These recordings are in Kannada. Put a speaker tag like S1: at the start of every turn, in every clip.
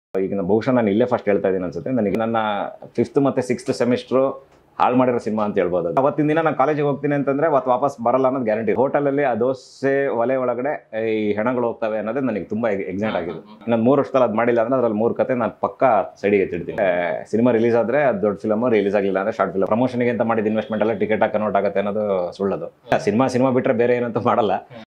S1: ಈಗ ನಾನು ಬಹುಶಃ ನಾನು ಇಲ್ಲೇ ಫಸ್ಟ್ ಹೇಳ್ತಾ ಇದ್ದೀನಿ ಅನ್ಸುತ್ತೆ ನನಗೆ ನನ್ನ ಫಿಫ್ತ್ ಮತ್ತೆ ಸಿಕ್ಸ್ತ್ ಸೆಮಿಸ್ಟ್ರು ಹಾಳು ಮಾಡಿರೋ ಸಿನಿಮಾ ಅಂತ ಹೇಳ್ಬೋದು ಅದು. ಅವತ್ತಿನ ದಿನ ನಾನು ಕಾಲೇಜಿಗೆ ಹೋಗ್ತೀನಿ ಅಂತಂದ್ರೆ ಅವತ್ತು ವಾಪಸ್ ಬರಲ್ಲ ಅನ್ನೋದು ಗ್ಯಾರಂಟಿ ಹೋಟೆಲಲ್ಲಿ ಆ ದೋಸೆ ಒಲೆ ಒಳಗಡೆ ಈ ಹೆಣಗಳು ಹೋಗ್ತವೆ ಅನ್ನೋದೇ ನನಗೆ ತುಂಬಾ ಎಕ್ಸೈಟ್ ಆಗಿದೆ ನಾನು ಮೂರು ವರ್ಷದಲ್ಲಿ ಅದು ಮಾಡಿಲ್ಲ ಅಂದ್ರೆ ಅದ್ರಲ್ಲಿ ಮೂರು ಕತೆ ನಾನು ಪಕ್ಕ ಸೈಡಿಗೆ ಎತ್ತಿಡ್ತೀನಿ ಸಿನಿಮಾ ರಿಲೀಸ್ ಆದ್ರೆ ಅದು ದೊಡ್ಡ ಫಿಲಮ್ ರಿಲೀಸ್ ಆಗಿಲ್ಲ ಅಂದ್ರೆ ಶಾರ್ಟ್ ಫಿಲಮ್ ಪ್ರಮೋಷನ್ಗೆ ಅಂತ ಮಾಡಿದ ಇನ್ವೆಸ್ಟ್ಮೆಂಟ್ ಎಲ್ಲ ಟಿಕೆಟ್ ಕನ್ವರ್ಟ್ ಆಗುತ್ತೆ ಅನ್ನೋದು ಸುಳ್ಳದು ಸಿನಿಮಾ ಸಿನಿಮಾ ಬಿಟ್ರೆ ಬೇರೆ ಏನಂತ ಮಾಡಲ್ಲ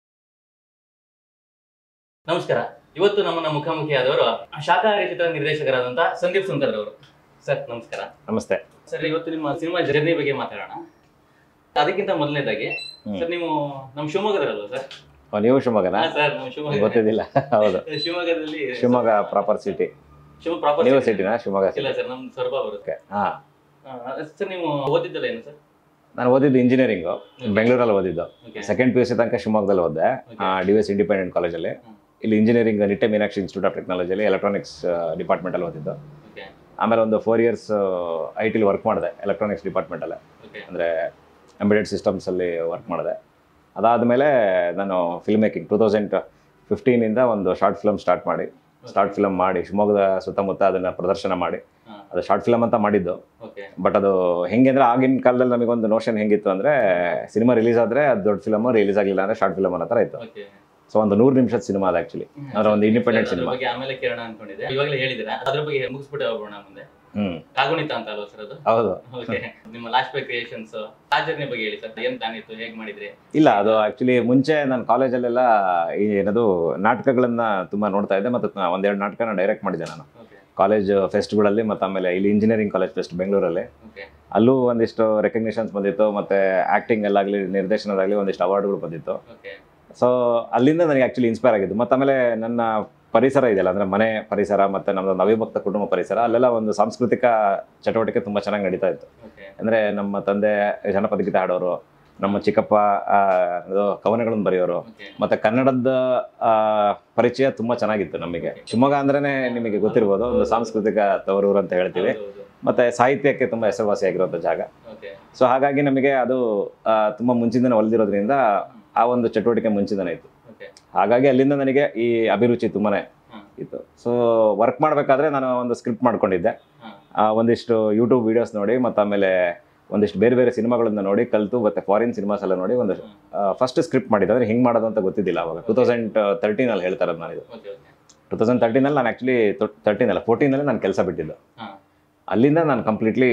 S2: ನಮಸ್ಕಾರ ಇವತ್ತು ನಮ್ಮನ್ನ ಮುಖಾಮುಖಿಯಾದವರು ಶಾಖಾಹಾರಿ ಚಿತ್ರ ನಿರ್ದೇಶಕರಾದಂತಹ ಸಂದೀಪ್ ಸುಂದರ್ ಅವರು ಸರ್ ನಮಸ್ಕಾರ
S1: ನಮಸ್ತೆ
S2: ಸರ್ ಇವತ್ತು ನಿಮ್ಮ ಸಿನಿಮಾ ಜರ್ನಿ ಬಗ್ಗೆ ಮಾತಾಡೋಣ ಅದಕ್ಕಿಂತ ಮೊದಲನೇದಾಗಿ
S1: ಹ್ಮ್.
S2: ಸರ್ ನೀವು ನಮ್ಮ ಶಿವಮೊಗ್ಗದಲ್ಲ ಸರ್
S1: ಓ, ನೀವು ಶಿವಮೊಗ್ಗನ
S2: ಹಾ, ಸರ್ ನಮ್ಮ ಶಿವಮೊಗ್ಗ
S1: ಗೊತ್ತಿದ್ದಿಲ್ಲ ಹೌದು
S2: ಶಿವಮೊಗ್ಗದಲ್ಲಿ
S1: Shivamogga proper city
S2: Shiva proper
S1: ನೀವು ಸಿಟಿನಾ ಶಿವಮೊಗ್ಗ
S2: ಇಲ್ಲ
S1: ಸಿಟಿ
S2: ಸರ್ ನಮ್ ಸೊರಬ ಬರುತ್ತೆ
S1: ಹಾ
S2: ಆ, ಸರ್ ನೀವು ಓದಿದ್ದಲ್ಲ ಏನು ಸರ್
S1: ನಾನು ಓದಿದ್ದು ಇಂಜಿನಿಯರಿಂಗು ಬೆಂಗಳೂರಲ್ಲಿ ಓದಿದ್ದು
S2: okay
S1: second P U C ತನಕ ಶಿವಮೊಗ್ಗದಲ್ಲಿ ಓದಿದೆ
S2: Okay.
S1: ಡಿ ಎಸ್ ಇಂಡಿಪೆಂಡೆಂಟ್ ಕಾಲೇಜಲ್ಲಿ
S2: ಹ್ಮ್.
S1: ಇಲ್ಲಿ engineering Nitte Meenakshi institute of ಟೆಕ್ನಾಲಜಿಯಲ್ಲಿ ಎಲೆಕ್ಟ್ರಾನಿಕ್ಸ್ ಡಿಪಾರ್ಟ್ಮೆಂಟಲ್ಲಿ ಓದಿದ್ದು
S2: ಓಕೆ
S1: ಆಮೇಲೆ ಒಂದು ಫೋರ್ ಇಯರ್ಸ್ ಐ ಟಿಲಿ ವರ್ಕ್ ಮಾಡಿದೆ ಎಲೆಕ್ಟ್ರಾನಿಕ್ಸ್ ಡಿಪಾರ್ಟ್ಮೆಂಟಲ್ಲೇ
S2: ಓಕೆ
S1: ಅಂದರೆ ಎಂಬೆಡೆಡ್ ಸಿಸ್ಟಮ್ಸಲ್ಲಿ ವರ್ಕ್ ಮಾಡಿದೆ ಅದಾದಮೇಲೆ ನಾನು ಫಿಲ್ಮ್ ಮೇಕಿಂಗ್ ಟೂ ತೌಸಂಡ್ ಫಿಫ್ಟೀನಿಂದ ಒಂದು ಶಾರ್ಟ್ ಫಿಲಮ್ ಸ್ಟಾರ್ಟ್ ಮಾಡಿ ಸ್ಟಾರ್ಟ್ ಫಿಲಮ್ ಮಾಡಿ ಶಿವಮೊಗ್ಗದ ಸುತ್ತಮುತ್ತ ಅದನ್ನು ಪ್ರದರ್ಶನ ಮಾಡಿ
S2: ಹಾ.
S1: ಅದು ಶಾರ್ಟ್ ಫಿಲಮ್ ಅಂತ ಮಾಡಿದ್ದು
S2: ಓಕೆ
S1: ಬಟ್ ಅದು ಹೆಂಗೆ ಅಂದ್ರೆ ಆಗಿನ ಕಾಲದಲ್ಲಿ ನಮಗೊಂದು ನೋಷನ್ ಹೆಂಗಿತ್ತು ಅಂದ್ರೆ ಸಿನಿಮಾ ರಿಲೀಸ್ ಆದ್ರೆ ಅದು ದೊಡ್ಡ ಫಿಲಮ್ ರಿಲೀಸ್ ಆಗಿಲ್ಲ ಅಂದ್ರೆ ಶಾರ್ಟ್ ಫಿಲಮ್ ಅನ್ನೋ ಥರ ಇತ್ತು
S2: ಓಕೆ
S1: ಸೊ ಒಂದು ನೂರು ನಿಮಿಷದ ಸಿನಿಮಾ ಅದು ಆಕ್ಚುಲಿ ಅಂದ್ರೆ ಒಂದು ಇಂಡಿಪೆಂಡೆಂಟ್
S2: ಅದ್ರ
S1: ಸಿನಿಮಾ
S2: ಬಗ್ಗೆ ಆಮೇಲೆ ಕೇಳೋಣ ಅನ್ಕೊಂಡಿದ್ದೆ ಇವಾಗಲೇ ಹೇಳಿದಿರಾ ಅದ್ರ ಬಗ್ಗೆ ಮುಗಿಸ್ಬಿಟ್ಟು ಹೋಗೋಣ ಮುಂದೆ
S1: ಹ್ಮ್
S2: ಕಾಗುಣಿತ ಅಂತ ಅಲ್ವಾ ಸರ್ ಅದು
S1: ಹೌದು
S2: ಓಕೆ ನಿಮ್ಮ ಲಾಸ್ಟ್ ಬೈ ಕ್ರಿಯೇಷನ್ಸ್ ಆ ಜರ್ನಿ ಬಗ್ಗೆ ಹೇಳಿ ಸರ್ ಏನ್ ಪ್ಲಾನ್ ಇತ್ತು ಹೇಗ್ ಮಾಡಿದ್ರಿ
S1: ಇಲ್ಲ ಅದು ಆಕ್ಚುಲಿ ಮುಂಚೆ ನಾನು ಕಾಲೇಜಲ್ಲೆಲ್ಲ ಈ ಏನದು ನಾಟಕಗಳನ್ನ ತುಂಬಾ ನೋಡ್ತಾ ಇದ್ದೆ ಮತ್ತು ನ- ಒಂದೆರಡು ನಾಟಕನ ಡೈರೆಕ್ಟ್ ಮಾಡಿದ್ದೆ ನಾನು
S2: ಓಕೆ
S1: ಕಾಲೇಜ್ ಫೆಸ್ಟ್ಗಳಲ್ಲಿ ಮತ್ತು ಆಮೇಲೆ ಇಲ್ಲಿ ಇಂಜಿನಿಯರಿಂಗ್ ಕಾಲೇಜ್ ಫೆಸ್ಟ್ ಬೆಂಗಳೂರಲ್ಲಿ
S2: ಓಕೆ
S1: ಅಲ್ಲೂ ಒಂದಿಷ್ಟು ರೆಕಗ್ನಿಷನ್ಸ್ ಬಂದಿತ್ತು ಮತ್ತೆ ಆಕ್ಟಿಂಗ್ ಅಲ್ಲಾಗಲಿ ನಿರ್ದೇಶನದಾಗಲಿ ಒಂದಿಷ್ಟು ಅವಾರ್ಡ್ಗಳು ಬಂದಿತ್ತು
S2: ಓಕೆ
S1: ಸೊ ಅಲ್ಲಿಂದ ನನಗೆ ಆಕ್ಚುಲಿ ಇನ್ಸ್ಪೈರ್ ಆಗಿದ್ದು ಮತ್ತು ಆಮೇಲೆ ನನ್ನ ಪರಿಸರ ಇದೆಯಲ್ಲ ಅಂದರೆ ಮನೆ ಪರಿಸರ ಮತ್ತು ನಮ್ಮದೊಂದು ಅವಿಭಕ್ತ ಕುಟುಂಬ ಪರಿಸರ ಅಲ್ಲೆಲ್ಲ ಒಂದು ಸಾಂಸ್ಕೃತಿಕ ಚಟುವಟಿಕೆ ತುಂಬ ಚೆನ್ನಾಗಿ ನಡೀತಾ ಇತ್ತು
S2: ಓಕೆ
S1: ಅಂದರೆ ನಮ್ಮ ತಂದೆ ಜನಪದ ಗೀತೆ ಹಾಡೋರು ನಮ್ಮ ಚಿಕ್ಕಪ್ಪ ಆ, ಇದು ಕವನಗಳನ್ನು ಬರೆಯೋರು
S2: ಓಕೆ
S1: ಮತ್ತು ಕನ್ನಡದ ಆ, ಪರಿಚಯ ತುಂಬ ಚೆನ್ನಾಗಿತ್ತು ನಮಗೆ ಶಿವಮೊಗ್ಗ ಅಂದ್ರೇ ನಿಮಗೆ ಗೊತ್ತಿರ್ಬೋದು ಒಂದು ಸಾಂಸ್ಕೃತಿಕ ತವರೂರು ಅಂತ ಹೇಳ್ತೀವಿ ಮತ್ತು ಸಾಹಿತ್ಯಕ್ಕೆ ತುಂಬ ಹೆಸರುವಾಸಿಯಾಗಿರುವಂಥ ಜಾಗ
S2: ಓಕೆ
S1: ಸೊ ಹಾಗಾಗಿ ನಮಗೆ ಅದು ಆ, ತುಂಬ ಮುಂಚಿಂದನೇ ಒಲಿದಿರೋದ್ರಿಂದ ಆ ಒಂದು ಚಟುವಟಿಕೆ ಮುಂಚಿಂದನೇ ಇತ್ತು
S2: ಓಕೆ
S1: ಹಾಗಾಗಿ ಅಲ್ಲಿಂದ ನನಗೆ ಈ ಅಭಿರುಚಿ ತುಂಬಾನೇ
S2: ಹ್ಮ್.
S1: ಇತ್ತು ಸೊ ವರ್ಕ್ ಮಾಡಬೇಕಾದ್ರೆ ನಾನು ಒಂದು ಸ್ಕ್ರಿಪ್ಟ್ ಮಾಡ್ಕೊಂಡಿದ್ದೆ
S2: ಹ್ಮ್.
S1: ಆ, ಒಂದಿಷ್ಟು ಯೂಟ್ಯೂಬ್ ವಿಡಿಯೋಸ್ ನೋಡಿ ಮತ್ತು ಆಮೇಲೆ ಒಂದಿಷ್ಟು ಬೇರೆ ಬೇರೆ ಸಿನಿಮಾಗಳನ್ನ ನೋಡಿ ಕಲಿತು ಮತ್ತು ಫಾರಿನ್ ಸಿನಿಮಾಸ್ ಎಲ್ಲ ನೋಡಿ ಒಂದು ಫಸ್ಟ್ ಸ್ಕ್ರಿಪ್ಟ್ ಮಾಡಿದ್ದೆ ಅಂದರೆ ಹಿಂಗೆ ಮಾಡೋದು ಅಂತ ಗೊತ್ತಿದ್ದಿಲ್ಲ ಅವಾಗ ಟೂ ತೌಸಂಡ್ ತರ್ಟೀನಲ್ಲಿ ಹೇಳ್ತಾರೆ ನಾನು ಇದು
S2: ಓಕೆ ಓಕೆ
S1: ಟೂ ತೌಸಂಡ್ ತರ್ಟೀನಲ್ಲಿ ನಾನು ಆ್ಯಕ್ಚುಲಿ ತರ್ಟೀನ್ ಅಲ್ಲ ಫೋರ್ಟೀನಲ್ಲಿ ನಾನು ಕೆಲಸ ಬಿಟ್ಟಿದ್ದು
S2: ಹಾ
S1: ಅಲ್ಲಿಂದ ನಾನು ಕಂಪ್ಲೀಟ್ಲಿ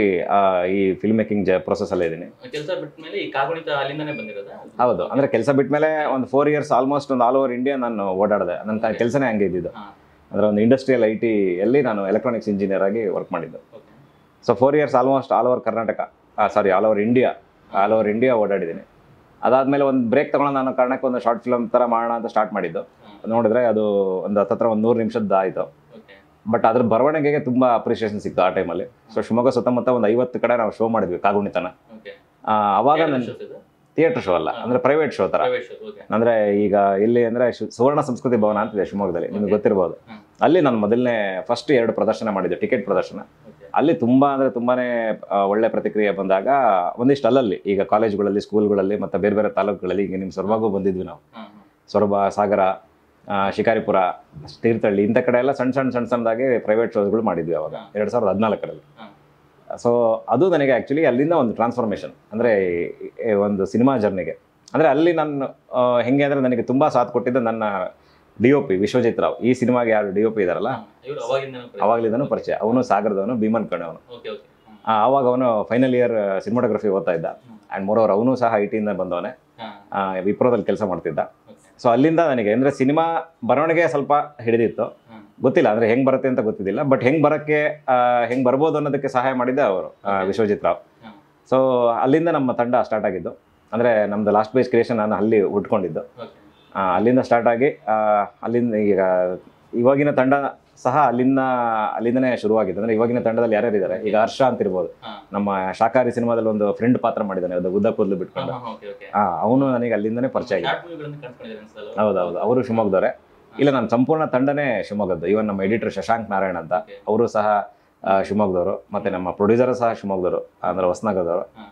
S1: ಈ ಫಿಲ್ಮ್ ಮೇಕಿಂಗ್ ಜ ಪ್ರೊಸೆಸಲ್ಲೇ ಇದ್ದೀನಿ
S2: ಕೆಲಸ ಬಿಟ್ಟ ಮೇಲೆ ಈ ಕಾಗುಣಿತ ಅಲ್ಲಿಂದಾನೇ ಬಂದಿರೋದಾ
S1: ಹೌದು ಅಂದರೆ ಕೆಲಸ ಬಿಟ್ಟ ಮೇಲೆ ಒಂದು ಫೋರ್ ಇಯರ್ಸ್ ಆಲ್ಮೋಸ್ಟ್ ಒಂದು ಆಲ್ ಓವರ್ ಇಂಡಿಯಾ ನಾನು ಓಡಾಡಿದೆ ನನ್ನ ಕೆಲಸನೇ ಹಂಗೆ ಇದ್ದಿದ್ದು
S2: ಹಾ
S1: ಅಂದರೆ ಒಂದು ಇಂಡಸ್ಟ್ರಿಯಲ್ ಐ ಟಿಯಲ್ಲಿ ನಾನು ಎಲೆಕ್ಟ್ರಾನಿಕ್ಸ್ ಇಂಜಿನಿಯರ್ ಆಗಿ ವರ್ಕ್ ಮಾಡಿದ್ದು
S2: okay
S1: so four years almost all over Karnataka sorry all over India all over India ಓಡಾಡಿದ್ದೀನಿ ಅದಾದಮೇಲೆ ಒಂದು ಬ್ರೇಕ್ ತೊಗೊಳ್ಳೋಣ ಅನ್ನೋ ಕಾರಣಕ್ಕೆ ಒಂದು ಶಾರ್ಟ್ ಫಿಲ್ಮ್ ಥರ ಮಾಡೋಣ ಅಂತ ಸ್ಟಾರ್ಟ್ ಮಾಡಿದ್ದು ನೋಡಿದ್ರೆ ಅದು ಒಂದು ಹತ್ತತ್ರ ಒಂದು ನೂರು ನಿಮಿಷದ್ದು ಆಯಿತು
S2: ಓಕೆ
S1: ಬಟ್ ಅದ್ರ ಬರವಣಿಗೆಗೆ ತುಂಬ ಅಪ್ರಿಷಿಯೇಷನ್ ಸಿಕ್ತು ಆ ಟೈಮಲ್ಲಿ ಸೊ ಶಿವಮೊಗ್ಗ ಸುತ್ತಮುತ್ತ ಒಂದು ಐವತ್ತು ಕಡೆ ನಾವು ಶೋ ಮಾಡಿದ್ವಿ ಕಾಗುಣಿತನ
S2: ಓಕೆ
S1: ಆ, ಅವಾಗ ನನ್ನ ಥಿಯೇಟರ್ ಶೋ ಅಲ್ಲ ಅಂದರೆ ಪ್ರೈವೇಟ್ ಶೋ ಥರ
S2: ಪ್ರೈವೇಟ್ ಶೋ ಓಕೆ
S1: ಅಂದರೆ ಈಗ ಇಲ್ಲಿ ಅಂದರೆ ಸುವರ್ಣ ಸಂಸ್ಕೃತಿ ಭವನ ಅಂತಿದೆ ಶಿವಮೊಗ್ಗದಲ್ಲಿ ನಿಮ್ಗೆ ಗೊತ್ತಿರ್ಬೋದು
S2: ಹ್ಮ್.
S1: ಅಲ್ಲಿ ನಾನು ಮೊದಲನೇ ಫಸ್ಟ್ ಎರಡು ಪ್ರದರ್ಶನ ಮಾಡಿದ್ದೆ ಟಿಕೆಟ್ ಪ್ರದರ್ಶನ
S2: ಓಕೆ
S1: ಅಲ್ಲಿ ತುಂಬ ಅಂದರೆ ತುಂಬಾನೇ ಆ, ಒಳ್ಳೆ ಪ್ರತಿಕ್ರಿಯೆ ಬಂದಾಗ ಒಂದಿಷ್ಟು ಅಲ್ಲಲ್ಲಿ ಈಗ ಕಾಲೇಜುಗಳಲ್ಲಿ ಸ್ಕೂಲ್ಗಳಲ್ಲಿ ಮತ್ತು ಬೇರೆ ಬೇರೆ ತಾಲೂಕುಗಳಲ್ಲಿ ಈಗ ನಿಮ್ಮ ಸೊರಬಾಗೂ ಬಂದಿದ್ವಿ ನಾವು
S2: ಹಾ
S1: ಸೊರಬ ಸಾಗರ ಆ, ಶಿಕಾರಿಪುರ ತೀರ್ಥಹಳ್ಳಿ ಇಂಥ ಕಡೆ ಎಲ್ಲ ಸಣ್ಣ ಸಣ್ಣ ಸಣ್ಣ ಸಣ್ಣದಾಗಿ ಪ್ರೈವೇಟ್ ಶೋಸ್ಗಳು ಮಾಡಿದ್ವಿ ಅವಾಗ
S2: ಹಾ.
S1: ಎರಡು ಸಾವಿರದ ಹದಿನಾಲ್ಕರಲ್ಲಿ
S2: ಹಾ
S1: ಸೊ ಅದು ನನಗೆ ಆ್ಯಕ್ಚುಲಿ ಅಲ್ಲಿಂದ ಒಂದು ಟ್ರಾನ್ಸ್ಫಾರ್ಮೇಷನ್ ಅಂದರೆ ಒಂದು ಸಿನಿಮಾ ಜರ್ನಿಗೆ ಅಂದರೆ ಅಲ್ಲಿ ನಾನು ಆ, ಹೆಂಗೆ ಅಂದರೆ ನನಗೆ ತುಂಬ ಸಾಥ್ ಕೊಟ್ಟಿದ್ದು ನನ್ನ D O P Vishwajit Rao ಈ ಸಿನಿಮಾಗೆ ಯಾರು ಡಿ ಒ ಪಿ ಇದಾರಲ್ಲ
S2: ಇವರು ಅವಾಗಿಂದ
S1: ಅವಾಗಲಿಂದನೂ ಪರಿಚಯ ಅವನು ಸಾಗರದವನು ಭೀಮನ್ ಕಣ್ಣವನು
S2: ಓಕೆ ಓಕೆ
S1: ಆ, ಆವಾಗ ಅವನು ಫೈನಲ್ ಇಯರ್ ಸಿನಿಮಾಟೋಗ್ರಫಿ ಓದ್ತಾ ಇದ್ದ
S2: ಹ್ಮ್.
S1: ಆ್ಯಂಡ್ ಮೋರೋರ್ ಅವನು ಸಹ ಐ ಟಿಯಿಂದ ಬಂದವನೇ
S2: ಹಾ
S1: ವಿಪ್ರೋದಲ್ಲಿ ಕೆಲಸ ಮಾಡ್ತಿದ್ದ
S2: ಓಕೆ
S1: ಸೊ ಅಲ್ಲಿಂದ ನನಗೆ ಅಂದರೆ ಸಿನಿಮಾ ಬರವಣಿಗೆ ಸ್ವಲ್ಪ ಹಿಡಿದಿತ್ತು
S2: ಹ್ಮ್.
S1: ಗೊತ್ತಿಲ್ಲ ಅಂದರೆ ಹೆಂಗೆ ಬರುತ್ತೆ ಅಂತ ಗೊತ್ತಿದ್ದಿಲ್ಲ ಬಟ್ ಹೆಂಗೆ ಬರೋಕ್ಕೆ ಹೆಂಗೆ ಬರ್ಬೋದು ಅನ್ನೋದಕ್ಕೆ ಸಹಾಯ ಮಾಡಿದ್ದೆ ಅವರು ಆ,
S2: Okay.
S1: ವಿಶ್ವಜಿತ್ ರಾವ್
S2: ಹ್ಮ್.
S1: ಸೊ ಅಲ್ಲಿಂದ ನಮ್ಮ ತಂಡ ಸ್ಟಾರ್ಟ್ ಆಗಿದ್ದು ಅಂದರೆ ನಮ್ಮದು ಲಾಸ್ಟ್ ಬೇಸ್ ಕ್ರಿಯೇಷನ್ ನಾನು ಅಲ್ಲಿ ಉಟ್ಕೊಂಡಿದ್ದು
S2: ಓಕೆ
S1: ಆ, ಅಲ್ಲಿಂದ ಸ್ಟಾರ್ಟ್ ಆಗಿ ಆ, ಅಲ್ಲಿಂದ ಈಗ ಇವಾಗಿನ ತಂಡ ಸಹ ಅಲ್ಲಿಂದ ಅಲ್ಲಿಂದನೇ ಶುರುವಾಗಿದ್ದು ಅಂದರೆ ಇವಾಗಿನ ತಂಡದಲ್ಲಿ ಯಾರ್ಯಾರು ಇದ್ದಾರೆ ಈಗ ಹರ್ಷ ಅಂತಿರ್ಬೋದು
S2: ಹಾ
S1: ನಮ್ಮ ಶಾಕಾಹಾರಿ ಸಿನಿಮಾದಲ್ಲಿ ಒಂದು ಫ್ರೆಂಡ್ ಪಾತ್ರ ಮಾಡಿದ್ದಾನೆ ಅದು ಉದ್ದ ಕೂದಲು ಬಿಟ್ಕೊಂಡು
S2: ಓಕೆ ಓಕೆ
S1: ಆ, ಅವನು ನನಗೆ ಅಲ್ಲಿಂದನೇ ಪರಿಚಯ ಆಗಿದೆ
S2: ಶಾರ್ಟ್ ಮೂವಿಗಳನ್ನು ಕಾಣಿಸ್ಕೊಂಡಿದ್ದಾರೆ ಅನ್ಸಲ್ಲ
S1: ಹೌದೌದು ಅವರು ಶಿವಮೊಗ್ಗದವರೇ ಇಲ್ಲ ನನ್ನ ಸಂಪೂರ್ಣ ತಂಡನೇ ಶಿವಮೊಗ್ಗದ್ದು ಇವನ್ ನಮ್ಮ ಎಡಿಟರ್ ಶಶಾಂಕ್ ನಾರಾಯಣ್ ಅಂತ
S2: ಓಕೆ
S1: ಅವರು ಸಹ ಆ, ಶಿವಮೊಗ್ಗದವರು ಮತ್ತೆ ನಮ್ಮ ಪ್ರೊಡ್ಯೂಸರ್ ಸಹ ಶಿವಮೊಗ್ಗದವರು ಅಂದ್ರೆ ಹೊಸನಗರದವರು
S2: ಹಾ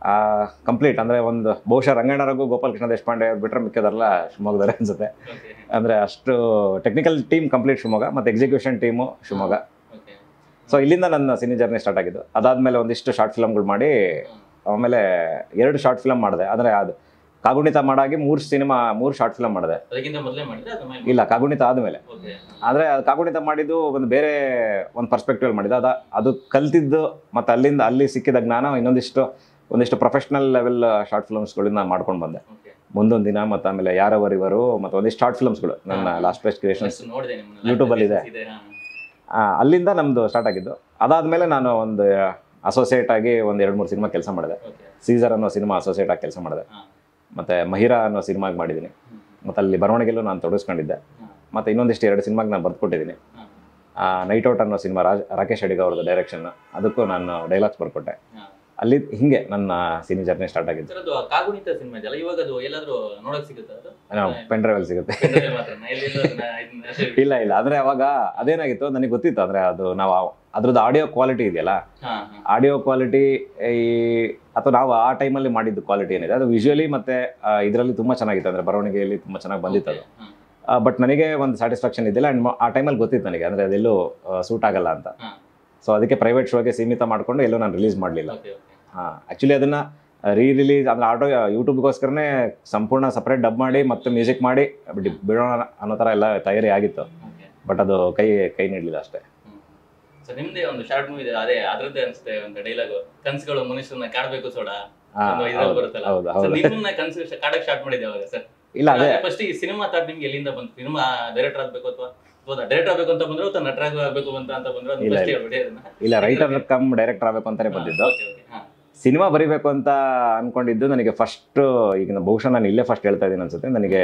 S1: ಕಂಪ್ಲೀಟ್ ಅಂದರೆ ಒಂದು ಬಹುಶಃ ರಂಗಣ್ಣರಗೂ ಗೋಪಾಲ್ ಕೃಷ್ಣ ದೇಶಪಾಂಡೆ ಅವ್ರು ಬಿಟ್ಟರೆ ಮಿಕ್ಕದಲ್ಲ ಶಿವಮೊಗ್ಗದಲ್ಲೇ ಅನ್ಸುತ್ತೆ
S2: ಓಕೆ
S1: ಅಂದರೆ ಅಷ್ಟು ಟೆಕ್ನಿಕಲ್ ಟೀಮ್ ಕಂಪ್ಲೀಟ್ ಶಿವಮೊಗ್ಗ ಮತ್ತು execution team Shivamogga
S2: okay
S1: so ಇಲ್ಲಿಂದ ನನ್ನ ಸಿನಿ ಜರ್ನಿ ಸ್ಟಾರ್ಟ್ ಆಗಿದ್ದು ಅದಾದಮೇಲೆ ಒಂದಿಷ್ಟು ಶಾರ್ಟ್ ಫಿಲಮ್ಗಳು ಮಾಡಿ ಆಮೇಲೆ ಎರಡು ಶಾರ್ಟ್ ಫಿಲಮ್ ಮಾಡಿದೆ ಅಂದರೆ ಅದು ಕಾಗುಣಿತ ಮಾಡಾಗಿ ಮೂರು ಸಿನಿಮಾ ಮೂರು ಶಾರ್ಟ್ ಫಿಲಮ್ ಮಾಡಿದೆ
S2: ಅದಕ್ಕಿಂತ ಮೊದಲೇ ಮಾಡಿದ್ರೆ ಅದು ಮೇಲೆ
S1: ಇಲ್ಲ ಕಾಗುಣಿತ ಆದಮೇಲೆ
S2: ಓಕೆ
S1: ಆದರೆ ಅದು ಕಾಗುಣಿತ ಮಾಡಿದ್ದು ಒಂದು ಬೇರೆ ಒಂದು ಪರ್ಸ್ಪೆಕ್ಟಿವ್ ಮಾಡಿದ್ದು ಅದ ಅದು ಕಲ್ತಿದ್ದು ಮತ್ತು ಅಲ್ಲಿಂದ ಅಲ್ಲಿ ಸಿಕ್ಕಿದ ಜ್ಞಾನ ಇನ್ನೊಂದಿಷ್ಟು ಒಂದಿಷ್ಟು ಪ್ರೊಫೆಷ್ನಲ್ ಲೆವೆಲ್ ಶಾರ್ಟ್ ಫಿಲ್ಮ್ಸ್ಗಳನ್ನ ಮಾಡ್ಕೊಂಡು ಬಂದೆ
S2: ಓಕೆ
S1: ಮುಂದೊಂದು ದಿನ ಮತ್ತು ಆಮೇಲೆ ಯಾರವರ್ ಇವರು ಮತ್ತು ಒಂದಿಷ್ಟು ಶಾರ್ಟ್ ಫಿಲ್ಮ್ಸ್ಗಳು ನನ್ನ ಲಾಸ್ಟ್ ಬೆಸ್ಟ್ ಕ್ರಿಯೇಷನ್ಸ್
S2: ನೋಡಿದೆ ನಿಮ್ಮನ್ನ
S1: YouTube ಅಲ್ಲಿ ಇದೆ.
S2: ಹಾ.
S1: ಅಲ್ಲಿಂದ ನಮ್ಮದು ಸ್ಟಾರ್ಟ್ ಆಗಿದ್ದು ಅದಾದಮೇಲೆ ನಾನು ಒಂದು ಅಸೋಸಿಯೇಟ್ ಆಗಿ ಒಂದು ಎರಡು ಮೂರು ಸಿನಿಮಾ ಕೆಲಸ ಮಾಡಿದೆ
S2: ಓಕೆ
S1: ಸೀಸರ್ ಅನ್ನೋ ಸಿನಿಮಾ ಅಸೋಸಿಯೇಟ್ ಆಗಿ ಕೆಲಸ ಮಾಡಿದೆ
S2: ಹಾ.
S1: ಮತ್ತು ಮಹಿರಾ ಅನ್ನೋ ಸಿನಿಮಾಗೆ ಮಾಡಿದ್ದೀನಿ
S2: ಹ್ಮ್.
S1: ಮತ್ತು ಅಲ್ಲಿ ಬರವಣಿಗೆಲ್ಲೂ ನಾನು ತೊಡಗಿಸ್ಕೊಂಡಿದ್ದೆ
S2: ಹಾ.
S1: ಮತ್ತು ಇನ್ನೊಂದಿಷ್ಟು ಎರಡು ಸಿನಿಮಾಗೆ ನಾನು ಬರ್ಕೊಟ್ಟಿದ್ದೀನಿ
S2: ಹಾ.
S1: ನೈಟ್ ಔಟ್ ಅನ್ನೋ ಸಿನಿಮಾ ರಾಜ್ ರಾಕೇಶ್ ಅಡಿಗ ಅವ್ರದ್ದು ಡೈರೆಕ್ಷನ್ ಅದಕ್ಕೂ ನಾನು ಡೈಲಾಗ್ಸ್ ಬರ್ಕೊಟ್ಟೆ
S2: ಹಾ.
S1: ಅಲ್ಲಿ ಹಿಂಗೆ ನನ್ನ ಸಿನಿ ಜರ್ನಿ ಸ್ಟಾರ್ಟ್ ಆಗಿದ್ದು
S2: ಸರ್ ಅದು ಆ ಕಾಗುಣಿತ ಸಿನಿಮಾ ಇದೆಯಲ್ಲ ಇವಾಗ ಅದು ಎಲ್ಲಾದ್ರೂ ನೋಡಕ್ ಸಿಗುತ್ತಾ ಅದು
S1: ಪೆನ್ ಡ್ರೈವಲ್ಲಿ ಸಿಗುತ್ತೆ
S2: ಪೆನ್ಡ್ರೈವ್ ಮಾತ್ರನಾ? ಎಲ್ಲಿಂದ ಅದನ್ನ ಇದನ್ನ ಅಷ್ಟೇ-
S1: ಇಲ್ಲ ಇಲ್ಲ ಅಂದರೆ ಅವಾಗ ಅದೇನಾಗಿತ್ತು ನನಗೆ ಗೊತ್ತಿತ್ತು ಅಂದರೆ ಅದು ನಾವು ಆ- ಅದ್ರದ್ದು ಆಡಿಯೋ ಕ್ವಾಲಿಟಿ ಇದೆಯಲ್ಲ
S2: ಹಾ, ಹಾ.
S1: ಆಡಿಯೋ ಕ್ವಾಲಿಟಿ ಈ ಅಥವಾ ನಾವು ಆ ಟೈಮಲ್ಲಿ ಮಾಡಿದ್ದು ಕ್ವಾಲಿಟಿ ಏನಿದೆ ಅದು ವಿಜುವಲಿ ಮತ್ತು ಇದರಲ್ಲಿ ತುಂಬ ಚೆನ್ನಾಗಿತ್ತು ಅಂದರೆ ಬರವಣಿಗೆಯಲ್ಲಿ ತುಂಬ ಚೆನ್ನಾಗಿ ಬಂದಿತ್ತು ಅದು
S2: ಹಾ.
S1: ಬಟ್ ನನಗೆ ಒಂದು ಸ್ಯಾಟಿಸ್ಫ್ಯಾಕ್ಷನ್ ಇದ್ದಿಲ್ಲ ಆ್ಯಂಡ್ ಆ ಟೈಮಲ್ಲಿ ಗೊತ್ತಿತ್ತು ನನಗೆ ಅಂದರೆ ಅದೆಲ್ಲೂ ಸೂಟ್ ಆಗಲ್ಲ ಅಂತ
S2: ಹಾ.
S1: ಸೊ ಅದಕ್ಕೆ ಪ್ರೈವೇಟ್ ಶೋಗೆ ಸೀಮಿತ ಮಾಡಿಕೊಂಡು ಎಲ್ಲೂ ನಾನು ರಿಲೀಸ್ ಮಾಡಲಿಲ್ಲ
S2: ಓಕೆ, ಓಕೆ.
S1: ಹಾಂ ಆ್ಯಕ್ಚುಲಿ ಅದನ್ನು ರೀ ರಿಲೀಸ್ ಅಂದರೆ ಆಟೋ ಯೂಟ್ಯೂಬ್ಗೋಸ್ಕರನೇ ಸಂಪೂರ್ಣ ಸಪ್ರೇಟ್ ಡಬ್ ಮಾಡಿ ಮತ್ತೆ ಮ್ಯೂಸಿಕ್ ಮಾಡಿ ಬಿಡ್- ಬಿಡೋಣ ಅನ್ನೋ ಥರ ಎಲ್ಲ ತಯಾರಿ ಆಗಿತ್ತು
S2: ಓಕೆ.
S1: ಬಟ್ ಅದು ಕೈ ಕೈ ನೀಡಲಿಲ್ಲ ಅಷ್ಟೇ
S2: ಹ್ಮ್. ಸೊ ನಿಮ್ದೇ ಒಂದು ಶಾರ್ಟ್ ಮೂವಿ ಇದೆ ಅದೇ ಅದ್ರದ್ದೇ ಅನ್ಸುತ್ತೆ ಒಂದು ಡೈಲಾಗ್ ಕನ್ಸುಗಳು ಮನುಷ್ಯರನ್ನ ಕಾಡ್ಬೇಕು ಸೋಡಾ
S1: ಹಾಂ
S2: ಒಂದು ಇದ್ರಲ್ಲಿ
S1: ಹೌದು
S2: ಬರುತ್ತಲ್ಲ.
S1: ಹೌದು
S2: ಸೊ
S1: ಹೌದು
S2: ನಿಮ್ಮನ್ನ ಕನ್ಸು ಕಾಡಕ್ ಸ್ಟಾರ್ಟ್ ಮಾಡಿದ್ದೆ ಅವಾಗ ಸರ್
S1: ಇಲ್ಲ ಅದೇ
S2: ಫಸ್ಟ್ ಈ ಸಿನಿಮಾ ಥಾಟ್ ನಿಮ್ಗೆ ಎಲ್ಲಿಂದ ಬಂತು ಸಿನಿಮಾ ಡೈರೆಕ್ಟರ್ ಆಗ್ಬೇಕು ಅಥವಾ ಅಥವಾ ಡೈರೆಕ್ಟರ್ ಆಗ್ಬೇಕು ಅಂತ ಬಂದ್ರು ಅಥವಾ ನಟರಾಗ ಆಗ್ಬೇಕು ಅಂತ ಅಂತ ಬಂದ್ರು ಅದನ್ನ
S1: ಇಲ್ಲ,
S2: first
S1: ಇಲ್ಲ.
S2: ಹೇಳ್ಬಿಡಿ ಅದನ್ನ.
S1: ಇಲ್ಲ ರೈಟರ್ ಕಮ್ ಡೈರೆಕ್ಟರ್ ಆಗಬೇಕು ಅಂತಾನೆ
S2: ಹಾ,
S1: ಬಂದಿದ್ದು
S2: ಓಕೆ, ಓಕೆ. ಹಾ.
S1: ಸಿನಿಮಾ ಬರಿಬೇಕು ಅಂತ ಅನ್ಕೊಂಡಿದ್ದು ನನಗೆ ಫಸ್ಟ್ ಈಗ ನಾನು ಬಹುಶಃ ನಾನು ಇಲ್ಲೇ ಫಸ್ಟ್ ಹೇಳ್ತಾ ಇದ್ದೀನಿ ಅನ್ಸುತ್ತೆ ನನಗೆ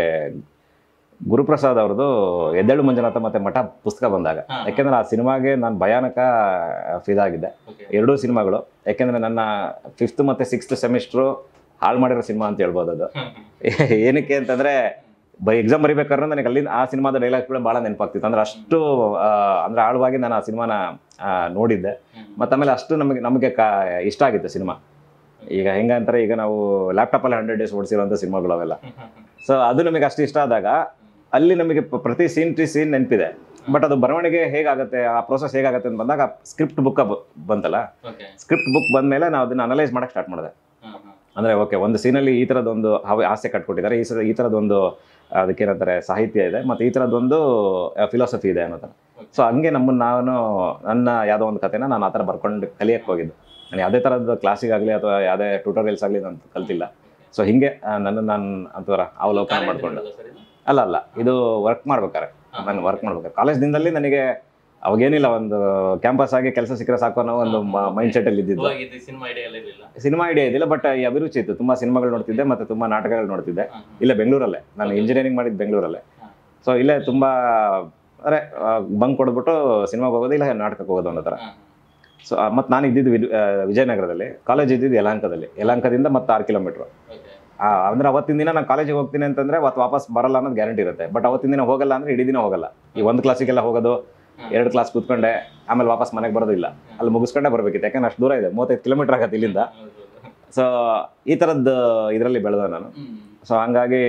S1: ಗುರುಪ್ರಸಾದ್ ಅವ್ರದ್ದು ಎದ್ದೇಳು ಮಂಜುನಾಥ ಮತ್ತೆ ಮಠ ಪುಸ್ತಕ ಬಂದಾಗ
S2: ಹಾ, ಹಾ.
S1: ಯಾಕೆಂದ್ರೆ ಆ ಸಿನಿಮಾಗೆ ನಾನು ಭಯಾನಕ ಫಿದಾಗಿದ್ದೆ
S2: ಓಕೆ.
S1: ಎರಡೂ ಸಿನಿಮಾಗಳು ಯಾಕೆಂದ್ರೆ ನನ್ನ ಫಿಫ್ತ್ ಮತ್ತೆ ಸಿಕ್ಸ್ತ್ ಸೆಮಿಸ್ಟ್ರು ಹಾಳು ಮಾಡಿರೋ ಸಿನಿಮಾ ಅಂತ ಹೇಳ್ಬೋದು ಅದು
S2: ಹ್ಮ್,
S1: ಏನಕ್ಕೆ ಅಂತಂದ್ರೆ ಬೈ ಎಕ್ಸಾಮ್ ಬರಿಬೇಕಾದ್ರೆ ನನಗೆ ಅಲ್ಲಿಂದ ಆ ಸಿನಿಮಾದ ಡೈಲಾಗ್ಗಳು ಭಾಳ ನೆನಪಾಗ್ತಿತ್ತು ಅಂದ್ರೆ ಅಷ್ಟು ಆ, ಅಂದ್ರೆ ಆಳವಾಗಿ ನಾನು ಆ ಸಿನಿಮಾನ ಆ, ನೋಡಿದ್ದೆ
S2: ಹ್ಮ್.
S1: ಮತ್ತು ಆಮೇಲೆ ಅಷ್ಟು ನಮಗೆ ನಮಗೆ ಕಾ ಇಷ್ಟ ಆಗಿತ್ತು ಸಿನಿಮಾ ಈಗ ಹೆಂಗಂತಾರೆ ಈಗ ನಾವು ಲ್ಯಾಪ್ಟಾಪಲ್ಲಿ ಹಂಡ್ರೆಡ್ ಡೇಸ್ ಓಡಿಸಿರೋಂಥ ಸಿನಿಮಾಗಳು ಅವೆಲ್ಲ
S2: ಹ್ಮ್, ಹ್ಮ್, ಹ್ಮ್.
S1: ಸೊ ಅದು ನಮಗೆ ಅಷ್ಟು ಇಷ್ಟ ಆದಾಗ ಅಲ್ಲಿ ನಮಗೆ ಪ- ಪ್ರತಿ ಸೀನ್ ಟು ಸೀನ್ ನೆನಪಿದೆ ಬಟ್ ಅದು ಬರವಣಿಗೆ ಹೇಗಾಗುತ್ತೆ ಆ ಪ್ರೋಸೆಸ್ ಹೇಗಾಗುತ್ತೆ ಅಂತ ಬಂದಾಗ ಸ್ಕ್ರಿಪ್ಟ್ ಬುಕ್ ಬಂತಲ್ಲ
S2: ಓಕೆ.
S1: ಸ್ಕ್ರಿಪ್ಟ್ ಬುಕ್ ಬಂದಮೇಲೆ ನಾವು ಅದನ್ನ ಅನಲೈಸ್ ಮಾಡಕ್ಕೆ ಸ್ಟಾರ್ಟ್ ಮಾಡಿದೆ
S2: ಹಾ, ಹಾ.
S1: ಅಂದರೆ ಓಕೆ ಒಂದು ಸೀನಲ್ಲಿ ಈ ಥರದೊಂದು ಹವೆ ಆಸೆ ಕಟ್ಕೊಟ್ಟಿದ್ದಾರೆ ಈ ಸಲ ಈ ಥರದೊಂದು ಅದಕ್ಕೇನಂತಾರೆ ಸಾಹಿತ್ಯ ಇದೆ ಮತ್ತು ಈ ಥರದ್ದೊಂದು ಫಿಲಾಸಫಿ ಇದೆ ಅನ್ನೋ ಥರ ಸೊ ಹಂಗೆ ನಮ್ಮನ್ನು ನಾನು ನನ್ನ ಯಾವುದೋ ಒಂದು ಕಥೆನ ನಾನು ಆ ಥರ ಬರ್ಕೊಂಡು ಕಲಿಯಕ್ಕೆ ಹೋಗಿದ್ದು ನಾನು ಯಾವುದೇ ಥರದ ಕ್ಲಾಸಿಗಾಗಲಿ ಅಥವಾ ಯಾವುದೇ ಟ್ಯೂಟೋರಿಯಲ್ಸ್ ಆಗಲಿ ನಾನು ಕಲ್ತಿಲ್ಲ ಸೊ ಹಿಂಗೆ ನನ್ನ ನಾನು ಅಂತರ ಅವಲೋಕನ
S2: ಕಾಲೇಜ್
S1: ಮಾಡಿಕೊಂಡು
S2: ಇರೋದಾ ಸರ್ ಇದು?
S1: ಅಲ್ಲ ಅಲ್ಲ ಇದು ವರ್ಕ್ ಮಾಡ್ಬೇಕಾರೆ
S2: ಹಾ,
S1: ನಾನು ವರ್ಕ್ ಮಾಡ್ಬೇಕಾರೆ ಕಾಲೇಜ್ ದಿನದಲ್ಲಿ ನನಗೆ ಅವಾಗೇನಿಲ್ಲ ಒಂದು ಕ್ಯಾಂಪಸ್ ಆಗಿ ಕೆಲಸ ಸಿಕ್ಕರೆ ಸಾಕು ಅನ್ನೋ ಒಂದು ಮೈಂಡ್ ಸೆಟಲ್ಲಿ ಇದ್ದಿದ್ದು
S2: ಇವಾಗ ಇದು ಸಿನಿಮಾ ಐಡಿಯಾ ಎಲ್ಲ ಇರಲಿಲ್ಲ
S1: ಸಿನಿಮಾ ಐಡಿಯಾ ಇದ್ದಿಲ್ಲ ಬಟ್ ಈ ಅಭಿರುಚಿ ಇತ್ತು ತುಂಬಾ ಸಿನಿಮಾಗಳು ನೋಡ್ತಿದ್ದೆ ಮತ್ತೆ ತುಂಬಾ ನಾಟಕಗಳು ನೋಡ್ತಿದ್ದೆ
S2: ಹಾ, ಹಾ.
S1: ಇಲ್ಲೇ ಬೆಂಗಳೂರಲ್ಲೇ ನಾನು
S2: Okay.
S1: ಇಂಜಿನಿಯರಿಂಗ್ ಮಾಡಿದ್ದು ಬೆಂಗಳೂರಲ್ಲೇ
S2: ಹಾ.
S1: ಸೊ ಇಲ್ಲೇ ತುಂಬಾ ಅಂದರೆ ಬಂಕ್ ಕೊಡ್ಬಿಟ್ಟು ಸಿನಿಮಾಗೆ ಹೋಗೋದು ಇಲ್ಲ ನಾಟಕಕ್ಕೆ ಹೋಗೋದು ಅನ್ನೋ ಥರ
S2: ಹಾ,
S1: ಸೊ ಮತ್ತು ನಾನು ಇದ್ದಿದ್ದು ವಿದ್- ಆ, ವಿಜಯನಗರದಲ್ಲಿ ಕಾಲೇಜ್ ಇದ್ದಿದ್ದು ಯಲಾಂಕದಲ್ಲಿ ಯಲಾಂಕದಿಂದ ಮತ್ತೆ ಆರು ಕಿಲೋಮೀಟ್ರು
S2: ಓಕೆ.
S1: ಅಂದ್ರೆ ಅವತ್ತಿನ ದಿನ ನಾನು ಕಾಲೇಜಿಗೆ ಹೋಗ್ತೀನಿ ಅಂತಂದ್ರೆ ಅವತ್ತು ವಾಪಸ್ ಬರಲ್ಲ ಅನ್ನೋದು ಗ್ಯಾರಂಟಿ ಇರುತ್ತೆ ಬಟ್ ಅವತ್ತಿನ ದಿನ ಹೋಗಲ್ಲ ಅಂದ್ರೆ ಇಡೀ ದಿನ ಹೋಗಲ್ಲ ಈ ಒಂದು ಕ್ಲಾಸಿಗೆಲ್ಲ ಹೋಗೋದು
S2: ಹಾ.
S1: ಎರಡು ಕ್ಲಾಸ್ ಕೂತ್ಕೊಂಡೆ ಆಮೇಲೆ ವಾಪಸ್ ಮನೆಗೆ ಬರೋದಿಲ್ಲ ಅಲ್ಲಿ ಮುಗಿಸ್ಕೊಂಡೇ ಬರಬೇಕಿತ್ತು ಯಾಕಂದ್ರೆ ಅಷ್ಟು ದೂರ ಇದೆ ಮೂವತ್ತೈದು ಕಿಲೋಮೀಟರ್ ಆಗತ್ತೆ ಇಲ್ಲಿಂದ
S2: ಹೌದು, ಹೌದು.
S1: ಸೊ ಈ ಥರದ್ದು ಇದರಲ್ಲಿ ಬೆಳೆದ ನಾನು
S2: ಹ್ಮ್.
S1: ಸೊ ಹಂಗಾಗಿ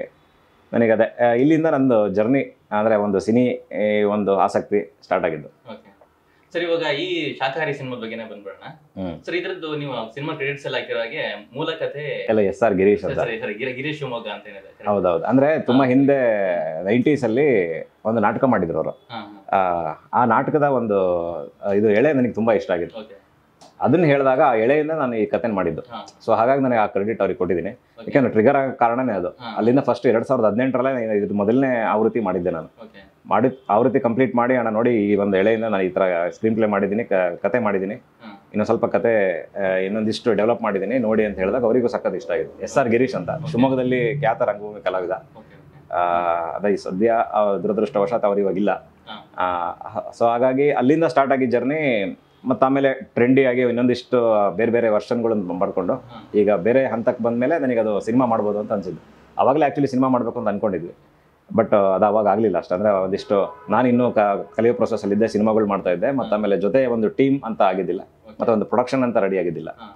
S1: ನನಗೆ ಅದೇ ಆ, ಇಲ್ಲಿಂದ ನಂದು ಜರ್ನಿ ಅಂದರೆ ಒಂದು ಸಿನಿ ಈ ಒಂದು ಆಸಕ್ತಿ ಸ್ಟಾರ್ಟ್ ಆಗಿದ್ದು
S2: ಓಕೆ. ಸರ್ ಇವಾಗ ಈ ಶಾಕಾಹಾರಿ ಸಿನಿಮಾ ಬಗ್ಗೆನೇ ಬಂದ್ಬಿಡೋಣ
S1: ಹ್ಮ್.
S2: ಸರ್ ಇದ್ರದ್ದು ನೀವು ಸಿನಿಮಾ ಕ್ರೆಡಿಟ್ಸ್ ಎಲ್ಲ ಹಾಕಿರೋ ಹಾಗೆ ಮೂಲ ಕಥೆ
S1: ಎಲ್ಲ ಎಸ್ ಆರ್ ಗಿರೀಶ್ ಅಂತ
S2: ಸರಿ ಸರಿ ಗಿರಿ- ಗಿರೀಶ್ ಶಿವಮೊಗ್ಗ ಅಂತ ಏನಿದೆ correct?
S1: ಹೌದೌದು ಅಂದರೆ ತುಂಬ ಹಿಂದೆ ನೈಂಟೀಸಲ್ಲಿ ಒಂದು ನಾಟಕ ಮಾಡಿದ್ರು ಅವರು
S2: ಹಾ, ಹಾ.
S1: ಆ ನಾಟಕದ ಒಂದು ಆ, ಇದು ಎಳೆ ನನಗೆ ತುಂಬ ಇಷ್ಟ ಆಗಿತ್ತು
S2: ಓಕೆ.
S1: ಅದನ್ನ ಹೇಳಿದಾಗ ಆ ಎಳೆಯಿಂದ ನಾನು ಈ ಕಥೆನ ಮಾಡಿದ್ದು
S2: ಹಾ.
S1: ಸೊ ಹಾಗಾಗಿ ನನಗೆ ಆ ಕ್ರೆಡಿಟ್ ಅವ್ರಿಗೆ ಕೊಟ್ಟಿದ್ದೀನಿ
S2: ಓಕೆ.
S1: ಯಾಕೆಂದ್ರೆ ಟ್ರಿಗರ್ ಆಗೋ ಕಾರಣನೇ ಅದು
S2: ಹಾ.
S1: ಅಲ್ಲಿಂದ ಫಸ್ಟ್ ಎರಡು ಸಾವಿರದ ಹದಿನೆಂಟರಲ್ಲೇ ಇದು ಮೊದಲನೇ ಆವೃತ್ತಿ ಮಾಡಿದ್ದೆ ನಾನು
S2: ಓಕೆ.
S1: ಮಾಡಿ ಆವೃತ್ತಿ ಕಂಪ್ಲೀಟ್ ಮಾಡಿ ಅಣ್ಣ ನೋಡಿ ಈ ಒಂದು ಎಳೆಯಿಂದ ನಾನು ಈ ಥರ ಸ್ಕ್ರೀನ್ ಪ್ಲೇ ಮಾಡಿದ್ದೀನಿ ಕ- ಕತೆ ಮಾಡಿದ್ದೀನಿ
S2: ಹಾ.
S1: ಇನ್ನೊಂದು ಸ್ವಲ್ಪ ಕತೆ ಆ, ಇನ್ನೊಂದಿಷ್ಟು ಡೆವಲಪ್ ಮಾಡಿದ್ದೀನಿ ನೋಡಿ ಅಂತ ಹೇಳಿದಾಗ ಅವರಿಗೂ ಸಖತ್ ಇಷ್ಟ ಆಗಿದೆ ಎಸ್ ಆರ್ ಗಿರೀಶ್ ಅಂತ ಶಿವಮೊಗ್ಗದಲ್ಲಿ ಖ್ಯಾತ ರಂಗಭೂಮಿ ಕಲಾವಿದ
S2: ಓಕೆ, ಓಕೆ.
S1: ಆ, ಅದೇ ಈ ಸದ್ಯ ಆ, ದುರದೃಷ್ಟವಶಾತ್ ಅವ್ರು ಇವಾಗಿಲ್ಲ
S2: ಹಾ.
S1: ಸೊ ಹಾಗಾಗಿ ಅಲ್ಲಿಂದ ಸ್ಟಾರ್ಟ್ ಆಗಿದ್ದ ಜರ್ನಿ ಮತ್ತು ಆಮೇಲೆ ಟ್ರೆಂಡಿ ಆಗಿ ಇನ್ನೊಂದಿಷ್ಟು ಬೇರೆ ಬೇರೆ ವರ್ಷನ್ಗಳನ್ನು ಬರ್ಕೊಂಡು
S2: ಹಾ.
S1: ಈಗ ಬೇರೆ ಹಂತಕ್ಕೆ ಬಂದಮೇಲೆ ನನಗೆ ಅದು ಸಿನಿಮಾ ಮಾಡ್ಬೋದು ಅಂತ ಅನ್ಸಿದ್ದು ಅವಾಗಲೇ ಆ್ಯಕ್ಚುಲಿ ಸಿನಿಮಾ ಮಾಡಬೇಕು ಅಂತ ಅಂದ್ಕೊಂಡಿದ್ವಿ ಬಟ್ ಅದು ಅವಾಗ ಆಗಲಿಲ್ಲ ಅಷ್ಟು ಅಂದರೆ ಒಂದಿಷ್ಟು ನಾನು ಇನ್ನೂ ಕ ಕಲಿಯೋ ಪ್ರೊಸೆಸಲ್ಲಿದ್ದೆ ಸಿನಿಮಾಗಳು ಮಾಡ್ತಾ ಇದ್ದೆ ಮತ್ತು ಆಮೇಲೆ ಜೊತೆ ಒಂದು ಟೀಮ್ ಅಂತ ಆಗಿದ್ದಿಲ್ಲ
S2: ಓಕೆ.
S1: ಮತ್ತು ಒಂದು ಪ್ರೊಡಕ್ಷನ್ ಅಂತ ರೆಡಿ ಆಗಿದ್ದಿಲ್ಲ
S2: ಹಾ.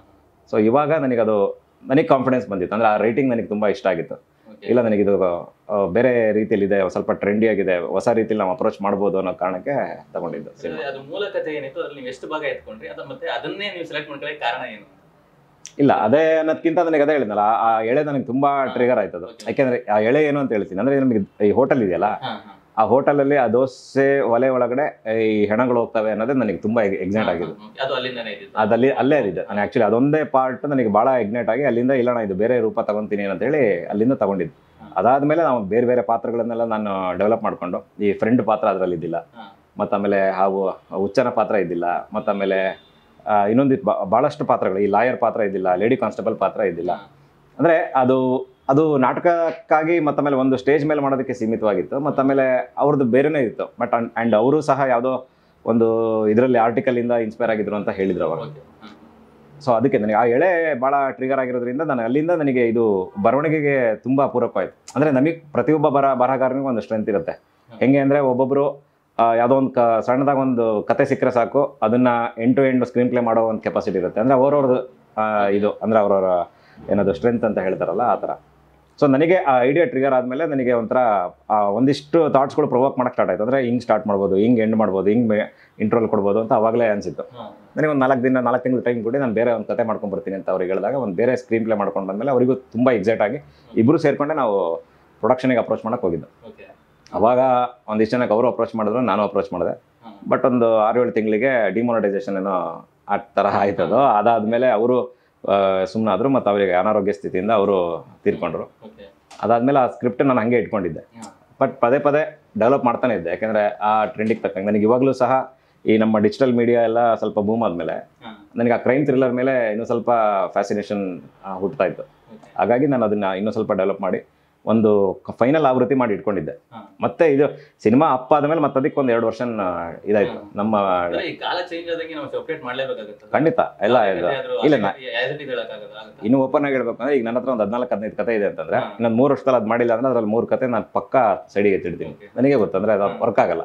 S1: ಸೊ ಇವಾಗ ನನಗದು ನನಗೆ ಕಾನ್ಫಿಡೆನ್ಸ್ ಬಂದಿತ್ತು ಅಂದರೆ ಆ ರೈಟಿಂಗ್ ನನಗೆ ತುಂಬ ಇಷ್ಟ ಆಗಿತ್ತು
S2: ಓಕೆ
S1: ಇಲ್ಲ ನನಗಿದು ಆ, ಬೇರೆ ರೀತಿಯಲ್ಲಿ ಇದೆ ಸ್ವಲ್ಪ ಟ್ರೆಂಡಿ ಆಗಿದೆ ಹೊಸ ರೀತಿಯಲ್ಲಿ ನಾವು ಅಪ್ರೋಚ್ ಮಾಡ್ಬೋದು ಅನ್ನೋ ಕಾರಣಕ್ಕೆ ತಗೊಂಡಿದ್ದು ಸಿನಿಮಾ
S2: ಅದು ಮೂಲ ಕಥೆ ಏನಿತ್ತು ಅದ್ರಲ್ಲಿ ನೀವು ಎಷ್ಟು ಭಾಗ ಎತ್ಕೊಂಡ್ರಿ ಅದ ಮತ್ತೆ ಅದನ್ನೇ ನೀವು ಸೆಲೆಕ್ಟ್ ಮಾಡ್ಕೊಳ್ಳೋಕೆ ಕಾರಣ ಏನು
S1: ಇಲ್ಲ ಅದೇ ಅನ್ನೋದಕ್ಕಿಂತ ನನಗೆ ಅದೇ ಹೇಳಿದ್ನಲ್ಲ ಆ- ಆ ಎಳೆ ನನಗೆ ತುಂಬಾ ಟ್ರಿಗರ್ ಆಯ್ತು ಅದು
S2: Okay.
S1: ಯಾಕೆಂದ್ರೆ ಆ ಎಳೆ ಏನು ಅಂತ ಹೇಳ್ತೀನಿ ಅಂದ್ರೆ ನಮಗೆ ಈ ಹೋಟೆಲ್ ಇದೆಯಲ್ಲ
S2: ಹಾ ಹಾ
S1: ಆ ಹೋಟೆಲಲ್ಲಿ ಆ ದೋಸೆ ಒಲೆ ಒಳಗಡೆ ಈ ಹೆಣಗಳು ಹೋಗ್ತವೆ ಅನ್ನೋದೇ ನನಗೆ ತುಂಬಾ ಎಗ್ನೈಟ್ ಆಗಿದೆ
S2: ಹಾ, ಹಾ. ಅದು ಅಲ್ಲಿಂದನೇ ಇದ್ದಿದ್ದು
S1: ಅದಲ್ಲಿ ಅಲ್ಲೇ ಇದೆ ನಾನು ಆಕ್ಚುಲಿ ಅದೊಂದೇ ಪಾರ್ಟ್ ನನಗೆ ಬಹಳ ಎಗ್ನೈಟ್ ಆಗಿ ಅಲ್ಲಿಂದ ಇಲ್ಲ ನಾನು ಇದು ಬೇರೆ ರೂಪ ತಗೊಂತೀನಿ ಅಂತ ಹೇಳಿ ಅಲ್ಲಿಂದ ತಗೊಂಡಿದ್ದು
S2: ಹಾ.
S1: ಅದಾದ್ಮೇಲೆ ನಾವು ಬೇರೆ ಬೇರೆ ಪಾತ್ರಗಳನ್ನೆಲ್ಲ ನಾನು ಡೆವಲಪ್ ಮಾಡ್ಕೊಂಡು ಈ ಫ್ರೆಂಡ್ ಪಾತ್ರ ಅದರಲ್ಲಿ ಇದ್ದಿಲ್ಲ
S2: ಹಾ.
S1: ಮತ್ತಾಮೇಲೆ ಹಾವು ಹುಚ್ಚನ ಪಾತ್ರ ಇದ್ದಿಲ್ಲ ಮತ್ತಾಮೇಲೆ ಆ, ಇನ್ನೊಂದಿತ್ತು ಬಾ- ಬಹಳಷ್ಟು ಪಾತ್ರಗಳು ಈ ಲಾಯರ್ ಪಾತ್ರ ಇದ್ದಿಲ್ಲ ಲೇಡಿ ಕಾನ್ಸ್ಟೇಬಲ್ ಪಾತ್ರ ಇದ್ದಿಲ್ಲ ಅಂದ್ರೆ ಅದು ಅದು ನಾಟಕಕ್ಕಾಗಿ ಮತ್ತಾಮೇಲೆ ಒಂದು ಸ್ಟೇಜ್ ಮೇಲೆ ಮಾಡೋದಕ್ಕೆ ಸೀಮಿತವಾಗಿತ್ತು ಮತ್ತಾಮೇಲೆ ಅವ್ರದ್ದು ಬೇರೆನೇ ಇತ್ತು ಬಟ್ ಅಂಡ್ ಅವರು ಸಹ ಯಾವುದೋ ಒಂದು ಇದರಲ್ಲಿ ಆರ್ಟಿಕಲ್ ಇಂದ ಇನ್ಸ್ಪೈರ್ ಆಗಿದ್ರು ಅಂತ ಹೇಳಿದ್ರು ಅವಾಗ
S2: ಓಕೆ ಹಾ.
S1: ಸೊ ಅದಕ್ಕೆ ನನಗೆ ಆ ಎಳೆ ಭಾಳ ಟ್ರಿಗರ್ ಆಗಿರೋದ್ರಿಂದ ನಾನು ಅಲ್ಲಿಂದ ನನಗೆ ಇದು ಬರವಣಿಗೆಗೆ ತುಂಬಾ ಪೂರಕವಾಯಿತು ಅಂದ್ರೆ ನಮಗೆ ಪ್ರತಿಯೊಬ್ಬ ಬರ ಬರಹಗಾರನಿಗೂ ಒಂದು ಸ್ಟ್ರೆಂತ್ ಇರುತ್ತೆ ಹೆಂಗೆ ಅಂದ್ರೆ ಒಬ್ಬೊಬ್ರು ಆ, ಯಾವುದೋ ಒಂದು ಕ ಸಣ್ಣದಾಗ ಒಂದು ಕತೆ ಸಿಕ್ಕರೆ ಸಾಕು ಅದನ್ನ ಎಂಟು ಟು ಎಂಡ್ ಸ್ಕ್ರೀನ್ ಪ್ಲೇ ಮಾಡೋ ಒಂದು ಕೆಪಾಸಿಟಿ ಇರುತ್ತೆ ಅಂದ್ರೆ ಅವ್ರವ್ರದ್ದು ಆ, ಇದು ಅಂದ್ರೆ ಅವ್ರವ್ರ ಏನದು ಸ್ಟ್ರೆಂತ್ ಅಂತ ಹೇಳ್ತಾರಲ್ಲ ಆ ಥರ ಸೊ ನನಗೆ ಆ ಐಡಿಯಾ ಟ್ರಿಗರ್ ಆದಮೇಲೆ ನನಗೆ ಒಂಥರ ಆ, ಒಂದಿಷ್ಟು ಥಾಟ್ಸ್ಗಳು ಪ್ರೊವೋಕ್ ಮಾಡಕ್ಕೆ ಸ್ಟಾರ್ಟ್ ಆಯ್ತು ಅಂದರೆ ಹಿಂಗೆ ಸ್ಟಾರ್ಟ್ ಮಾಡ್ಬೋದು ಹಿಂಗೆ ಎಂಡ್ ಮಾಡ್ಬೋದು ಹಿಂಗೆ ಇಂಟ್ರೋಲ್ ಕೊಡ್ಬೋದು ಅಂತ ಅವಾಗಲೇ ಅನಿಸಿತ್ತು
S2: ಹಾ.
S1: ನನಗೆ ಒಂದು ನಾಲ್ಕು ದಿನ ನಾಲ್ಕು ತಿಂಗಳು ಟೈಮ್ ಕೊಡಿ ನಾನು ಬೇರೆ ಒಂದು ಕತೆ ಮಾಡ್ಕೊಂಡು ಬರ್ತೀನಿ ಅಂತ ಅವ್ರಿಗೆ ಹೇಳಿದಾಗ ಒಂದು ಬೇರೆ ಸ್ಕ್ರೀನ್ ಪ್ಲೇ ಮಾಡ್ಕೊಂಡು ಬಂದಮೇಲೆ ಅವರಿಗೂ ತುಂಬ ಎಕ್ಸೈಟ್ ಆಗಿ ಇಬ್ಬರು ಸೇರ್ಕೊಂಡೆ ನಾವು ಪ್ರೊಡಕ್ಷನಿಗೆ ಅಪ್ರೋಚ್ ಮಾಡೋಕೆ ಹೋಗಿದ್ದು
S2: ಓಕೆ
S1: ಅವಾಗ ಒಂದಿಷ್ಟು ಜನಕ್ಕೆ ಅವರು ಅಪ್ರೋಚ್ ಮಾಡಿದ್ರು ನಾನು ಅಪ್ರೋಚ್ ಮಾಡಿದೆ
S2: ಹಾ.
S1: ಬಟ್ ಒಂದು ಆರು ಏಳು ತಿಂಗಳಿಗೆ ಡಿಮಾನಿಟೈಸೇಷನ್ ಏನೋ ಆ ಥರ ಆಯ್ತದು ಅದಾದಮೇಲೆ ಅವರು ಸುಮ್ಮನಾದ್ರು ಮತ್ತು ಅವರಿಗೆ ಅನಾರೋಗ್ಯ ಸ್ಥಿತಿಯಿಂದ ಅವರು ತೀರ್ಕೊಂಡ್ರು
S2: ಓಕೆ
S1: ಅದಾದಮೇಲೆ ಆ ಸ್ಕ್ರಿಪ್ಟ್ ನಾನು ಹಂಗೆ ಇಟ್ಕೊಂಡಿದ್ದೆ
S2: ಹಾ.
S1: ಬಟ್ ಪದೇ ಪದೇ ಡೆವಲಪ್ ಮಾಡ್ತಾನೆ ಇದ್ದೆ ಯಾಕೆಂದರೆ ಆ ಟ್ರೆಂಡಿಗೆ ತಕ್ಕಂಗೆ ನನಗೆ ಇವಾಗಲೂ ಸಹ ಈ ನಮ್ಮ ಡಿಜಿಟಲ್ ಮೀಡಿಯಾ ಎಲ್ಲ ಸ್ವಲ್ಪ ಬೂಮ್ ಆದಮೇಲೆ
S2: ಹಾ.
S1: ನನಗೆ ಆ ಕ್ರೈಮ್ ಥ್ರಿಲ್ಲರ್ ಮೇಲೆ ಇನ್ನೂ ಸ್ವಲ್ಪ ಫ್ಯಾಸಿನೇಷನ್ ಹುಟ್ತಾ ಇತ್ತು
S2: ಓಕೆ
S1: ಹಾಗಾಗಿ ನಾನು ಅದನ್ನ ಇನ್ನೂ ಸ್ವಲ್ಪ ಡೆವಲಪ್ ಮಾಡಿ ಒಂದು ಫೈನಲ್ ಆವೃತ್ತಿ ಮಾಡಿ ಇಟ್ಕೊಂಡಿದ್ದೆ
S2: ಹಾ.
S1: ಮತ್ತೆ ಇದು ಸಿನಿಮಾ ಅಪ್ಪ ಆದಮೇಲೆ ಮತ್ತೆ ಅದಕ್ಕೆ ಒಂದು ಎರಡು ವರ್ಷ ಇದಾಯ್ತು
S2: ಹಾ.
S1: ನಮ್ಮ
S2: ಅಂದ್ರೆ ಈ ಕಾಲ ಚೇಂಜ್ ಆದಂಗೆ ನಾವು ಅಪ್ಡೇಟ್ ಮಾಡ್ಲೇಬೇಕಾಗುತ್ತೆ
S1: ಖಂಡಿತ ಎಲ್ಲ ಇದು ಇಲ್ಲ ನಾ-
S2: ಹೇಳಕ್ಕಾಗಲ್ಲ
S1: ಇನ್ನು ಓಪನ್ ಆಗಿ ಹೇಳ್ಬೇಕು ಅಂದ್ರೆ ಈಗ ನನ್ನ ಹತ್ರ ಒಂದು ಹದಿನಾಲ್ಕು ಹದಿನೈದು ಕತೆ ಇದೆ ಅಂತಂದ್ರೆ
S2: ಹಾ.
S1: ಇನ್ನೊಂದು ಮೂರು ವರ್ಷದಲ್ಲಿ ಅದು ಮಾಡಿಲ್ಲ ಅಂದ್ರೆ ಅದ್ರಲ್ಲಿ ಮೂರು ಕತೆ ನಾನು ಪಕ್ಕ ಸೈಡಿಗೆ ಎತ್ತಿಡ್ತೀನಿ
S2: Okay.
S1: ನನಗೆ ಗೊತ್ತು ಅಂದ್ರೆ ಅದು
S2: ಹಾ.
S1: ವರ್ಕ್ ಆಗಲ್ಲ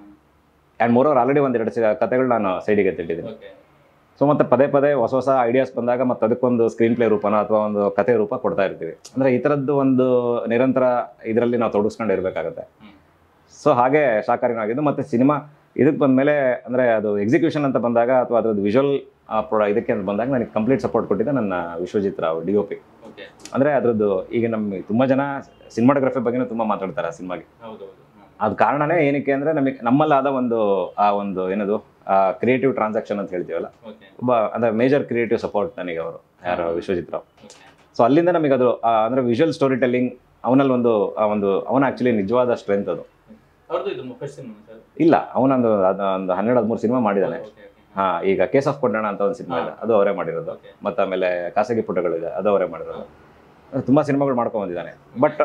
S1: ಆ್ಯಂಡ್ ಮೂರವ್ರು ಆಲ್ರೆಡಿ ಒಂದು ಎರಡು ಕತೆಗಳು ನಾನು ಸೈಡಿಗೆ ಎತ್ತಿಟ್ಟಿದ್ದೀನಿ
S2: ಓಕೆ
S1: ಸೊ ಮತ್ತೆ ಪದೇ ಪದೇ ಹೊಸ ಹೊಸ ಐಡಿಯಾಸ್ ಬಂದಾಗ ಮತ್ತೆ ಅದಕ್ಕೊಂದು ಸ್ಕ್ರೀನ್ ಪ್ಲೇ ರೂಪನ ಅಥವಾ ಒಂದು ಕತೆ ರೂಪ ಕೊಡ್ತಾ ಇರ್ತೀವಿ ಅಂದ್ರೆ ಈ ಥರದ್ದು ಒಂದು ನಿರಂತರ ಇದರಲ್ಲಿ ನಾವು ತೊಡಗಿಸ್ಕೊಂಡು ಇರಬೇಕಾಗತ್ತೆ
S2: ಹ್ಮ್.
S1: ಸೊ ಹಾಗೆ ಶಾಕಾರಿನೂ ಆಗಿದ್ದು ಮತ್ತೆ ಸಿನಿಮಾ ಇದಕ್ಕೆ ಬಂದಮೇಲೆ ಅಂದ್ರೆ ಅದು ಎಕ್ಸಿಕ್ಯೂಷನ್ ಅಂತ ಬಂದಾಗ ಅಥವಾ ಅದ್ರದ್ದು ವಿಜುವಲ್ ಪ್ರೊಡ ಇದಕ್ಕೆ ಅಂತ ಬಂದಾಗ ನನಗೆ ಕಂಪ್ಲೀಟ್ ಸಪೋರ್ಟ್ ಕೊಟ್ಟಿದ್ದೆ ನನ್ನ Vishwajit Rao D O P
S2: okay
S1: ಅಂದ್ರೆ ಅದ್ರದ್ದು ಈಗ ನಮ್ಗೆ ತುಂಬಾ ಜನ ಸಿನಿಮಾಟೋಗ್ರಫಿ ಬಗ್ಗೆನೂ ತುಂಬಾ ಮಾತಾಡ್ತಾರೆ ಆ ಸಿನಿಮಾಗೆ
S2: ಹೌದು ಹೌದು
S1: ಅದ್ ಕಾರಣನೇ ಏನಕ್ಕೆ ಅಂದ್ರೆ ನಮಗೆ ನಮ್ಮಲ್ಲಾದ ಒಂದು ಆ ಒಂದು ಏನದು ಕ್ರಿಯೇಟಿವ್ ಟ್ರಾನ್ಸಾಕ್ಷನ್ ಅಂತ ಹೇಳ್ತೀವಲ್ಲ
S2: ಓಕೆ
S1: ಒಬ್ಬ ಅಂದ್ರೆ ಮೇಜರ್ ಕ್ರಿಯೇಟಿವ್ ಸಪೋರ್ಟ್ ನನಗೆ ಅವರು ಯಾರು ವಿಶ್ವಜಿತ್ ರಾವ್
S2: ಓಕೆ
S1: ಸೊ ಅಲ್ಲಿಂದ ನಮಗೆ ಅದು ಆ, ಅಂದ್ರೆ ವಿಜುವಲ್ ಸ್ಟೋರಿ ಟೆಲ್ಲಿಂಗ್ ಅವನಲ್ಲಿ ಒಂದು ಆ ಒಂದು ಅವನ ಆಕ್ಚುಲಿ ನಿಜವಾದ ಸ್ಟ್ರೆಂತ್ ಅದು
S2: ಅವ್ರದ್ದು ಇದು ಫಸ್ಟ್ ಸಿನಿಮಾ ಸರ್
S1: ಇಲ್ಲ ಅವನೊಂದು ಅದ್- ಒಂದು ಹನ್ನೆರಡು ಹದಿಮೂರು ಸಿನಿಮಾ ಮಾಡಿದ್ದಾನೆ
S2: ಓಕೆ ಓಕೆ
S1: ಹಾ ಈಗ ಕೇಸ್ ಆಫ್ ಕೊಂಡಣ ಅಂತ ಒಂದು ಸಿನಿಮಾ ಇದೆ ಅದು ಅವರೇ ಮಾಡಿರೋದು
S2: ಓಕೆ
S1: ಮತ್ತೆ ಆಮೇಲೆ ಖಾಸಗಿ ಪುಟಗಳಿದೆ ಅದು ಅವರೇ ಮಾಡಿರೋದು ಅಂದ್ರೆ ತುಂಬಾ ಸಿನಿಮಾಗಳು ಮಾಡ್ಕೊಂಡ್ ಬಂದಿದ್ದಾನೆ ಬಟ್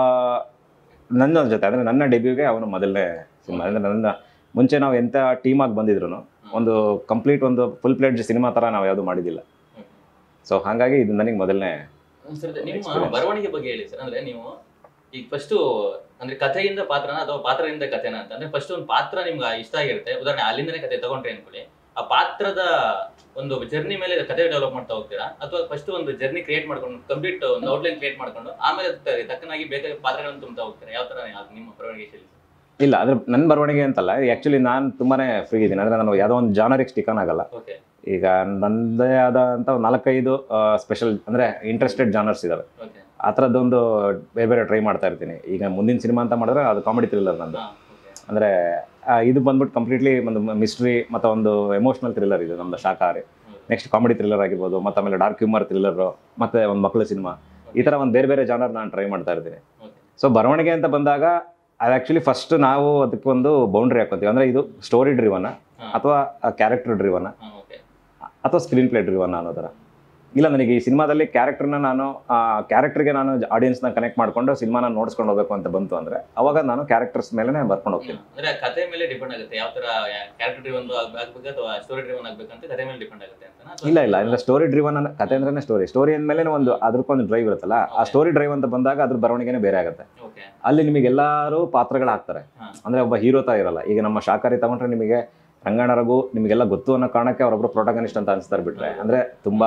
S1: ನನ್ನ ಜೊತೆ ಅಂದ್ರೆ ನನ್ನ ಡೆಬ್ಯೂಗೆ ಅವನು ಮೊದಲನೇ ಸಿನಿಮಾ ಅಂದ್ರೆ ನನ್ನ ಮುಂಚೆ ನಾವು ಎಂತ ಟೀಮ್ ಆಗಿ ಬಂದಿದ್ರು ಒಂದು ಕಂಪ್ಲೀಟ್ ಒಂದು ಫುಲ್ ಪ್ಲೇಟ್ ಸಿನಿಮಾ ತರ ನಾವು ಯಾವುದು ಮಾಡಿದಿಲ್ಲ ಸೊ ಹಾಗಾಗಿ ಇದು ನನಗೆ ಮೊದಲನೇ
S2: ಸರ್ ನಿಮ್ಮ
S1: Experience.
S2: ಬರವಣಿಗೆ ಬಗ್ಗೆ ಹೇಳಿ ಸರ್ ಅಂದ್ರೆ ನೀವು ಈಗ ಫಸ್ಟ್ ಅಂದ್ರೆ ಕಥೆಯಿಂದ ಪಾತ್ರನ ಅಥವಾ ಪಾತ್ರದಿಂದ ಕಥೆನ ಅಂತ ಅಂದ್ರೆ ಫಸ್ಟ್ ಒಂದು ಪಾತ್ರ ನಿಮ್ಗೆ ಇಷ್ಟ ಆಗಿರುತ್ತೆ ಉದಾಹರಣೆ ಅಲ್ಲಿಂದನೇ ಕಥೆ ತಗೊಂಡ್ರಿ ಅನ್ಕೊಳ್ಳಿ ಆ ಪಾತ್ರದ ಒಂದು ಜರ್ನಿ ಮೇಲೆ ಕಥೆ ಡೆವಲಪ್ ಮಾಡ್ತಾ ಹೋಗ್ತೀರಾ ಅಥವಾ ಫಸ್ಟ್ ಒಂದು ಜರ್ನಿ ಕ್ರಿಯೇಟ್ ಮಾಡ್ಕೊಂಡು ಕಂಪ್ಲೀಟ್ ಒಂದು ಔಟ್ಲೈನ್ ಕ್ರಿಯೇಟ್ ಮಾಡ್ಕೊಂಡು ಆಮೇಲೆ ಅದಕ್ಕೆ ತಕ್ಕನಾಗಿ ಬೇಕಾದ ಪಾತ್ರಗಳನ್ನು ತುಂಬತಾ ಹೋಗ್ತೀರಾ ಯಾವ ತರ ಅದು ನಿಮ್ಮ ಬರವಣಿಗೆ ಶೈಲಿ
S1: ಇಲ್ಲ ಅದ್ರ ನನ್ನ ಬರವಣಿಗೆ ಅಂತಲ್ಲ ಆ್ಯಕ್ಚುಲಿ ನಾನು ತುಂಬಾನೇ ಫ್ರೀ ಇದ್ದೀನಿ ಅಂದರೆ ನಾನು ಯಾವುದೋ ಒಂದು ಜಾನರಿಗೆ ಸ್ಟಿಕನ್ ಆಗಲ್ಲ
S2: ಓಕೆ
S1: ಈಗ ನನ್ನದೇ ಆದಂಥ ಒಂದು ನಾಲ್ಕೈದು ಸ್ಪೆಷಲ್ ಅಂದರೆ ಇಂಟ್ರೆಸ್ಟೆಡ್ ಜಾನರ್ಸ್ ಇದಾವೆ
S2: ಓಕೆ
S1: ಆ ಥರದ್ದೊಂದು ಬೇರೆ ಬೇರೆ ಟ್ರೈ ಮಾಡ್ತಾ ಇರ್ತೀನಿ ಈಗ ಮುಂದಿನ ಸಿನಿಮಾ ಅಂತ ಮಾಡಿದ್ರೆ ಅದು ಕಾಮಿಡಿ ಥ್ರಿಲ್ಲರ್ ನಂದು
S2: ಹಾ ಓಕೆ
S1: ಅಂದರೆ ಇದು ಬಂದ್ಬಿಟ್ಟು ಕಂಪ್ಲೀಟ್ಲಿ ಒಂದು ಮಿಸ್ಟ್ರಿ ಮತ್ತು ಒಂದು ಎಮೋಷ್ನಲ್ ಥ್ರಿಲ್ಲರ್ ಇದು ನಮ್ಮದು ಶಾಖಾಹಾರಿ ನೆಕ್ಸ್ಟ್ ಕಾಮಿಡಿ ಥ್ರಿಲ್ಲರ್ ಆಗಿರ್ಬೋದು ಮತ್ತು ಆಮೇಲೆ ಡಾರ್ಕ್ ಹ್ಯೂಮರ್ ಥ್ರಿಲ್ಲರು ಮತ್ತು ಒಂದು ಮಕ್ಕಳ ಸಿನಿಮಾ ಈ ಥರ ಒಂದು ಬೇರೆ ಬೇರೆ ಜಾನರ್ ನಾನು ಟ್ರೈ ಮಾಡ್ತಾ ಇರ್ತೀನಿ
S2: ಓಕೆ
S1: ಸೊ ಬರವಣಿಗೆ ಅಂತ ಬಂದಾಗ ಅದು ಆ್ಯಕ್ಚುಲಿ ಫಸ್ಟ್ ನಾವು ಅದಕ್ಕೊಂದು ಬೌಂಡ್ರಿ ಹಾಕೋತೀವಿ ಅಂದರೆ ಇದು ಸ್ಟೋರಿ ಡ್ರಿವನ
S2: ಹಾ.
S1: ಅಥವಾ ಕ್ಯಾರೆಕ್ಟರ್ ಡ್ರಿವನ
S2: ಹಾ ಓಕೆ
S1: ಅಥವಾ ಸ್ಕ್ರೀನ್ ಪ್ಲೇ ಡ್ರಿವನ್ ಅನ್ನೋ ಥರ ಇಲ್ಲ ನನಗೆ ಈ ಸಿನಿಮಾದಲ್ಲಿ ಕ್ಯಾರೆಕ್ಟರ್ನ ನಾನು ಆ ಕ್ಯಾರೆಕ್ಟರ್ಗೆ ನಾನು ಆಡಿಯನ್ಸ್ನ ಕನೆಕ್ಟ್ ಮಾಡ್ಕೊಂಡು ಸಿನಿಮಾನ ನೋಡ್ಸ್ಕೊಂಡು ಹೋಗ್ಬೇಕು ಅಂತ ಬಂತು ಅಂದರೆ ಅವಾಗ ನಾನು ಕ್ಯಾರೆಕ್ಟರ್ಸ್ ಮೇಲೆ ಬರ್ಕೊಂಡು ಹೋಗ್ತೀನಿ
S2: ಅಂದ್ರೆ ಆ ಕಥೆ ಮೇಲೆ ಡಿಪೆಂಡ್ ಆಗುತ್ತೆ ಯಾವ ತರ ಕ್ಯಾರೆಕ್ಟರ್ ಡ್ರಿವನ್ ಆಗ್ಬೇಕು ಅಥವಾ ಸ್ಟೋರಿ ಡ್ರಿವನ್ ಆಗ್ಬೇಕಂತ ಕಥೆ ಮೇಲೆ ಡಿಪೆಂಡ್ ಆಗುತ್ತೆ ಅಂತ
S1: ಇಲ್ಲ ಇಲ್ಲ ಇಲ್ಲ ಸ್ಟೋರಿ ಡ್ರಿವನ್ ಅನ್ನೋ ಕತೆ ಅಂದ್ರೆ ಸ್ಟೋರಿ ಸ್ಟೋರಿ ಅಂದಮೇಲೆ ಒಂದು ಅದಕ್ಕೊಂದು ಡ್ರೈವ್ ಇರುತ್ತಲ್ಲ ಆ ಸ್ಟೋರಿ ಡ್ರೈವ್ ಅಂತ ಬಂದಾಗ ಅದ್ರ ಬರವಣಿಗೆನೇ ಬೇರೆ ಆಗುತ್ತೆ
S2: ಓಕೆ
S1: ಅಲ್ಲಿ ನಿಮಗೆ ಎಲ್ಲರೂ ಪಾತ್ರಗಳು ಹಾಕ್ತಾರೆ
S2: ಹಾ.
S1: ಅಂದ್ರೆ ಒಬ್ಬ ಹೀರೋ ತರ ಇರಲ್ಲ ಈಗ ನಮ್ಮ ಶಾಕಾರಿ ತಗೊಂಡ್ರೆ ನಿಮಗೆ ರಂಗಣ್ಣ ರಘು ನಿಮಗೆಲ್ಲ ಗೊತ್ತು ಅನ್ನೋ ಕಾರಣಕ್ಕೆ ಅವರೊಬ್ರು ಪ್ರೊಟಗನಿಸ್ಟ್ ಅಂತ ಅನಿಸ್ತಾರೆ ಬಿಟ್ರೆ ಅಂದ್ರೆ ತುಂಬಾ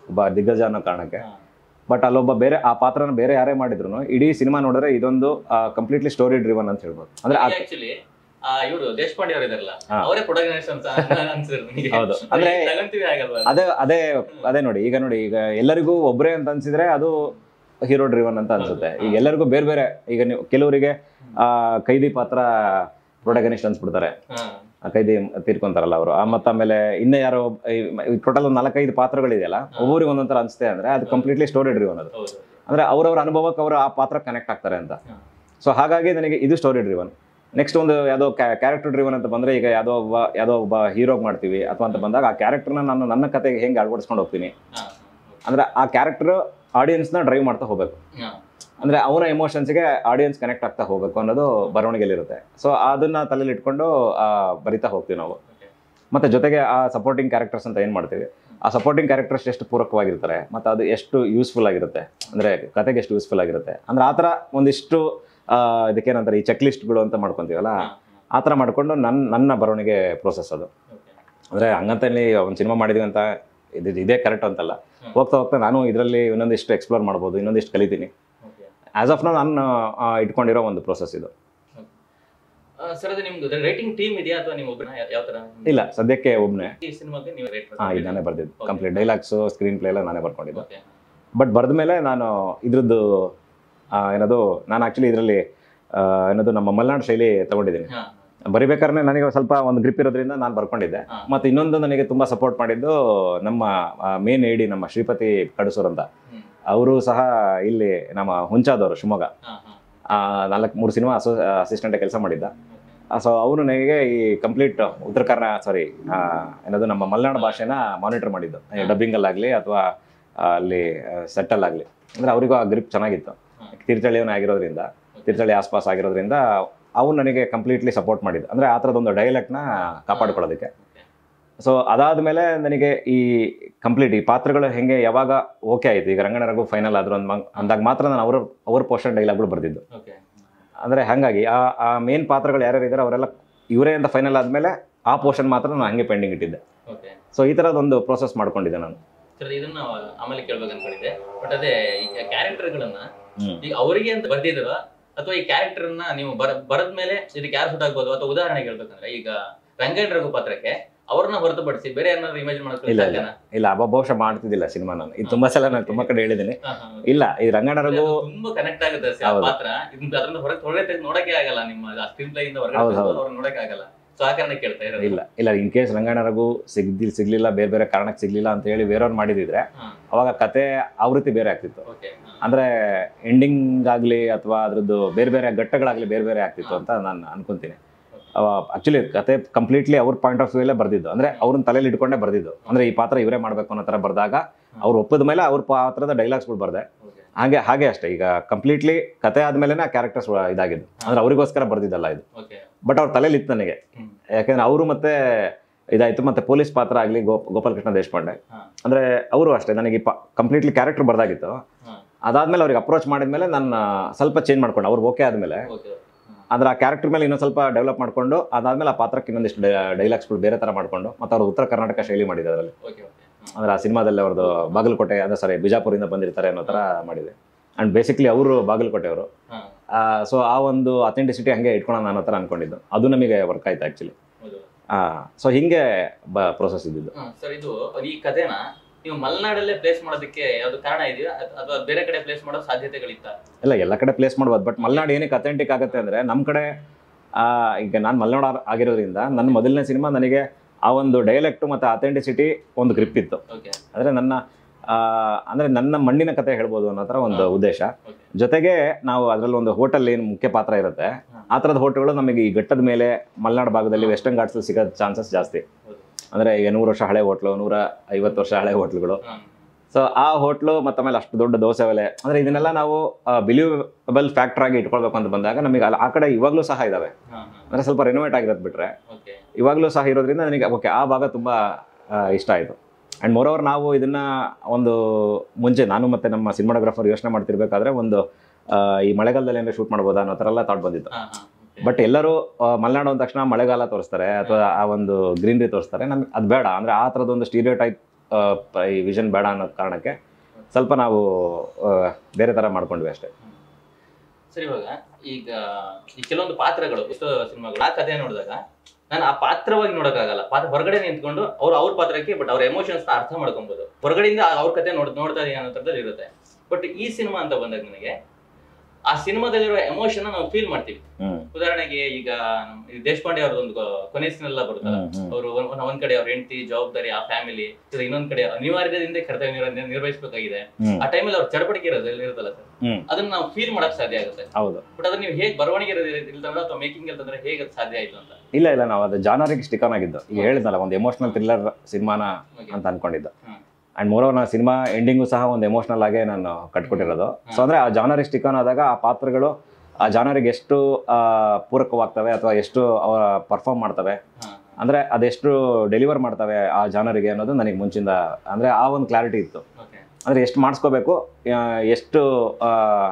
S1: ಒಬ್ಬ ದಿಗ್ಗಜ ಅನ್ನೋ ಕಾರಣಕ್ಕೆ
S2: ಹಾ.
S1: ಬಟ್ ಅಲ್ಲೊಬ್ಬ ಬೇರೆ ಆ ಪಾತ್ರನ ಬೇರೆ ಯಾರೇ ಮಾಡಿದ್ರು ಇಡೀ ಸಿನಿಮಾ ನೋಡಿದ್ರೆ ಇದೊಂದು ಕಂಪ್ಲೀಟ್ಲಿ ಸ್ಟೋರಿ ಡ್ರಿವನ್ ಅಂತ ಹೇಳ್ಬೋದು ಅಂದ್ರೆ ಆ-
S2: ಆಕ್ಚುಲಿ ಇವರು ದೇಶಪಾಂಡೆ ಅವರು ಇದಾರಲ್ಲ
S1: ಹಾ.
S2: ಅವರೇ ಪ್ರೊಟಗನಿಸ್ಟ್ ಅಂತ ಅನ್ಸಿದ್ರು ನನಗೆ
S1: ಹೌದು. ಅಂದ್ರೆ-
S2: ಈಗ ತಗಂತೀವಿ ಆಗಲ್ವಾ
S1: ಅದೇ ಅದೇ ಅದೇ ನೋಡಿ ಈಗ ನೋಡಿ ಈಗ ಎಲ್ಲರಿಗೂ ಒಬ್ಬರೇ ಅಂತ ಅನ್ಸಿದ್ರೆ ಅದು ಹೀರೋ ಡ್ರಿವನ್ ಅಂತ ಅನ್ಸುತ್ತೆ ಈಗ ಎಲ್ಲರಿಗೂ ಬೇರೆ ಬೇರೆ ಈಗ ನೀವು ಕೆಲವರಿಗೆ ಆ ಕೈದಿ ಪಾತ್ರ ಪ್ರೊಟಗನಿಸ್ಟ್ ಅನ್ಸ್ಬಿಡ್ತಾರೆ
S2: ಹಾ.
S1: ಆ ಕೈದಿ ತೀರ್ಕೊಂತಾರಲ್ಲ ಅವರು ಮತ್ತೆ ಆಮೇಲೆ ಇನ್ನೇ ಯಾರೋ ಟೋಟಲ್ ಒಂದು ನಾಲ್ಕೈದು ಪಾತ್ರಗಳಿದೆಯಲ್ಲ ಒಬ್ಬರಿಗೆ ಒಂದೊಂಥರ ಅನ್ಸುತ್ತೆ ಅಂದ್ರೆ ಅದು ಕಂಪ್ಲೀಟ್ಲಿ ಸ್ಟೋರಿ ಡ್ರಿವನ್ ಅದು
S2: ಹೌದು
S1: ಅಂದ್ರೆ ಅವ್ರವ್ರ ಅನುಭವಕ್ಕೆ ಅವರು ಆ ಪಾತ್ರ ಕನೆಕ್ಟ್ ಆಗ್ತಾರೆ ಅಂತ
S2: ಹಾ.
S1: ಸೊ ಹಾಗಾಗಿ ನನಗೆ ಇದು ಸ್ಟೋರಿ ಡ್ರಿವನ್ ನೆಕ್ಸ್ಟ್ ಒಂದು ಯಾವುದೋ ಕ್ಯಾರೆಕ್ಟರ್ ಡ್ರಿವನ್ ಅಂತ ಬಂದ್ರೆ ಈಗ ಯಾವುದೋ ಒಬ್ಬ ಯಾವುದೋ ಒಬ್ಬ ಹೀರೋಗ್ ಮಾಡ್ತೀವಿ ಅಥವಾ ಅಂತ ಬಂದಾಗ ಆ ಕ್ಯಾರೆಕ್ಟರ್ನ ನಾನು ನನ್ನ ಕತೆಗೆ ಹೆಂಗೆ ಅಳವಡಿಸ್ಕೊಂಡು ಹೋಗ್ತೀನಿ
S2: ಹಾ.
S1: ಅಂದ್ರೆ ಆ ಕ್ಯಾರೆಕ್ಟರ್ ಆಡಿಯನ್ಸ್ನ ಡ್ರೈವ್ ಮಾಡ್ತಾ ಹೋಗ್ಬೇಕು
S2: ಹಾ.
S1: ಅಂದ್ರೆ ಅವನ ಎಮೋಷನ್ಸ್ಗೆ ಆಡಿಯನ್ಸ್ ಕನೆಕ್ಟ್ ಆಗ್ತಾ ಹೋಗ್ಬೇಕು ಅನ್ನೋದು ಬರವಣಿಗೆಲಿರುತ್ತೆ ಸೊ ಅದನ್ನ ತಲೆಯಲ್ಲಿ ಇಟ್ಕೊಂಡು ಆ, ಬರಿತಾ ಹೋಗ್ತೀವಿ ನಾವು
S2: Okay.
S1: ಮತ್ತೆ ಜೊತೆಗೆ ಆ ಸಪೋರ್ಟಿಂಗ್ ಕ್ಯಾರೆಕ್ಟರ್ಸ್ ಅಂತ ಏನು ಮಾಡ್ತೀವಿ ಆ ಸಪೋರ್ಟಿಂಗ್ ಕ್ಯಾರೆಕ್ಟರ್ಸ್ ಎಷ್ಟು ಪೂರಕವಾಗಿರ್ತಾರೆ ಮತ್ತೆ ಅದು ಎಷ್ಟು ಯೂಸ್ಫುಲ್ ಆಗಿರುತ್ತೆ ಅಂದ್ರೆ ಕತೆಗೆ ಎಷ್ಟು ಯೂಸ್ಫುಲ್ ಆಗಿರುತ್ತೆ ಅಂದ್ರೆ ಆ ಥರ ಒಂದಿಷ್ಟು ಆ, ಇದಕ್ಕೇನಂತಾರೆ ಈ ಚೆಕ್ ಲಿಸ್ಟ್ಗಳು ಅಂತ ಮಾಡ್ಕೊಂತೀವಲ್ಲ
S2: ಹಾ.
S1: ಆ ಥರ ಮಾಡ್ಕೊಂಡು ನನ್ನ ನನ್ನ ಬರವಣಿಗೆ ಪ್ರೋಸೆಸ್ ಅದು
S2: Okay.
S1: ಅಂದ್ರೆ ಹಂಗಂತ ಇಲ್ಲಿ ಒಂದು ಸಿನಿಮಾ ಮಾಡಿದ್ವಿ ಅಂತ ಇದು ಇದೇ ಕರೆಕ್ಟ್ ಅಂತಲ್ಲ
S2: ಹ್ಮ್.
S1: ಹೋಗ್ತಾ ಹೋಗ್ತಾ ನಾನು ಇದರಲ್ಲಿ ಇನ್ನೊಂದಿಷ್ಟು ಎಕ್ಸ್ಪ್ಲೋರ್ ಮಾಡ್ಬೋದು ಇನ್ನೊಂದಿಷ್ಟು ಕಲಿತೀನಿ
S2: Okay.
S1: ಆಸ್ ಆಫ್ ನಾವು ನಾನು ಆ, ಇಟ್ಕೊಂಡಿರೋ ಒಂದು ಪ್ರೋಸೆಸ್ ಇದು
S2: ಆ, ಸರ್ ಅದು ನಿಮ್ದು ರೈಟಿಂಗ್ ಟೀಮ್ ಇದೆಯಾ ಅಥವಾ ನೀವು ಒಬ್ಬನ ಯಾವ ತರ
S1: ಇಲ್ಲ ಸದ್ಯಕ್ಕೆ ಒಬ್ಬನೇ
S2: ಈ ಸಿನಿಮಾಗೆ ನೀವು ರೇಟ್
S1: ಹಾಂ ಇದು ನಾನೇ ಬರ್ದಿದ್ದು
S2: Okay.
S1: Complete dialogues screenplay ಎಲ್ಲ ನಾನೇ ಬರ್ಕೊಂಡಿದ್ದು
S2: ಓಕೆ
S1: ಬಟ್ ಬರೆದ ಮೇಲೆ ನಾನು ಇದ್ರದ್ದು ಆ, ಏನದು ನಾನು ಆ್ಯಕ್ಚುಲಿ ಇದರಲ್ಲಿ ಏನದು ನಮ್ಮ ಮಲೆನಾಡು ಶೈಲಿ ತಗೊಂಡಿದ್ದೀನಿ
S2: ಹಾ
S1: ಬರಿಬೇಕಾದ್ರೆ ನನಗೆ ಸ್ವಲ್ಪ ಒಂದು ಗ್ರಿಪ್ ಇರೋದ್ರಿಂದ ನಾನು ಬರ್ಕೊಂಡಿದ್ದೆ
S2: ಹಾ.
S1: ಮತ್ತು ಇನ್ನೊಂದು ನನಗೆ ತುಂಬ ಸಪೋರ್ಟ್ ಮಾಡಿದ್ದು ನಮ್ಮ ಮೇನ್ ಐಡಿ ನಮ್ಮ ಶ್ರೀಪತಿ ಕಡಸೂರ್ ಅಂತ
S2: ಹ್ಮ್.
S1: ಅವರು ಸಹ ಇಲ್ಲಿ ನಮ್ಮ ಹುಂಚಾದವರು ಶಿವಮೊಗ್ಗ
S2: ಹಾ ಹಾ
S1: ನಾಲ್ಕು ಮೂರು ಸಿನಿಮಾ ಅಸೋ ಅಸಿಸ್ಟೆಂಟ್ ಕೆಲಸ ಮಾಡಿದ್ದ ಸೊ ಅವನು ನನಗೆ ಈ ಕಂಪ್ಲೀಟ್ ಉತ್ತರ ಕರ್ನಾ ಸಾರಿ ಏನದು ನಮ್ಮ ಮಲೆನಾಡು ಭಾಷೆನ ಮಾನಿಟರ್ ಮಾಡಿದ್ದು ಡಬ್ಬಿಂಗಲ್ಲಾಗಲಿ ಅಥವಾ ಅಲ್ಲಿ ಸೆಟ್ಟಲ್ಲಾಗಲಿ ಅಂದರೆ ಅವರಿಗೂ ಆ ಗ್ರಿಪ್ ಚೆನ್ನಾಗಿತ್ತು
S2: ಹಾ.
S1: ತೀರ್ಥಹಳ್ಳಿಯವನೇ ಆಗಿರೋದ್ರಿಂದ ತೀರ್ಥಹಳ್ಳಿ ಆಸ್ಪಾಸ್ ಆಗಿರೋದ್ರಿಂದ ಅವನು ನನಗೆ ಕಂಪ್ಲೀಟ್ಲಿ ಸಪೋರ್ಟ್ ಮಾಡಿದ್ದು ಅಂದರೆ ಆ ಥರದೊಂದು ಡೈಲೆಕ್ಟ್ನ ಕಾಪಾಡ್ಕೊಳ್ಳೋದಕ್ಕೆ ಸೊ ಅದಾದಮೇಲೆ ನನಗೆ ಈ ಕಂಪ್ಲೀಟ್ ಈ ಪಾತ್ರಗಳು ಹೆಂಗೆ ಯಾವಾಗ ಓಕೆ ಆಯಿತು ಈಗ ರಂಗಣರಗೂ ಫೈನಲ್ ಆದ್ರು ಅಂದ್ ಅಂದಾಗ ಮಾತ್ರ ನಾನು ಅವ್ರ ಅವ್ರ ಪೋರ್ಷನ್ ಡೈಲಾಗ್ಗಳು ಬರೆದಿದ್ದು
S2: ಓಕೆ
S1: ಅಂದರೆ ಹಾಗಾಗಿ ಆ ಆ ಮೇನ್ ಪಾತ್ರಗಳು ಯಾರ್ಯಾರು ಇದ್ದಾರೆ ಅವರೆಲ್ಲ ಇವರೇ ಅಂತ ಫೈನಲ್ ಆದಮೇಲೆ ಆ ಪೋರ್ಷನ್ ಮಾತ್ರ ನಾನು ಹಂಗೆ ಪೆಂಡಿಂಗ್ ಇಟ್ಟಿದ್ದೆ
S2: ಓಕೆ
S1: ಸೊ ಈ ಥರದೊಂದು ಪ್ರೋಸೆಸ್ ಮಾಡ್ಕೊಂಡಿದ್ದೆ ನಾನು
S2: ಸರ್ ಇದನ್ನ ಆಮೇಲೆ ಕೇಳ್ಬೇಕು ಅನ್ಕೊಂಡಿದ್ದೆ ಬಟ್ ಅದೇ ಈಗ ಕ್ಯಾರೆಕ್ಟರ್ಗಳನ್ನ
S1: ಹ್ಮ್.
S2: ಈಗ ಅವರಿಗೆ ಅಂತ ಬರ್ದಿದ್ರ ಅಥವಾ ಈ ಕ್ಯಾರೆಕ್ಟರ್ ಅನ್ನ ನೀವು ಬರ ಬರದ್ ಮೇಲೆ ಇದಕ್ಕೆ ಯಾರು ಸೂಟ್ ಆಗ್ಬೋದು ಅಥವಾ ಉದಾಹರಣೆಗೆ ಹೇಳ್ಬೇಕಂದ್ರೆ ಈಗ ರಂಗೇಣ್ ರಘು ಪಾತ್ರಕ್ಕೆ ಅವ್ರನ್ನ ಹೊರತುಪಡಿಸಿ ಬೇರೆ ಏನಾದ್ರು ಇಮೇಜ್
S1: ಇಲ್ಲ,
S2: ಮಾಡ್ಕೊಳ್ಳಿ
S1: ಇಲ್ಲ. ಇಲ್ಲ ಅಬ್ಬ ಬಹುಶಃ ಮಾಡ್ತಿದ್ದಿಲ್ಲ ಸಿನಿಮಾ ನಾನು ಇದು ತುಂಬಾ ಸಲ ನಾನು ತುಂಬಾ ಕಡೆ ಹೇಳಿದ್ದೀನಿ
S2: ಹಾ, ಹಾ.
S1: ಇಲ್ಲ ಈ ರಂಗಣ್ಣರಿಗೂ
S2: ಅದು ತುಂಬಾ ಕನೆಕ್ಟ್ ಆಗುತ್ತೆ ಸರ್ ಆ
S1: ಹೌದು.
S2: ಪಾತ್ರ ಇದನ್ನ ಅದನ್ನ ಹೊರಗೆ ಹೊರಗೆ ತೆಗ್ದು ನೋಡಕ್ಕೆ ಆಗಲ್ಲ ನಿಮ್ಮ ಸ್ಕ್ರೀನ್ ಪ್ಲೇ ಇಂದ ಹೊರಗಡೆ
S1: ಹೌದು,
S2: ತೆಗ್ದು
S1: ಹೌದು.
S2: ಅವ್ರನ್ನ ನೋಡಕ್ಕೆ ಆಗಲ್ಲ ಸೊ ಆ ಕಾರಣ ಕೇಳ್ತಾ ಇರೋದು
S1: ಇಲ್ಲ ಇಲ್ಲ ಇನ್ ಕೇಸ್ ರಂಗಣ್ಣರಿಗೂ ಸಿಗ್ದಿ ಸಿಗ್ಲಿಲ್ಲ ಬೇರೆ ಬೇರೆ ಕಾರಣಕ್ಕೆ ಸಿಗ್ಲಿಲ್ಲ ಅಂತ ಹೇಳಿ ಬೇರೆಯವ್ರು ಮಾಡಿದಿದ್ರೆ
S2: ಹಾ.
S1: ಅವಾಗ ಕತೆ ಆವೃತ್ತಿ ಬೇರೆ ಆಗ್ತಿತ್ತು
S2: ಓಕೆ
S1: ಅಂದ್ರೆ ಎಂಡಿಂಗ್ ಆಗಲಿ ಅಥವಾ ಅದ್ರದ್ದು ಬೇರೆ ಬೇರೆ ಘಟ್ಟಗಳಾಗ್ಲಿ ಬೇರೆ ಬೇರೆ ಆಗ್ತಿತ್ತು ಅಂತ ನಾನು ಅನ್ಕೊಂತೀನಿ ಆಕ್ಚುಲಿ ಕತೆ ಕಂಪ್ಲೀಟ್ಲಿ ಅವ್ರ ಪಾಯಿಂಟ್ ಆಫ್ ವ್ಯೂಲೇ ಬರ್ದಿದ್ದು ಅಂದ್ರೆ ಅವ್ರನ್ನ ತಲೆಯಲ್ಲಿ ಇಟ್ಕೊಂಡೇ ಬರ್ದಿದ್ದು ಅಂದ್ರೆ ಈ ಪಾತ್ರ ಇವರೇ ಮಾಡ್ಬೇಕು ಅನ್ನೋ ಥರ ಬರ್ದಾಗ ಅವ್ರು ಒಪ್ಪದ ಮೇಲೆ ಅವ್ರ ಪಾತ್ರದ ಡೈಲಾಗ್ಸ್ಗಳು ಬರ್ದೆ
S2: ಓಕೆ
S1: ಹಾಗೆ ಹಾಗೆ ಅಷ್ಟೇ ಈಗ ಕಂಪ್ಲೀಟ್ಲಿ ಕತೆ ಆದ್ಮೇಲೆ ಆ ಕ್ಯಾರೆಕ್ಟರ್ಸ್ ಇದಾಗಿದ್ದು ಅಂದ್ರೆ ಅವರಿಗೋಸ್ಕರ ಬರ್ದಿದ್ದಲ್ಲ ಇದು
S2: ಓಕೆ
S1: ಬಟ್ ಅವ್ರ ತಲೆಯಲ್ಲಿ ಇತ್ತು ನನಗೆ
S2: ಹ್ಮ್.
S1: ಯಾಕಂದ್ರೆ ಅವರು ಮತ್ತೆ ಇದಾಯ್ತು ಮತ್ತೆ ಪೊಲೀಸ್ ಪಾತ್ರ ಆಗಲಿ ಗೋ ಗೋಪಾಲಕೃಷ್ಣ ದೇಶಪಾಂಡೆ
S2: ಹಾ.
S1: ಅಂದ್ರೆ ಅವರು ಅಷ್ಟೇ ನನಗೆ ಕಂಪ್ಲೀಟ್ಲಿ ಕ್ಯಾರೆಕ್ಟರ್ ಬರ್ದಾಗಿತ್ತು
S2: ಹಾ.
S1: ಅದಾದ್ಮೇಲೆ ಅವ್ರಿಗೆ ಅಪ್ರೋಚ್ ಮಾಡಿದ್ಮೇಲೆ ನಾನು ಸ್ವಲ್ಪ ಚೇಂಜ್ ಮಾಡ್ಕೊಂಡು ಅವ್ರು ಓಕೆ ಆದ್ಮೇಲೆ
S2: ಓಕೆ
S1: ಅಂದ್ರೆ ಆ ಕ್ಯಾರೆಕ್ಟರ್ ಮೇಲೆ ಇನ್ನೊಂದು ಸ್ವಲ್ಪ ಡೆವಲಪ್ ಮಾಡ್ಕೊಂಡು ಅದಾದ್ಮೇಲೆ ಆ ಪಾತ್ರಕ್ಕೆ ಇನ್ನೊಂದಿಷ್ಟು ಡೈಲಾಗ್ಸ್ಗಳು ಬೇರೆ ತರ ಮಾಡ್ಕೊಂಡು ಮತ್ತೆ ಅವ್ರು ಉತ್ತರ ಕರ್ನಾಟಕ ಶೈಲಿ ಮಾಡಿದೆ ಅದರಲ್ಲಿ
S2: ಓಕೆ ಓಕೆ
S1: ಅಂದ್ರೆ ಆ ಸಿನಿಮಾದಲ್ಲಿ ಅವ್ರದ್ದು ಬಾಗಲಕೋಟೆ ಅಂದ್ರೆ ಸಾರಿ ಬಿಜಾಪುರಿಂದ ಬಂದಿರ್ತಾರೆ ಅನ್ನೋ ತರ ಮಾಡಿದೆ ಅಂಡ್ ಬೇಸಿಕ್ಲಿ ಅವರು ಬಾಗಲಕೋಟೆಯವರು
S2: ಹಾ
S1: ಸೊ ಆ ಒಂದು ಅಥೆಂಟಿಸಿಟಿ ಹಂಗೆ ಇಟ್ಕೊಳ್ಳೋಣ ಅನ್ನೋ ಥರ ಅನ್ಕೊಂಡಿದ್ದು ಅದು ನಮಗೆ ವರ್ಕ್ ಆಯ್ತು ಆ್ಯಕ್ಚುಲಿ
S2: ಹೌದು
S1: ಸೊ ಹಿಂಗೆ ಬ ಪ್ರೋಸೆಸ್ ಇದ್ದಿದ್ದು
S2: ಸರ್ ಇದು ಈ ಕಥೆನ ನೀವು ಮಲೆನಾಡಲ್ಲೇ ಪ್ಲೇಸ್ ಮಾಡೋದಕ್ಕೆ ಯಾವ್ದು ಕಾರಣ ಇದೆಯಾ ಅಥ- ಅಥವಾ ಬೇರೆ ಕಡೆ ಪ್ಲೇಸ್ ಮಾಡೋ ಸಾಧ್ಯತೆಗಳಿತ್ತ
S1: ಎಲ್ಲ ಎಲ್ಲ ಕಡೆ ಪ್ಲೇಸ್ ಮಾಡ್ಬೋದು ಬಟ್ ಮಲೆನಾಡು ಏನಕ್ಕೆ ಅಥೆಂಟಿಕ್ ಆಗುತ್ತೆ ಅಂದರೆ ನಮ್ಮ ಕಡೆ ಆ, ಈಗ ನಾನು ಮಲೆನಾಡು ಆಗಿರೋದ್ರಿಂದ ನನ್ನ ಮೊದಲನೇ ಸಿನಿಮಾ ನನಗೆ ಆ ಒಂದು ಡೈಲೆಕ್ಟು ಮತ್ತು ಅಥೆಂಟಿಸಿಟಿ ಒಂದು ಗ್ರಿಪ್ ಇತ್ತು
S2: ಓಕೆ
S1: ಅಂದರೆ ನನ್ನ ಆ, ಅಂದರೆ ನನ್ನ ಮಣ್ಣಿನ ಕತೆ ಹೇಳ್ಬೋದು ಅನ್ನೋ ಥರ ಒಂದು ಉದ್ದೇಶ
S2: ಓಕೆ
S1: ಜೊತೆಗೆ ನಾವು ಅದರಲ್ಲಿ ಒಂದು ಹೋಟೆಲ್ ಏನು ಮುಖ್ಯ ಪಾತ್ರ ಇರುತ್ತೆ ಆ ಥರದ ಹೋಟೆಲ್ಗಳು ನಮಗೆ ಈ ಘಟ್ಟದ ಮೇಲೆ ಮಲೆನಾಡು ಭಾಗದಲ್ಲಿ ವೆಸ್ಟರ್ನ್ ಘಾಟ್ಸಲ್ಲಿ ಸಿಗೋ ಚಾನ್ಸಸ್ ಜಾಸ್ತಿ
S2: ಹೌದು
S1: ಅಂದರೆ ಈಗ ನೂರು ವರ್ಷ ಹಳೆ ಹೋಟ್ಲು ನೂರ ಐವತ್ತು ವರ್ಷ ಹಳೆ ಹೋಟ್ಲುಗಳು
S2: ಹಾ
S1: ಸೊ ಆ ಹೋಟ್ಲು ಮತ್ತು ಆಮೇಲೆ ಅಷ್ಟು ದೊಡ್ಡ ದೋಸೆ ಒಲೆ ಅಂದರೆ ಇದನ್ನೆಲ್ಲ ನಾವು ಬಿಲೀವಬಲ್ ಫ್ಯಾಕ್ಟರ್ ಆಗಿ ಇಟ್ಕೊಳ್ಬೇಕು ಅಂತ ಬಂದಾಗ ನಮಗೆ ಅಲ್ಲಿ ಆ ಕಡೆ ಇವಾಗಲೂ ಸಹ ಇದಾವೆ
S2: ಹಾ ಹಾ
S1: ಅಂದರೆ ಸ್ವಲ್ಪ ರೆನೋವೇಟ್ ಆಗಿರೋದು ಬಿಟ್ರೆ
S2: ಓಕೆ
S1: ಇವಾಗಲೂ ಸಹ ಇರೋದ್ರಿಂದ ನನಗೆ ಓಕೆ ಆ ಭಾಗ ತುಂಬ ಇಷ್ಟ ಆಯಿತು ಆ್ಯಂಡ್ ಮೋರೋವರ್ ನಾವು ಇದನ್ನ ಒಂದು ಮುಂಚೆ ನಾನು ಮತ್ತು ನಮ್ಮ ಸಿನಿಮಾಟೋಗ್ರಾಫರ್ ಯೋಚನೆ ಮಾಡ್ತಿರ್ಬೇಕಾದ್ರೆ ಒಂದು ಆ, ಈ ಮಳೆಗಾಲದಲ್ಲಿ ಏನಾದ್ರು ಶೂಟ್ ಮಾಡ್ಬೋದಾ ಅನ್ನೋ ಥರ ಎಲ್ಲ ಥಾಟ್ ಬಂದಿತ್ತು
S2: ಹಾ ಹಾ
S1: ಬಟ್ ಎಲ್ಲರೂ ಆ, ಮಲೆನಾಡು ಅಂದ ತಕ್ಷಣ ಮಳೆಗಾಲ ತೋರಿಸ್ತಾರೆ ಅಥವಾ ಆ ಒಂದು ಗ್ರೀನರಿ ತೋರಿಸ್ತಾರೆ ನಮ್ಗೆ ಅದು ಬೇಡ ಅಂದರೆ ಆ ಥರದೊಂದು ಸ್ಟೀರಿಯೋ ಟೈಪ್ ಆ, ಪ- ಈ ವಿಷನ್ ಬೇಡ ಅನ್ನೋ ಕಾರಣಕ್ಕೆ ಸ್ವಲ್ಪ ನಾವು ಆ, ಬೇರೆ ಥರ ಮಾಡ್ಕೊಂಡ್ವಿ ಅಷ್ಟೇ
S2: ಸರಿ ಇವಾಗ ಈಗ ಈ ಕೆಲವೊಂದು ಪಾತ್ರಗಳು ಎಷ್ಟೋ ಸಿನಿಮಾಗಳು ಆ ಕಥೆ ನೋಡಿದಾಗ ನಾನು ಆ ಪಾತ್ರವಾಗಿ ನೋಡೋಕ್ಕಾಗಲ್ಲ ಪಾತ್ರ ಹೊರಗಡೆ ನಿಂತ್ಕೊಂಡು ಅವ್ರು ಅವ್ರ ಪಾತ್ರಕ್ಕೆ ಬಟ್ ಅವ್ರ ಎಮೋಷನ್ಸ್ ಅರ್ಥ ಮಾಡ್ಕೊಬೋದು ಹೊರಗಡೆಯಿಂದ ಅವ್ರ ಕಥೆ ನೋಡ್ ನೋಡ್ತಾ ಇದೀನಿ ಅನ್ನೋ ಥರದಲ್ಲಿ ಇರುತ್ತೆ ಬಟ್ ಈ ಸಿನಿಮಾ ಅಂತ ಬಂದಾಗ ನನಗೆ ಆ ಸಿನಿಮಾದಲ್ಲಿರೋ ಎಮೋಷನ್ ನಾವು ಫೀಲ್ ಮಾಡ್ತೀವಿ
S1: ಹ್ಮ್
S2: ಉದಾಹರಣೆಗೆ ಈಗ ನಮ್ ಈ ದೇಶಪಾಂಡೆ ಅವ್ರದ್ದೊಂದು ಕೊನೆ ಸ್ಕಿನೆಲ್ಲ ಬರುತ್ತಲ್ಲ
S1: ಹ್ಮ್, ಹ್ಮ್.
S2: ಅವರು ಒಂದ್ ಕಡೆ ಅವ್ರ ಹೆಂಡತಿ ಜವಾಬ್ದಾರಿ ಆ ಫ್ಯಾಮಿಲಿ ಇನ್ನೊಂದ್ ಕಡೆ ಅನಿವಾರ್ಯದಿಂದ ಕರ್ತವ್ಯ ನಿರ್ವ- ನಿರ್ವಹಿಸಬೇಕಾಗಿದೆ
S1: ಹ್ಮ್.
S2: ಆ ಟೈಮಲ್ಲಿ ಅವ್ರ ಚಡಪಡಿಕೆ ಇರೋದು ಇರುತ್ತಲ್ಲ ಸರ್
S1: ಹ್ಮ್.
S2: ಅದನ್ನ ನಾವು ಫೀಲ್ ಮಾಡಕ್ ಸಾಧ್ಯ ಆಗುತ್ತೆ
S1: ಹೌದು
S2: ಬಟ್ ಅದನ್ನ ನೀವು ಹೇಗೆ ಬರವಣಿಗೆ ಇಲ್ತಂದ್ರೆ ಅಥವಾ ಮೇಕಿಂಗ್ ಇಲ್ತಂದ್ರೆ ಹೇಗೆ ಅದು ಸಾಧ್ಯ ಆಯ್ತು ಅಂತ
S1: ಇಲ್ಲ ಇಲ್ಲ ನಾವು ಅದು ಜಾನರಿಗೆ ಸ್ಟಿಕ್ ಆನ್ ಆಗಿದ್ದು ಈಗ ಹೇಳಿದ್ನಲ್ಲ ಒಂದು ಎಮೋಷನಲ್ ಥ್ರಿಲ್ಲರ್ ಸಿನಿಮಾನ
S2: Okay.
S1: ಅಂತ ಅನ್ಕೊಂಡಿದ್ದು
S2: ಹ್ಮ್.
S1: ಅಂಡ್ ಮೋರ್ ನಾನು ಸಿನಿಮಾ ಎಂಡಿಂಗು ಸಹ ಒಂದು ಎಮೋಷನಲ್ ಆಗೇ ನಾನು ಕಟ್ಕೊಟ್ಟಿರೋದು ಸೊ ಅಂದ್ರೆ ಆ ಜಾನರಿಗೆ ಸ್ಟಿಕ್ ಆನ್ ಆದಾಗ ಆ ಪಾತ್ರಗಳು ಆ ಜಾನರಿಗೆ ಎಷ್ಟು ಆ, ಪೂರಕವಾಗ್ತವೆ ಅಥವಾ ಎಷ್ಟು ಅವ ಪರ್ಫಾರ್ಮ್ ಮಾಡ್ತವೆ
S2: ಹಾ,
S1: ಅಂದ್ರೆ ಅದೆಷ್ಟು ಡೆಲಿವರ್ ಮಾಡ್ತವೆ ಆ ಜಾನರಿಗೆ ಅನ್ನೋದು ನನಗೆ ಮುಂಚಿಂದ ಅಂದ್ರೆ ಆ ಒಂದು ಕ್ಲಾರಿಟಿ ಇತ್ತು
S2: okay.
S1: ಅಂದ್ರೆ ಎಷ್ಟು ಮಾಡಿಸ್ಕೋಬೇಕು ಆ, ಎಷ್ಟು ಆ,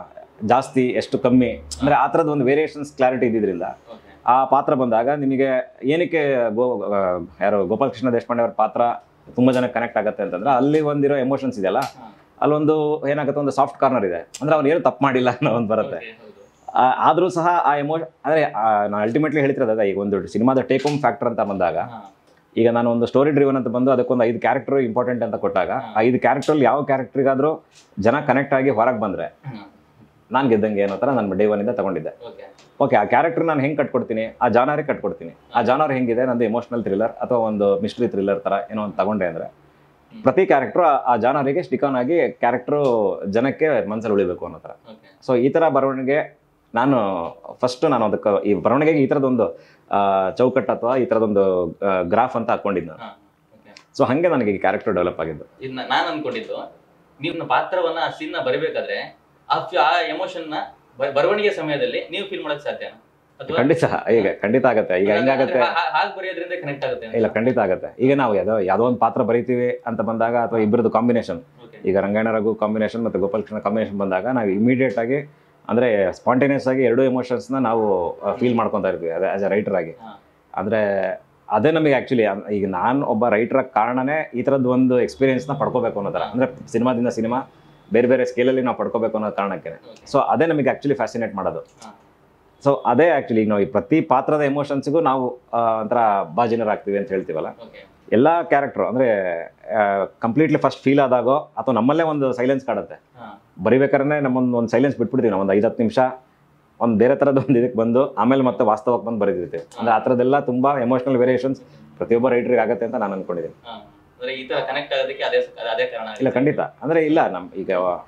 S1: ಜಾಸ್ತಿ ಎಷ್ಟು ಕಮ್ಮಿ ಅಂದ್ರೆ ಆ ಥರದ್ದು ಒಂದು ವೇರಿಯೇಷನ್ಸ್ ಕ್ಲಾರಿಟಿ ಇದ್ದಿದ್ರಿಂದ
S2: Okay.
S1: ಆ ಪಾತ್ರ ಬಂದಾಗ ನಿಮಗೆ ಏನಕ್ಕೆ ಗೋ ಆ, ಯಾರು ಗೋಪಾಲ್ ಕೃಷ್ಣ ದೇಶಪಾಂಡೆ ಅವ್ರ ಪಾತ್ರ ತುಂಬಾ ಜನ ಕನೆಕ್ಟ್ ಆಗುತ್ತೆ ಅಂತಂದ್ರೆ ಅಲ್ಲಿ ಒಂದಿರೋ ಎಮೋಷನ್ಸ್ ಇದೆಯಲ್ಲ
S2: ಹಾ.
S1: ಅಲ್ಲೊಂದು ಏನಾಗುತ್ತೆ ಒಂದು ಸಾಫ್ಟ್ ಕಾರ್ನರ್ ಇದೆ ಅಂದ್ರೆ ಅವ್ನು ಏನು ತಪ್ಪು ಮಾಡಿಲ್ಲ ಅನ್ನೋ ಒಂದು ಬರುತ್ತೆ
S2: Okay, ಹೌದು.
S1: ಆ, ಆದ್ರೂ ಸಹ ಆ ಎಮೋಷನ್ ಅಂದ್ರೆ ಆ, ನಾನು ಅಲ್ಟಿಮೇಟ್ಲಿ ಹೇಳ್ತಿರೋದು ಅದೇ, ಈಗ ಒಂದು ಸಿನಿಮಾದ ಟೇಕ್ ಹೋಮ್ ಫ್ಯಾಕ್ಟರ್ ಅಂತ ಬಂದಾಗ
S2: ಹಾ,
S1: ಈಗ ನಾನು ಒಂದು ಸ್ಟೋರಿ ಡ್ರಿವನ್ ಅಂತ ಬಂದು ಅದಕ್ಕೊಂದು ಐದು ಕ್ಯಾರೆಕ್ಟರ್ ಇಂಪಾರ್ಟೆಂಟ್ ಅಂತ ಕೊಟ್ಟಾಗ ಆ ಐದು ಕ್ಯಾರೆಕ್ಟರ್ ಯಾವ ಕ್ಯಾರೆಕ್ಟರ್ಗಾದ್ರೂ ಜನ ಕನೆಕ್ಟ್ ಆಗಿ ಹೊರಗೆ ಬಂದ್ರೆ
S2: ಹಾ,
S1: ನಾನು ಗೆದ್ದಂಗೆ ಅನ್ನೋ ಥರ ನಾನು ಡೇ ಒನ್ನಿಂದ ತಗೊಂಡಿದ್ದೆ
S2: okay.
S1: ಓಕೆ ಆ ಕ್ಯಾರೆಕ್ಟರ್ ನಾನು ಹೆಂಗೆ ಕಟ್ಕೊಡ್ತೀನಿ ಆ ಜಾನರಿಗೆ ಕಟ್ಕೊಡ್ತೀನಿ ಆ ಜಾನರ್ ಹೆಂಗಿದೆ ನಂದು ಎಮೋಷನಲ್ ಥ್ರಿಲ್ಲರ್ ಅಥವಾ ಒಂದು ಮಿಸ್ಟ್ರಿ ಥ್ರಿಲ್ಲರ್ ಥರ ಏನೋ ಒಂದು ತಗೊಂಡೆ ಅಂದರೆ ಪ್ರತಿ ಕ್ಯಾರೆಕ್ಟ್ರು ಆ ಜಾನರಿಗೆ ಸ್ಟಿಕ್ ಆನ್ ಆಗಿ ಕ್ಯಾರೆಕ್ಟ್ರು ಜನಕ್ಕೆ ಮನಸ್ಸಲ್ಲಿ ಉಳಿಬೇಕು ಅನ್ನೋ ಥರ
S2: Okay.
S1: ಸೊ ಈ ಥರ ಬರವಣಿಗೆ ನಾನು ಫಸ್ಟ್ ನಾನು ಅದಕ್ಕೆ ಈ ಬರವಣಿಗೆಗೆ ಈ ಥರದೊಂದು ಆ, ಚೌಕಟ್ಟು ಅಥವಾ ಈ ಥರದೊಂದು ಗ್ರಾಫ್ ಅಂತ ಹಾಕ್ಕೊಂಡಿದ್ದು ನಾನು
S2: ಹಾ, okay.
S1: ಸೊ ಹಾಗೆ ನನಗೆ ಈ ಕ್ಯಾರೆಕ್ಟರ್ ಡೆವಲಪ್ ಆಗಿದ್ದು
S2: ಇದ್ನ ನಾನ್ ಅನ್ಕೊಂಡಿದ್ದು ನೀವು ಪಾತ್ರವನ್ನ ಆ ಸೀನ್ ನ ಬರಿಬೇಕಾದ್ರೆ ಆ ಫಿ- ಆ ಎಮೋಷನ್ ನ ಬ- ಬರವಣಿಗೆ ಸಮಯದಲ್ಲಿ ನೀವು ಫೀಲ್ ಮಾಡಕ್ ಸಾಧ್ಯ ಅಥವಾ
S1: ಖಂಡಿತ ಈಗ ಖಂಡಿತ ಆಗತ್ತೆ ಈಗ ಹೆಂಗಾಗತ್ತೆ
S2: ಹಾಗೆ ಬರೆಯೋದ್ರಿಂದ ಕನೆಕ್ಟ್ ಆಗುತ್ತೆ ಅಂತ.
S1: ಇಲ್ಲ ಖಂಡಿತ ಆಗತ್ತೆ ಈಗ ನಾವು ಯಾವುದೋ ಯಾವುದೋ ಒಂದು ಪಾತ್ರ ಬರಿತೀವಿ ಅಂತ ಬಂದಾಗ ಅಥವಾ ಇಬ್ಬರದ್ದು ಕಾಂಬಿನೇಷನ್
S2: Okay.
S1: ಈಗ ರಂಗಾಯಣ ರಘು ಕಾಂಬಿನೇಷನ್ ಮತ್ತು ಗೋಪಾಲಕೃಷ್ಣ ಕಾಂಬಿನೇಷನ್ ಬಂದಾಗ ನಾವು ಇಮಿಡಿಯೇಟ್ ಆಗಿ ಅಂದರೆ ಸ್ಪಾಂಟೇನಿಯಸ್ ಆಗಿ ಎರಡು ಎಮೋಷನ್ಸ್ನ ನಾವು ಫೀಲ್ ಮಾಡ್ಕೊತಾ ಇರ್ತೀವಿ ಅದೇ ಆಸ್ ಎ ರೈಟರ್ ಆಗಿ
S2: ಹಾ.
S1: ಅಂದರೆ ಅದೇ ನಮಗೆ ಆ್ಯಕ್ಚುಲಿ ಈಗ ನಾನು ಒಬ್ಬ ರೈಟರ್ ಕಾರಣನೇ ಈ ಥರದ್ದು ಒಂದು ಎಕ್ಸ್ಪೀರಿಯನ್ಸ್ನ ಪಡ್ಕೋಬೇಕು ಅನ್ನೋ ಥರ ಅಂದರೆ ಸಿನಿಮಾದಿಂದ ಸಿನಿಮಾ ಬೇರೆ ಬೇರೆ ಸ್ಕೇಲಲ್ಲಿ ನಾವು ಪಡ್ಕೋಬೇಕು ಅನ್ನೋ ಕಾರಣಕ್ಕೆ
S2: Okay.
S1: ಸೊ ಅದೇ ನಮಗೆ ಆ್ಯಕ್ಚುಲಿ ಫ್ಯಾಸಿನೇಟ್ ಮಾಡೋದು
S2: ಹಾ.
S1: ಸೊ ಅದೇ ಆ್ಯಕ್ಚುಲಿ ಈಗ ನಾವು ಈ ಪ್ರತಿ ಪಾತ್ರದ ಎಮೋಷನ್ಸ್ಗೂ ನಾವು ಆ, ಒಂಥರ ಬಾಜಿನರಾಗ್ತೀವಿ ಅಂತ ಹೇಳ್ತೀವಲ್ಲ
S2: Okay.
S1: ಎಲ್ಲ ಕ್ಯಾರೆಕ್ಟ್ರು ಅಂದರೆ ಕಂಪ್ಲೀಟ್ಲಿ ಫಸ್ಟ್ ಫೀಲ್ ಆದಾಗೋ ಅಥವಾ ನಮ್ಮಲ್ಲೇ ಒಂದು ಸೈಲೆನ್ಸ್ ಕಾಡುತ್ತೆ
S2: ಹಾ.
S1: ಬರಿಬೇಕಾದ್ರೆ ನಮ್ಮೊಂದು ಒಂದು ಸೈಲೆನ್ಸ್ ಬಿಟ್ಬಿಡ್ತೀವಿ ನಾವು ಒಂದು ಐದು ಹತ್ತು ನಿಮಿಷ ಒಂದು ಬೇರೆ ಥರದ ಒಂದು ಇದಕ್ಕೆ ಬಂದು ಆಮೇಲೆ ಮತ್ತೆ ವಾಸ್ತವಕ್ಕೆ ಬಂದು ಬರೀತಿರ್ತೀವಿ ಅಂದರೆ ಆ ಥರದ್ದೆಲ್ಲ ತುಂಬ ಎಮೋಷನಲ್ ವೇರಿಯೇಷನ್ಸ್ ಪ್ರತಿಯೊಬ್ಬ ರೈಟ್ರಿಗೆ ಆಗುತ್ತೆ ಅಂತ ನಾನು ಅನ್ಕೊಂಡಿದ್ದೀನಿ
S2: ಹಾ. ಅಂದ್ರೆ ಈ ತರ ಕನೆಕ್ಟ್ ಆಗೋದಕ್ಕೆ ಅದೇ ಅದೇ ಕಾರಣ
S1: ಇಲ್ಲ ಖಂಡಿತ ಅಂದರೆ ಇಲ್ಲ ನಮ್ಮ ಈಗ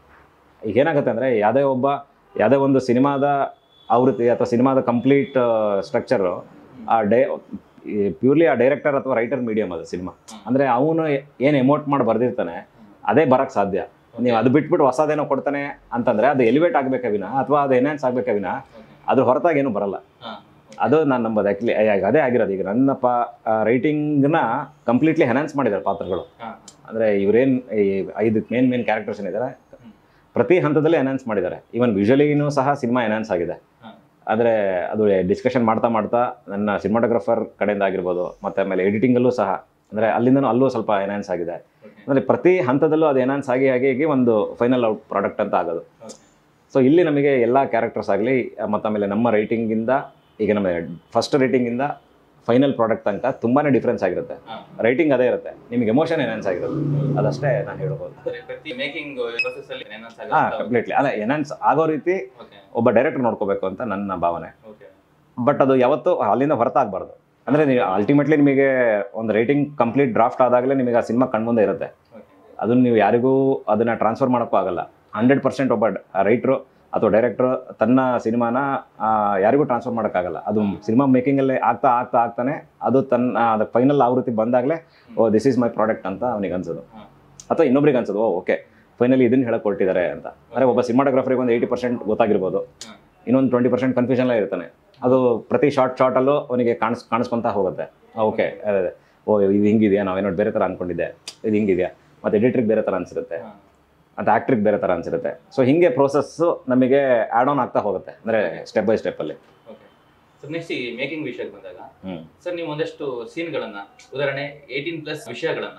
S1: ಈಗ ಏನಾಗುತ್ತೆ ಅಂದರೆ ಯಾವುದೇ ಒಬ್ಬ ಯಾವುದೇ ಒಂದು ಸಿನಿಮಾದ ಆವೃತ್ತಿ ಅಥವಾ ಸಿನಿಮಾದ ಕಂಪ್ಲೀಟ್ ಸ್ಟ್ರಕ್ಚರು ಆ ಡೇ ಪ್ಯೂರ್ಲಿ ಆ ಡೈರೆಕ್ಟರ್ ಅಥವಾ ರೈಟರ್ ಮೀಡಿಯಮ್ ಅದು ಸಿನಿಮಾ ಅಂದರೆ ಅವನು ಏನು ಎಮೋಟ್ ಮಾಡಿ ಬರ್ದಿರ್ತಾನೆ ಅದೇ ಬರಕ್ಕೆ ಸಾಧ್ಯ ನೀವು ಅದು ಬಿಟ್ಬಿಟ್ಟು ಹೊಸದೇನೋ ಕೊಡ್ತಾನೆ ಅಂತಂದ್ರೆ ಅದು ಎಲಿವೇಟ್ ಆಗ್ಬೇಕ ವಿನ ಅಥವಾ ಅದು ಎನ್ಹಾನ್ಸ್ ಆಗ್ಬೇಕ ವಿನ ಅದ್ರ ಹೊರತಾಗಿ ಏನು ಬರಲ್ಲ
S2: ಹಾ.
S1: ಅದು ನಾನು ನಂಬೋದು ಆ್ಯಕ್ಚುಲಿ ಅದೇ ಆಗಿರೋದು ಈಗ ನನ್ನ ಪ ರೈಟಿಂಗ್ನ ಕಂಪ್ಲೀಟ್ಲಿ ಎನ್ಹಾನ್ಸ್ ಮಾಡಿದ್ದಾರೆ ಪಾತ್ರಗಳು
S2: ಹಾ.
S1: ಅಂದರೆ ಇವರೇನು ಈ ಐದು ಮೇನ್ ಮೇನ್ ಕ್ಯಾರೆಕ್ಟರ್ಸ್ ಏನಿದ್ದಾರೆ ಪ್ರತಿ ಹಂತದಲ್ಲಿ ಎನ್ಹಾನ್ಸ್ ಮಾಡಿದ್ದಾರೆ ಈವನ್ ವಿಜುವಲಿನೂ ಸಹ ಸಿನಿಮಾ ಎನ್ಹಾನ್ಸ್ ಆಗಿದೆ
S2: ಹಾ.
S1: ಆದರೆ ಅದು ಡಿಸ್ಕಷನ್ ಮಾಡ್ತಾ ಮಾಡ್ತಾ ನನ್ನ ಸಿನಿಮಾಟೋಗ್ರಫರ್ ಕಡೆಯಿಂದ ಆಗಿರ್ಬೋದು ಮತ್ತು ಆಮೇಲೆ ಎಡಿಟಿಂಗಲ್ಲೂ ಸಹ ಅಂದರೆ ಅಲ್ಲಿಂದನೂ ಅಲ್ಲೂ ಸ್ವಲ್ಪ ಎನ್ಹಾನ್ಸ್ ಆಗಿದೆ
S2: Okay.
S1: ಅಂದರೆ ಪ್ರತಿ ಹಂತದಲ್ಲೂ ಅದು ಎನ್ಹಾನ್ಸ್ ಆಗಿ ಆಗಿ ಆಗಿ ಒಂದು ಫೈನಲ್ ಔಟ್ ಪ್ರಾಡಕ್ಟ್ ಅಂತ ಆಗೋದು
S2: Okay.
S1: ಸೊ ಇಲ್ಲಿ ನಮಗೆ ಎಲ್ಲ ಕ್ಯಾರೆಕ್ಟರ್ಸ್ ಆಗಲಿ ಮತ್ತು ಆಮೇಲೆ ನಮ್ಮ ರೈಟಿಂಗಿಂದ ಈಗ ನಮ್ಮ ಫಸ್ಟ್ ರೈಟಿಂಗಿಂದ ಫೈನಲ್ ಪ್ರಾಡಕ್ಟ್ ತನಕ ತುಂಬಾ ಡಿಫ್ರೆನ್ಸ್ ಆಗಿರುತ್ತೆ
S2: ಹಾ.
S1: ರೈಟಿಂಗ್ ಅದೇ ಇರುತ್ತೆ ನಿಮಗೆ ಎಮೋಷನ್ ಎನ್ಹಾನ್ಸ್ ಆಗಿರೋದು ಅದಷ್ಟೇ ನಾನು ಹೇಳ್ಬೋದು
S2: ಅಂದ್ರೆ ಪ್ರತಿ ಮೇಕಿಂಗ್ ಪ್ರೊಸೆಸ್ ಅಲ್ಲಿ ಎನ್ಹಾನ್ಸ್
S1: ಹಾಂ
S2: ಆಗುತ್ತೆ
S1: ಕಂಪ್ಲೀಟ್ಲಿ ಅಲ್ಲ ಎನ್ಹಾನ್ಸ್ ಆಗೋ ರೀತಿ
S2: ಓಕೆ
S1: ಒಬ್ಬ ಡೈರೆಕ್ಟರ್ ನೋಡ್ಕೋಬೇಕು ಅಂತ ನನ್ನ ಭಾವನೆ
S2: ಓಕೆ
S1: ಬಟ್ ಅದು ಯಾವತ್ತೂ ಅಲ್ಲಿಂದ ಹೊರತಾಗಬಾರ್ದು ಅಂದರೆ ನೀವು ಅಲ್ಟಿಮೇಟ್ಲಿ ನಿಮಗೆ ಒಂದು ರೈಟಿಂಗ್ ಕಂಪ್ಲೀಟ್ ಡ್ರಾಫ್ಟ್ ಆದಾಗಲೇ ನಿಮಗೆ ಆ ಸಿನಿಮಾ ಕಣ್ಮುಂದೆ ಇರುತ್ತೆ
S2: ಓಕೆ
S1: ಅದನ್ನು ನೀವು ಯಾರಿಗೂ ಅದನ್ನು ಟ್ರಾನ್ಸ್ಫರ್ ಮಾಡೋಕ್ಕೂ ಆಗಲ್ಲ ಹಂಡ್ರೆಡ್ ಪರ್ಸೆಂಟ್ ಒಬ್ಬ ರೈಟ್ರು ಅಥವಾ ಡೈರೆಕ್ಟ್ರು ತನ್ನ ಸಿನಿಮಾನ ಆ, ಯಾರಿಗೂ ಟ್ರಾನ್ಸ್ಫರ್ ಮಾಡೋಕ್ಕಾಗಲ್ಲ ಅದು ಸಿನಿಮಾ ಮೇಕಿಂಗಲ್ಲೇ ಆಗ್ತಾ ಆಗ್ತಾ ಆಗ್ತಾನೆ ಅದು ತನ್ನ ಅದಕ್ಕೆ ಫೈನಲ್ ಆವೃತ್ತಿ ಬಂದಾಗಲೇ oh this is my product ಅಂತ ಅವನಿಗೆ ಅನ್ಸೋದು
S2: ಹಾ.
S1: ಅಥವಾ ಇನ್ನೊಬ್ರಿಗೆ ಅನ್ಸೋದು ಓ ಓಕೆ ಫೈನಲಿ ಇದನ್ನು ಹೇಳಕ್ ಹೊರಟಿದ್ದಾರೆ ಅಂತ ಅಂದರೆ ಒಬ್ಬ ಸಿನಿಮಾಟೋಗ್ರಫರಿಗೆ ಒಂದು ಏಯ್ಟಿ ಪರ್ಸೆಂಟ್ ಗೊತ್ತಾಗಿರ್ಬೋದು
S2: ಹಾ.
S1: ಇನ್ನೊಂದು ಟ್ವೆಂಟಿ ಪರ್ಸೆಂಟ್ ಕನ್ಫ್ಯೂಷನ್ಲೇ ಇರ್ತಾನೆ ಅದು ಪ್ರತಿ ಶಾರ್ಟ್ ಶಾರ್ಟಲ್ಲೂ ಅವನಿಗೆ ಕಾಣಿಸ್ ಕಾಣಿಸ್ಕೊಂತ ಹೋಗುತ್ತೆ ಓಕೆ ಅದೇ ಓ ಇದು ಹಿಂಗಿದೆಯಾ ನಾವೇನೋ ಬೇರೆ ಥರ ಅನ್ಕೊಂಡಿದ್ದೆ ಇದು ಹಿಂಗಿದೆಯಾ ಮತ್ತು ಎಡಿಟ್ರಿಗೆ ಬೇರೆ ಥರ ಅನ್ಸಿರುತ್ತೆ
S2: ಹಾ.
S1: ಮತ್ತು ಆ್ಯಕ್ಟ್ರಿಗೆ ಬೇರೆ ಥರ ಅನ್ಸಿರುತ್ತೆ ಸೊ ಹಿಂಗೆ ಪ್ರೋಸೆಸ್ಸು ನಮಗೆ ಆ್ಯಡ್ ಆನ್ ಆಗ್ತಾ ಹೋಗುತ್ತೆ ಅಂದರೆ ಸ್ಟೆಪ್ ಬೈ ಸ್ಟೆಪ್ಪಲ್ಲಿ
S2: ಓಕೆ ಸರ್ ನೆಕ್ಸ್ಟ್ ಈ ಮೇಕಿಂಗ್ ವಿಷಯಕ್ಕೆ ಬಂದಾಗ
S1: ಹ್ಞೂ
S2: ಸರ್ ನೀವು ಒಂದಷ್ಟು ಸೀನ್ಗಳನ್ನ ಉದಾಹರಣೆ ಏಯ್ಟೀನ್ ಪ್ಲಸ್ ವಿಷಯಗಳನ್ನ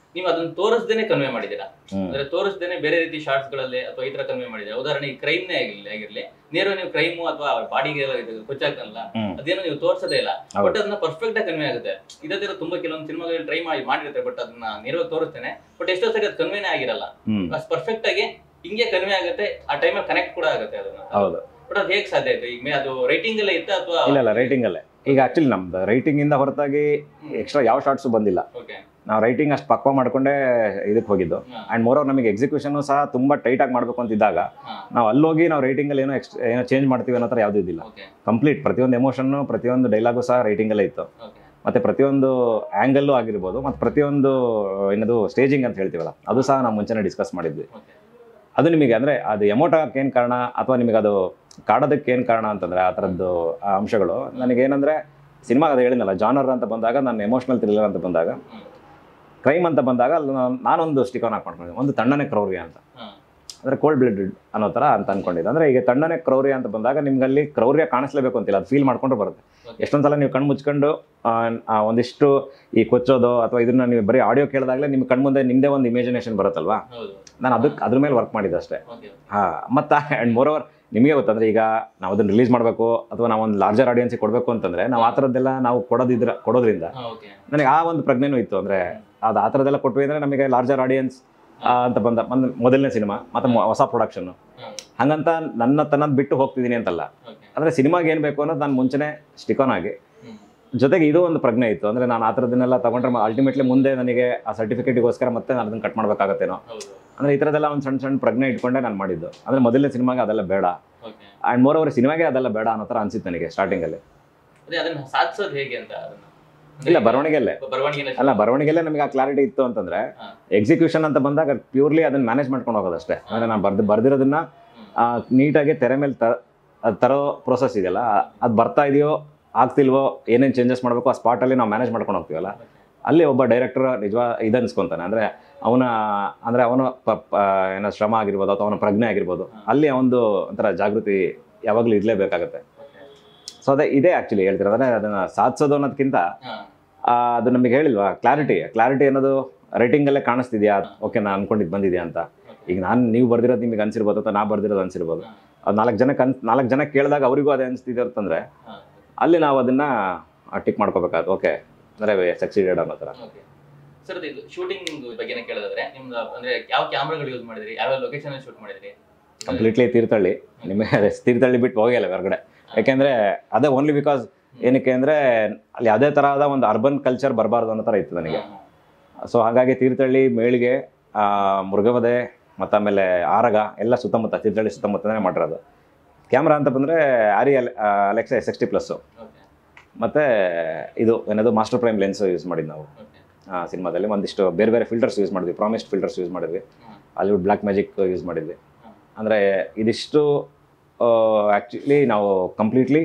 S2: ನೀವು ಅದನ್ನ ತೋರಿಸ್ದೇನೆ ಕನ್ವೆ ಮಾಡಿದ್ದೀರಾ
S1: ಹ್ಮ್
S2: ಅಂದ್ರೆ ತೋರಿಸ್ದೇನೆ ಬೇರೆ ರೀತಿ ಶಾರ್ಟ್ಸ್ ಗಳಲ್ಲಿ ಅಥವಾ ಈ ತರ ಕನ್ವೆ ಮಾಡಿದ್ರೆ ಉದಾಹರಣೆಗೆ ಕ್ರೈಮ್ ನೇ ಆಗಿರ್ಲಿ ಆಗಿರ್ಲಿ ನೇರ ನೀವು ಕ್ರೈಮ್ ಅಥವಾ ಬಾಡಿಗೆ ಕೊಚ್ಚಾಗ್ತಾನಲ್ಲ
S1: ಹ್ಮ್
S2: ಅದೇನೋ ನೀವು ತೋರ್ಸೋದೇ ಇಲ್ಲ
S1: ಹೌದು.
S2: ಬಟ್ ಅದನ್ನ ಪರ್ಫೆಕ್ಟ್ ಆಗಿ ಕನ್ವೆ ಆಗುತ್ತೆ ಇದೇ ತರ ತುಂಬಾ ಕೆಲವೊಂದು ಸಿನಿಮಾಗಳಲ್ಲಿ ಟ್ರೈ ಮಾಡಿ ಮಾಡಿರ್ತಾರೆ ಬಟ್ ಅದನ್ನ ನೇರವಾಗಿ ತೋರಿಸ್ತೇನೆ ಬಟ್ ಎಷ್ಟೋ ಸರಿ ಅದು ಕನ್ವೆನೇ ಆಗಿರಲ್ಲ
S1: ಹ್ಮ್
S2: ಅಷ್ಟು ಪರ್ಫೆಕ್ಟ್ ಆಗಿ ಹಿಂಗೆ ಕನ್ವೆ ಆಗುತ್ತೆ ಆ ಟೈಮಲ್ಲಿ ಕನೆಕ್ಟ್ ಕೂಡ ಆಗುತ್ತೆ ಅದನ್ನ
S1: ಹೌದು
S2: ಬಟ್ ಅದು ಹೇಗೆ ಸಾಧ್ಯ ಆಯ್ತು ಈಗ ಮೇ- ಅದು ರೈಟಿಂಗ್ ಎಲ್ಲ ಇತ್ತ ಅಥವಾ
S1: ಇಲ್ಲ ಇಲ್ಲ ರೈಟಿಂಗ್ ಅಲ್ಲೇ ಈಗ ಆಕ್ಚುಲಿ ನಮ್ದು ರೈಟಿಂಗ್ ಇಂದ ಹೊರತಾಗಿ ಎಕ್ಸ್ಟ್ರಾ ಯಾವ ಶಾರ್ಟ್ಸ್ ಬಂದಿಲ್ಲ
S2: ಓಕೆ
S1: ನಾವು ರೈಟಿಂಗ್ ಅಷ್ಟು ಪಕ್ವ ಮಾಡ್ಕೊಂಡೇ ಇದಕ್ಕೆ ಹೋಗಿದ್ದು ಅಂಡ್ ಮೋರ್ ನಮಗೆ ಎಕ್ಸಿಕ್ಯೂಷನ್ ಸಹ ತುಂಬಾ ಟೈಟ್ ಆಗಿ ಮಾಡ್ಬೇಕು ಅಂತಿದ್ದಾಗ ನಾವು ಅಲ್ಲೋಗಿ ನಾವು ರೈಟಿಂಗ್ ಅಲ್ಲಿ ಏನೋ ಎಕ್ಸ್ಟ್ರಾ ಏನೋ ಚೇಂಜ್ ಮಾಡ್ತೀವಿ ಅನ್ನೋ ಥರ ಯಾವುದೂ ಇದಿಲ್ಲ
S2: ಓಕೆ
S1: ಕಂಪ್ಲೀಟ್ ಪ್ರತಿಯೊಂದು ಎಮೋಷನ್ ಪ್ರತಿಯೊಂದು ಡೈಲಾಗು ಸಹ ರೈಟಿಂಗ್ ಅಲ್ಲೇ ಇತ್ತು
S2: ಓಕೆ
S1: ಮತ್ತೆ ಪ್ರತಿಯೊಂದು ಆಂಗಲ್ಲು ಆಗಿರ್ಬೋದು ಮತ್ತೆ ಪ್ರತಿಯೊಂದು ಏನದು ಸ್ಟೇಜಿಂಗ್ ಅಂತ ಹೇಳ್ತೀವಲ್ಲ ಅದು ಸಹ ನಾವು ಮುಂಚೆನೇ ಡಿಸ್ಕಸ್ ಮಾಡಿದ್ವಿ
S2: ಓಕೆ
S1: ಅದು ನಿಮಗೆ ಅಂದ್ರೆ ಅದು ಎಮೋಟಕ್ಕೆ ಏನು ಕಾರಣ ಅಥವಾ ನಿಮಗೆ ಅದು ಕಾಡೋದಕ್ಕೆ ಏನು ಕಾರಣ ಅಂತಂದ್ರೆ ಆ ಥರದ್ದು ಆ ಅಂಶಗಳು ನನಗೇನಂದ್ರೆ ಸಿನಿಮಾ ಅದು ಹೇಳಿದ್ನಲ್ಲ ಜಾನರ್ ಅಂತ ಬಂದಾಗ ನಾನು ಎಮೋಷನಲ್ ಥ್ರಿಲ್ಲರ್ ಅಂತ ಬಂದಾಗ
S2: ಹ್ಮ್.
S1: ಕ್ರೈಮ್ ಅಂತ ಬಂದಾಗ ಅಲ್ಲಿ ನಾನು- ನಾನೊಂದು ಸ್ಟಿಕನ್ ಹಾಕೊಂಡ್ಕೊಂಡಿದ್ದೆ ಒಂದು ತಣ್ಣನೆ ಕ್ರೌರ್ಯ ಅಂತ
S2: ಹ್ಮ್.
S1: ಅಂದ್ರೆ ಕೋಲ್ಡ್ ಬ್ಲಡೆಡ್ ಅನ್ನೋ ಥರ ಅಂತ ಅನ್ಕೊಂಡಿದ್ದೆ ಅಂದ್ರೆ ಈಗ ತಣ್ಣನೆ ಕ್ರೌರ್ಯ ಅಂತ ಬಂದಾಗ ನಿಮ್ಗೆ ಅಲ್ಲಿ ಕ್ರೌರ್ಯ ಕಾಣಿಸ್ಲೇಬೇಕು ಅಂತಿಲ್ಲ ಅದು ಫೀಲ್ ಮಾಡ್ಕೊಂಡ್ರೆ ಬರುತ್ತೆ
S2: Okay.
S1: ಎಷ್ಟೊಂದು ಸಲ ನೀವು ಕಣ್ಣು ಮುಚ್ಕೊಂಡು ಆ, ಆ ಒಂದಿಷ್ಟು ಈ ಕೊಚ್ಚೋದು ಅಥವಾ ಇದನ್ನ ನೀವು ಬರೀ ಆಡಿಯೋ ಕೇಳಿದಾಗಲೇ ನಿಮ್ಮ ಕಣ್ಮುಂದೆ ನಿಮ್ಮದೇ ಒಂದು ಇಮೇಜಿನೇಷನ್ ಬರುತ್ತಲ್ವಾ
S2: ಹೌದು
S1: ನಾನು ಅದಕ್ಕೆ ಅದ್ರ ಮೇಲೆ ವರ್ಕ್ ಮಾಡಿದ್ದೆ ಅಷ್ಟೇ
S2: ಓಕೆ
S1: ಹಾ ಮತ್ತು ಆ್ಯಂಡ್ ಮೋರ್ ಓವರ್ ನಿಮಗೆ ಗೊತ್ತಂದ್ರೆ ಈಗ ನಾವು ಅದನ್ನ ರಿಲೀಸ್ ಮಾಡಬೇಕು ಅಥವಾ ನಾವು ಒಂದು ಲಾರ್ಜರ್ ಆಡಿಯನ್ಸಿಗೆ ಕೊಡಬೇಕು ಅಂತಂದ್ರೆ ನಾವು ಆ ಥರದ್ದೆಲ್ಲ ನಾವು ಕೊಡೋದಿದ್ರ ಕೊಡೋದ್ರಿಂದ
S2: ಓಕೆ
S1: ನನಗೆ ಆ ಒಂದು ಪ್ರಜ್ಞೆನೂ ಇತ್ತು ಅಂದರೆ ಅದು ಆ ಥರದ್ದೆಲ್ಲ ಕೊಟ್ವಿ ಅಂದರೆ ನಮಗೆ ಲಾರ್ಜರ್ ಆಡಿಯನ್ಸ್ ಅಂತ ಬಂದ ಒಂದು ಮೊದಲನೇ ಸಿನಿಮಾ ಮತ್ತು ಮೊ- ಹೊಸ ಪ್ರೊಡಕ್ಷನ್ನು ಹಂಗಂತ ನನ್ನ ತನ್ನದು ಬಿಟ್ಟು ಹೋಗ್ತಿದ್ದೀನಿ ಅಂತಲ್ಲ
S2: ಓಕೆ
S1: ಅಂದರೆ ಸಿನಿಮಾಗೆ ಏನು ಬೇಕು ಅನ್ನೋದು ನಾನು ಮುಂಚೆನೇ ಸ್ಟಿಕಾನ್ ಆಗಿ ಜೊತೆಗೆ ಇದು ಒಂದು ಪ್ರಜ್ಞೆ ಇತ್ತು ಅಂದರೆ ನಾನು ಆ ಥರದನ್ನೆಲ್ಲ ತಗೊಂಡ್ರೆ ಅಲ್ಟಿಮೇಟ್ಲಿ ಮುಂದೆ ನನಗೆ ಆ ಸರ್ಟಿಫಿಕೇಟಿಗೋಸ್ಕರ ಮತ್ತೆ ನಾನು ಅದನ್ನು ಕಟ್ ಮಾಡಬೇಕಾಗತ್ತೇನೋ
S2: ಹೌದು
S1: ಅಂದರೆ ಈ ಥರದ್ದೆಲ್ಲ ಒಂದು ಸಣ್ಣ ಸಣ್ಣ ಪ್ರಜ್ಞೆ ಇಟ್ಕೊಂಡೆ ನಾನು ಮಾಡಿದ್ದು ಅಂದರೆ ಮೊದಲನೇ ಸಿನಿಮಾಗೆ ಅದೆಲ್ಲ ಬೇಡ
S2: ಓಕೆ
S1: ಆ್ಯಂಡ್ ಮೋರ್ ಓವರ್ ಸಿನಿಮಾಗೆ ಅದೆಲ್ಲ ಬೇಡ ಅನ್ನೋ ಥರ ಅನ್ಸಿತ್ತು ನನಗೆ ಸ್ಟಾರ್ಟಿಂಗಲ್ಲಿ
S2: ಅದೇ ಅದನ್ನ ಸಾಧಿಸೋದು ಹೇಗೆ ಅಂತ ಅದನ್ನ ಅಂದ್ರೆ
S1: ಇಲ್ಲ ಬರವಣಿಗೆಯಲ್ಲೇ
S2: ಬರವಣಿಗೆನ
S1: ಅಲ್ಲ ಬರವಣಿಗೆಲ್ಲೇ ನಮಗೆ ಆ ಕ್ಲಾರಿಟಿ ಇತ್ತು ಅಂತಂದ್ರೆ
S2: ಹಾ.
S1: ಎಕ್ಸಿಕ್ಯೂಷನ್ ಅಂತ ಬಂದಾಗ ಪ್ಯೂರ್ಲಿ ಅದನ್ನ ಮ್ಯಾನೇಜ್ ಮಾಡ್ಕೊಂಡು ಹೋಗೋದಷ್ಟೇ ಅಂದರೆ ನಾನು ಬರ್ದು ಬರ್ದಿರೋದನ್ನ ನೀಟಾಗಿ ತೆರೆ ಮೇಲೆ ತ ಅದ್ ತರೋ ಪ್ರೋಸೆಸ್ ಇದೆಯಲ್ಲ ಅದು ಬರ್ತಾ ಇದೆಯೋ ಆಗ್ತಿಲ್ವೋ ಏನೇನು ಚೇಂಜಸ್ ಮಾಡಬೇಕು ಆ ಸ್ಪಾಟಲ್ಲಿ ನಾವು ಮ್ಯಾನೇಜ್ ಮಾಡ್ಕೊಂಡು ಹೋಗ್ತೀವಲ್ಲ ಅಲ್ಲಿ ಒಬ್ಬ ಡೈರೆಕ್ಟರ್ ನಿಜವಾ ಇದನ್ಸ್ಕೊಂತಾನೆ ಅಂದರೆ ಅವನ ಅಂದರೆ ಅವನ ಪ- ಪ- ಏನೋ ಶ್ರಮ ಆಗಿರ್ಬೋದು ಅಥವಾ ಅವನ ಪ್ರಜ್ಞೆ ಆಗಿರ್ಬೋದು ಅಲ್ಲಿ ಅವನದು ಒಂಥರ ಜಾಗೃತಿ ಯಾವಾಗಲೂ ಇರಲೇಬೇಕಾಗತ್ತೆ ಸೊ ಅದೇ ಇದೇ ಆ್ಯಕ್ಚುಲಿ ಹೇಳ್ತಿರೋದು ಅಂದರೆ ಅದನ್ನು ಸಾಧಿಸೋದು ಅನ್ನೋದಕ್ಕಿಂತ ಆ, ಅದು ನಮಗೆ ಹೇಳಿಲ್ವಾ ಕ್ಲಾರಿಟಿ ಕ್ಲಾರಿಟಿ ಅನ್ನೋದು ರೈಟಿಂಗಲ್ಲೇ ಕಾಣಿಸ್ತಿದ್ಯಾ ಓಕೆ ನಾನು ಅನ್ಕೊಂಡಿದ್ದು ಬಂದಿದ್ಯಾ ಅಂತ ಈಗ ನಾನು ನೀವು ಬರ್ದಿರೋದು ನಿಮಗೆ ಅನ್ಸಿರ್ಬೋದು ಅಥವಾ ನಾ ಬರ್ದಿರೋದು ಅನ್ಸಿರ್ಬೋದು ಅದು ನಾಲ್ಕು ಜನಕ್ಕೆ ಅನ್ ನಾಲ್ಕು ಜನ ಕೇಳಿದಾಗ ಅವರಿಗೂ ಅದೇ ಅನಿಸ್ತಿದೆ ಅಂತಂದರೆ ಅಲ್ಲಿ ನಾವು ಅದನ್ನು ಟಿಕ್ ಮಾಡ್ಕೋಬೇಕಾಗುತ್ತೆ ಓಕೆ ಅಂದರೆ ಸಕ್ಸೀಡೆಡ್ ಅನ್ನೋ ಥರ
S2: ಓಕೆ ಸರ್ ಇದು ಶೂಟಿಂಗ್ ಬಗ್ಗೆನೇ ಕೇಳೋದಾದ್ರೆ ನಿಮ್ದು ಅಂದ್ರೆ ಯಾವ ಕ್ಯಾಮ್ರಾಗಳು ಯೂಸ್ ಮಾಡಿದ್ರಿ ಯಾವ ಲೊಕೇಶನ್ ಶೂಟ್ ಮಾಡಿದ್ರಿ
S1: ಕಂಪ್ಲೀಟ್ಲಿ ತೀರ್ಥಹಳ್ಳಿ ನಿಮಗೆ ಅದೇ ತೀರ್ಥಹಳ್ಳಿ ಬಿಟ್ಟು ಹೋಗಿಲ್ಲ ಹೊರಗಡೆ ಯಾಕೆಂದರೆ ಅದೇ ಓನ್ಲಿ ಬಿಕಾಸ್ ಏನಕ್ಕೆ ಅಂದರೆ ಅಲ್ಲಿ ಯಾವುದೇ ಥರದ ಒಂದು ಅರ್ಬನ್ ಕಲ್ಚರ್ ಬರಬಾರ್ದು ಅನ್ನೋ ಥರ ಇತ್ತು ನನಗೆ ಸೊ ಹಾಗಾಗಿ ತೀರ್ಥಹಳ್ಳಿ ಮೇಳಿಗೆ ಆ, ಮುರುಘವದೆ ಮತ್ತು ಆಮೇಲೆ ಆರಗ ಎಲ್ಲ ಸುತ್ತಮುತ್ತ ತೀರ್ಥಹಳ್ಳಿ ಸುತ್ತಮುತ್ತನೇ ಮಾಡಿರೋದು ಕ್ಯಾಮ್ರಾ ಅಂತ ಬಂದರೆ ಆರಿ ಅಲ್ Alexa S X T plus
S2: okay
S1: ಮತ್ತು ಇದು ಏನದು ಮಾಸ್ಟರ್ ಪ್ರೈಮ್ ಲೆನ್ಸ್ ಯೂಸ್ ಮಾಡಿದ್ದು ನಾವು
S2: ಓಕೆ
S1: ಆ ಸಿನಿಮಾದಲ್ಲಿ ಒಂದಿಷ್ಟು ಬೇರೆ ಬೇರೆ ಫಿಲ್ಟರ್ಸ್ ಯೂಸ್ ಮಾಡಿದ್ವಿ ಪ್ರಾಮಿಸ್ಡ್ ಫಿಲ್ಟರ್ಸ್ ಯೂಸ್ ಮಾಡಿದ್ವಿ ಹಾಲಿವುಡ್ ಬ್ಲ್ಯಾಕ್ ಮ್ಯಾಜಿಕ್ ಯೂಸ್ ಮಾಡಿದ್ವಿ
S2: ಹ್ಮ್.
S1: ಅಂದರೆ ಇದಿಷ್ಟು ಆ್ಯಕ್ಚುಲಿ ನಾವು ಕಂಪ್ಲೀಟ್ಲಿ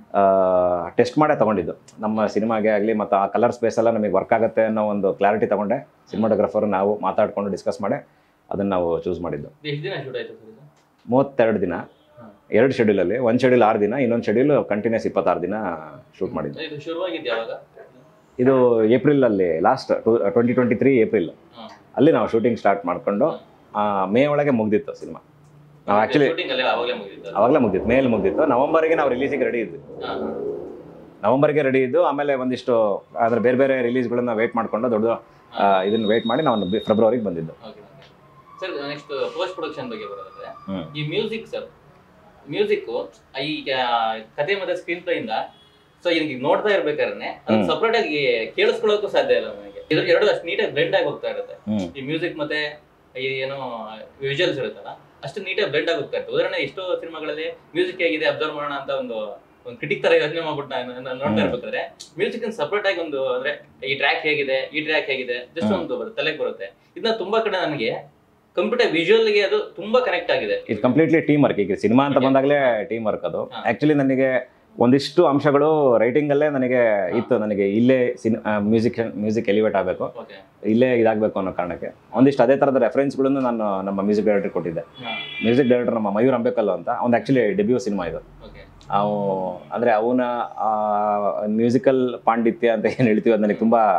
S1: ಟೆಸ್ಟ್ ಮಾಡೇ ತೊಗೊಂಡಿದ್ದು ನಮ್ಮ ಸಿನಿಮಾಗೆ ಆಗಲಿ ಮತ್ತು ಆ ಕಲರ್ ಸ್ಪೇಸ್ ಎಲ್ಲ ನಮಗೆ ವರ್ಕ್ ಆಗುತ್ತೆ ಅನ್ನೋ ಒಂದು ಕ್ಲಾರಿಟಿ ತೊಗೊಂಡೆ ಸಿನಿಮಾಟೋಗ್ರಫರ್ ನಾವು ಮಾತಾಡಿಕೊಂಡು ಡಿಸ್ಕಸ್ ಮಾಡಿ ಅದನ್ನು ನಾವು ಚೂಸ್ ಮಾಡಿದ್ದು
S2: ಎಷ್ಟು ದಿನ ಶೂಟ್ ಆಯ್ತು ಸರ್ ಇದು
S1: ಮೂವತ್ತೆರಡು ದಿನ
S2: ಹ್ಮ್.
S1: ಎರಡು ಶೆಡ್ಯೂಲಲ್ಲಿ ಒಂದು ಶೆಡ್ಯೂಲ್ ಆರು ದಿನ ಇನ್ನೊಂದು ಶೆಡ್ಯೂಲ್ ಕಂಟಿನ್ಯೂಸ್ ಇಪ್ಪತ್ತಾರು ದಿನ ಶೂಟ್ ಮಾಡಿದ್ದು
S2: ಇದು ಶುರುವಾಗಿದ್ದು ಯಾವಾಗ
S1: ಇದು ಏಪ್ರಿಲಲ್ಲಿ last two twenty twenty three April
S2: ಹ್ಮ್.
S1: ಅಲ್ಲಿ ನಾವು ಶೂಟಿಂಗ್ ಸ್ಟಾರ್ಟ್ ಮಾಡಿಕೊಂಡು ಮೇ ಒಳಗೆ ಮುಗ್ದಿತ್ತು ಸಿನಿಮಾ ನಾವು ಆ್ಯಕ್ಚುಲಿ
S2: ಶೂಟಿಂಗ್ ಅಲ್ಲೇ ಅವಾಗಲೇ ಮುಗಿದಿತ್ತು
S1: ಅವಾಗಲೇ ಮುಗ್ದಿತ್ತು ಮೇಲ್ ಮುಗ್ದಿತ್ತು ನವಂಬರ್ಗೆ ನಾವು ರಿಲೀಸಿಗೆ ರೆಡಿ ಇದ್ವಿ
S2: ಹಾ.
S1: ನವಂಬರ್ಗೆ ರೆಡಿ ಇದ್ದು ಆಮೇಲೆ ಒಂದಿಷ್ಟು ಅಂದರೆ ಬೇರೆ ಬೇರೆ ರಿಲೀಸ್ಗಳನ್ನ ವೆಯ್ಟ್ ಮಾಡ್ಕೊಂಡು ದೊಡ್ಡ ಆ, ಇದನ್ನ ವೆಯ್ಟ್ ಮಾಡಿ ನಾವು ಫೆಬ್ರವರಿಗೆ ಬಂದಿದ್ದು
S2: okay sir next post production ಬಗ್ಗೆ ಬರೋದಾದ್ರೆ
S1: ಹ್ಮ್.
S2: ಈ ಮ್ಯೂಸಿಕ್ ಸರ್ ಮ್ಯೂಸಿಕ್ ಈ ಆ, ಕತೆ ಮತ್ತೆ ಸ್ಕ್ರೀನ್ ಪ್ಲೇ ಇಂದ ಸೊ ಈಗ ನೋಡ್ತಾ ಇರ್ಬೇಕಾದ್ರೆ ಅದು
S1: ಹ್ಮ್.
S2: ಸಪ್ರೇಟ್ ಆಗಿ ಕೇಳಿಸ್ಕೊಳ್ಳೋಕ್ಕೂ ಸಾಧ್ಯ ಇಲ್ಲ ನನಗೆ ಇದ್ರ ಎರಡು ಅಷ್ಟು ನೀಟಾಗಿ ಬ್ಲೆಂಡ್ ಆಗಿ ಹೋಗ್ತಾ ಇರುತ್ತೆ
S1: ಹ್ಮ್
S2: ಈ ಮ್ಯೂಸಿಕ್ ಮತ್ತೆ ಈ ಏನೋ ವಿಜುವಲ್ಸ್ ಇರುತ್ತಲ್ಲ ಅಷ್ಟು ನೀಟಾಗಿ ಬ್ಲೆಂಡ್ ಆಗಿ ಹೋಗ್ತಾ ಇರ್ತದೆ ಉದಾಹರಣೆ ಎಷ್ಟೋ ಸಿನಿಮಾಗಳಲ್ಲಿ ಮ್ಯೂಸಿಕ್ ಹೇಗಿದೆ ಅಬ್ಸರ್ವ್ ಮಾಡೋಣ ಅಂತ ಒಂದು ಒಂದು ಕ್ರಿಟಿಕ್ ತರ ಯೋಚನೆ ಮಾಡ್ಬಿಟ್ಟು ನಾನು ನಾನು ನೋಡ್ತಾ
S1: ಹ್ಮ್.
S2: ಇರ್ಬೇಕಾದ್ರೆ ಮ್ಯೂಸಿಕ್ ಸಪರೇಟ್ ಆಗಿ ಒಂದು ಅಂದ್ರೆ ಈ ಟ್ರ್ಯಾಕ್ ಹೇಗಿದೆ ಈ ಟ್ರ್ಯಾಕ್ ಹೇಗಿದೆ ಜಸ್ಟ್
S1: ಹ್ಮ್.
S2: ಒಂದು ಬರುತ್ತೆ, ತಲೆಗೆ ಬರುತ್ತೆ ಇದನ್ನ ತುಂಬಾ ಕಡೆ ನನಗೆ ಕಂಪ್ಯೂಟರ್ ವಿಜುವಲ್ಗೆ ಅದು ತುಂಬಾ ಕನೆಕ್ಟ್ ಆಗಿದೆ
S1: ಇದು ಕಂಪ್ಲೀಟ್ಲಿ ಟೀಮ್ ವರ್ಕ್ ಈಗ ಸಿನಿಮಾ ಅಂತ
S2: Okay.
S1: ಬಂದಾಗಲೇ ಟೀಮ್ ವರ್ಕ್ ಅದು
S2: ಹಾ.
S1: ಆ್ಯಕ್ಚುಲಿ ನನಗೆ ಒಂದಿಷ್ಟು ಅಂಶಗಳು ರೈಟಿಂಗಲ್ಲೇ ನನಗೆ ಇತ್ತು ನನಗೆ ಇಲ್ಲೇ ಸಿನ್ ಮ್ಯೂಸಿಕ್ ಮ್ಯೂಸಿಕ್ ಎಲಿವೇಟ್ ಆಗಬೇಕು
S2: ಓಕೆ
S1: ಇಲ್ಲೇ ಇದಾಗಬೇಕು ಅನ್ನೋ ಕಾರಣಕ್ಕೆ ಒಂದಿಷ್ಟು ಅದೇ ಥರದ ರೆಫರೆನ್ಸ್ಗಳನ್ನು ನಾನು ನಮ್ಮ ಮ್ಯೂಸಿಕ್ ಡೈರೆಕ್ಟರ್ ಕೊಟ್ಟಿದ್ದೆ ಮ್ಯೂಸಿಕ್ ಡೈರೆಕ್ಟರ್ ನಮ್ಮ ಮಯೂರ್ ಅಂಬೇಕಲ್ಲು ಅಂತ ಒಂದು ಆ್ಯಕ್ಚುಲಿ ಡೆಬ್ಯೂ ಸಿನಿಮಾ ಇದು
S2: ಓಕೆ
S1: ಅವು ಅಂದರೆ ಅವನ ಮ್ಯೂಸಿಕಲ್ ಪಾಂಡಿತ್ಯ ಅಂತ ಏನು ಹೇಳ್ತೀವಿ ಅದು ನನಗೆ ತುಂಬ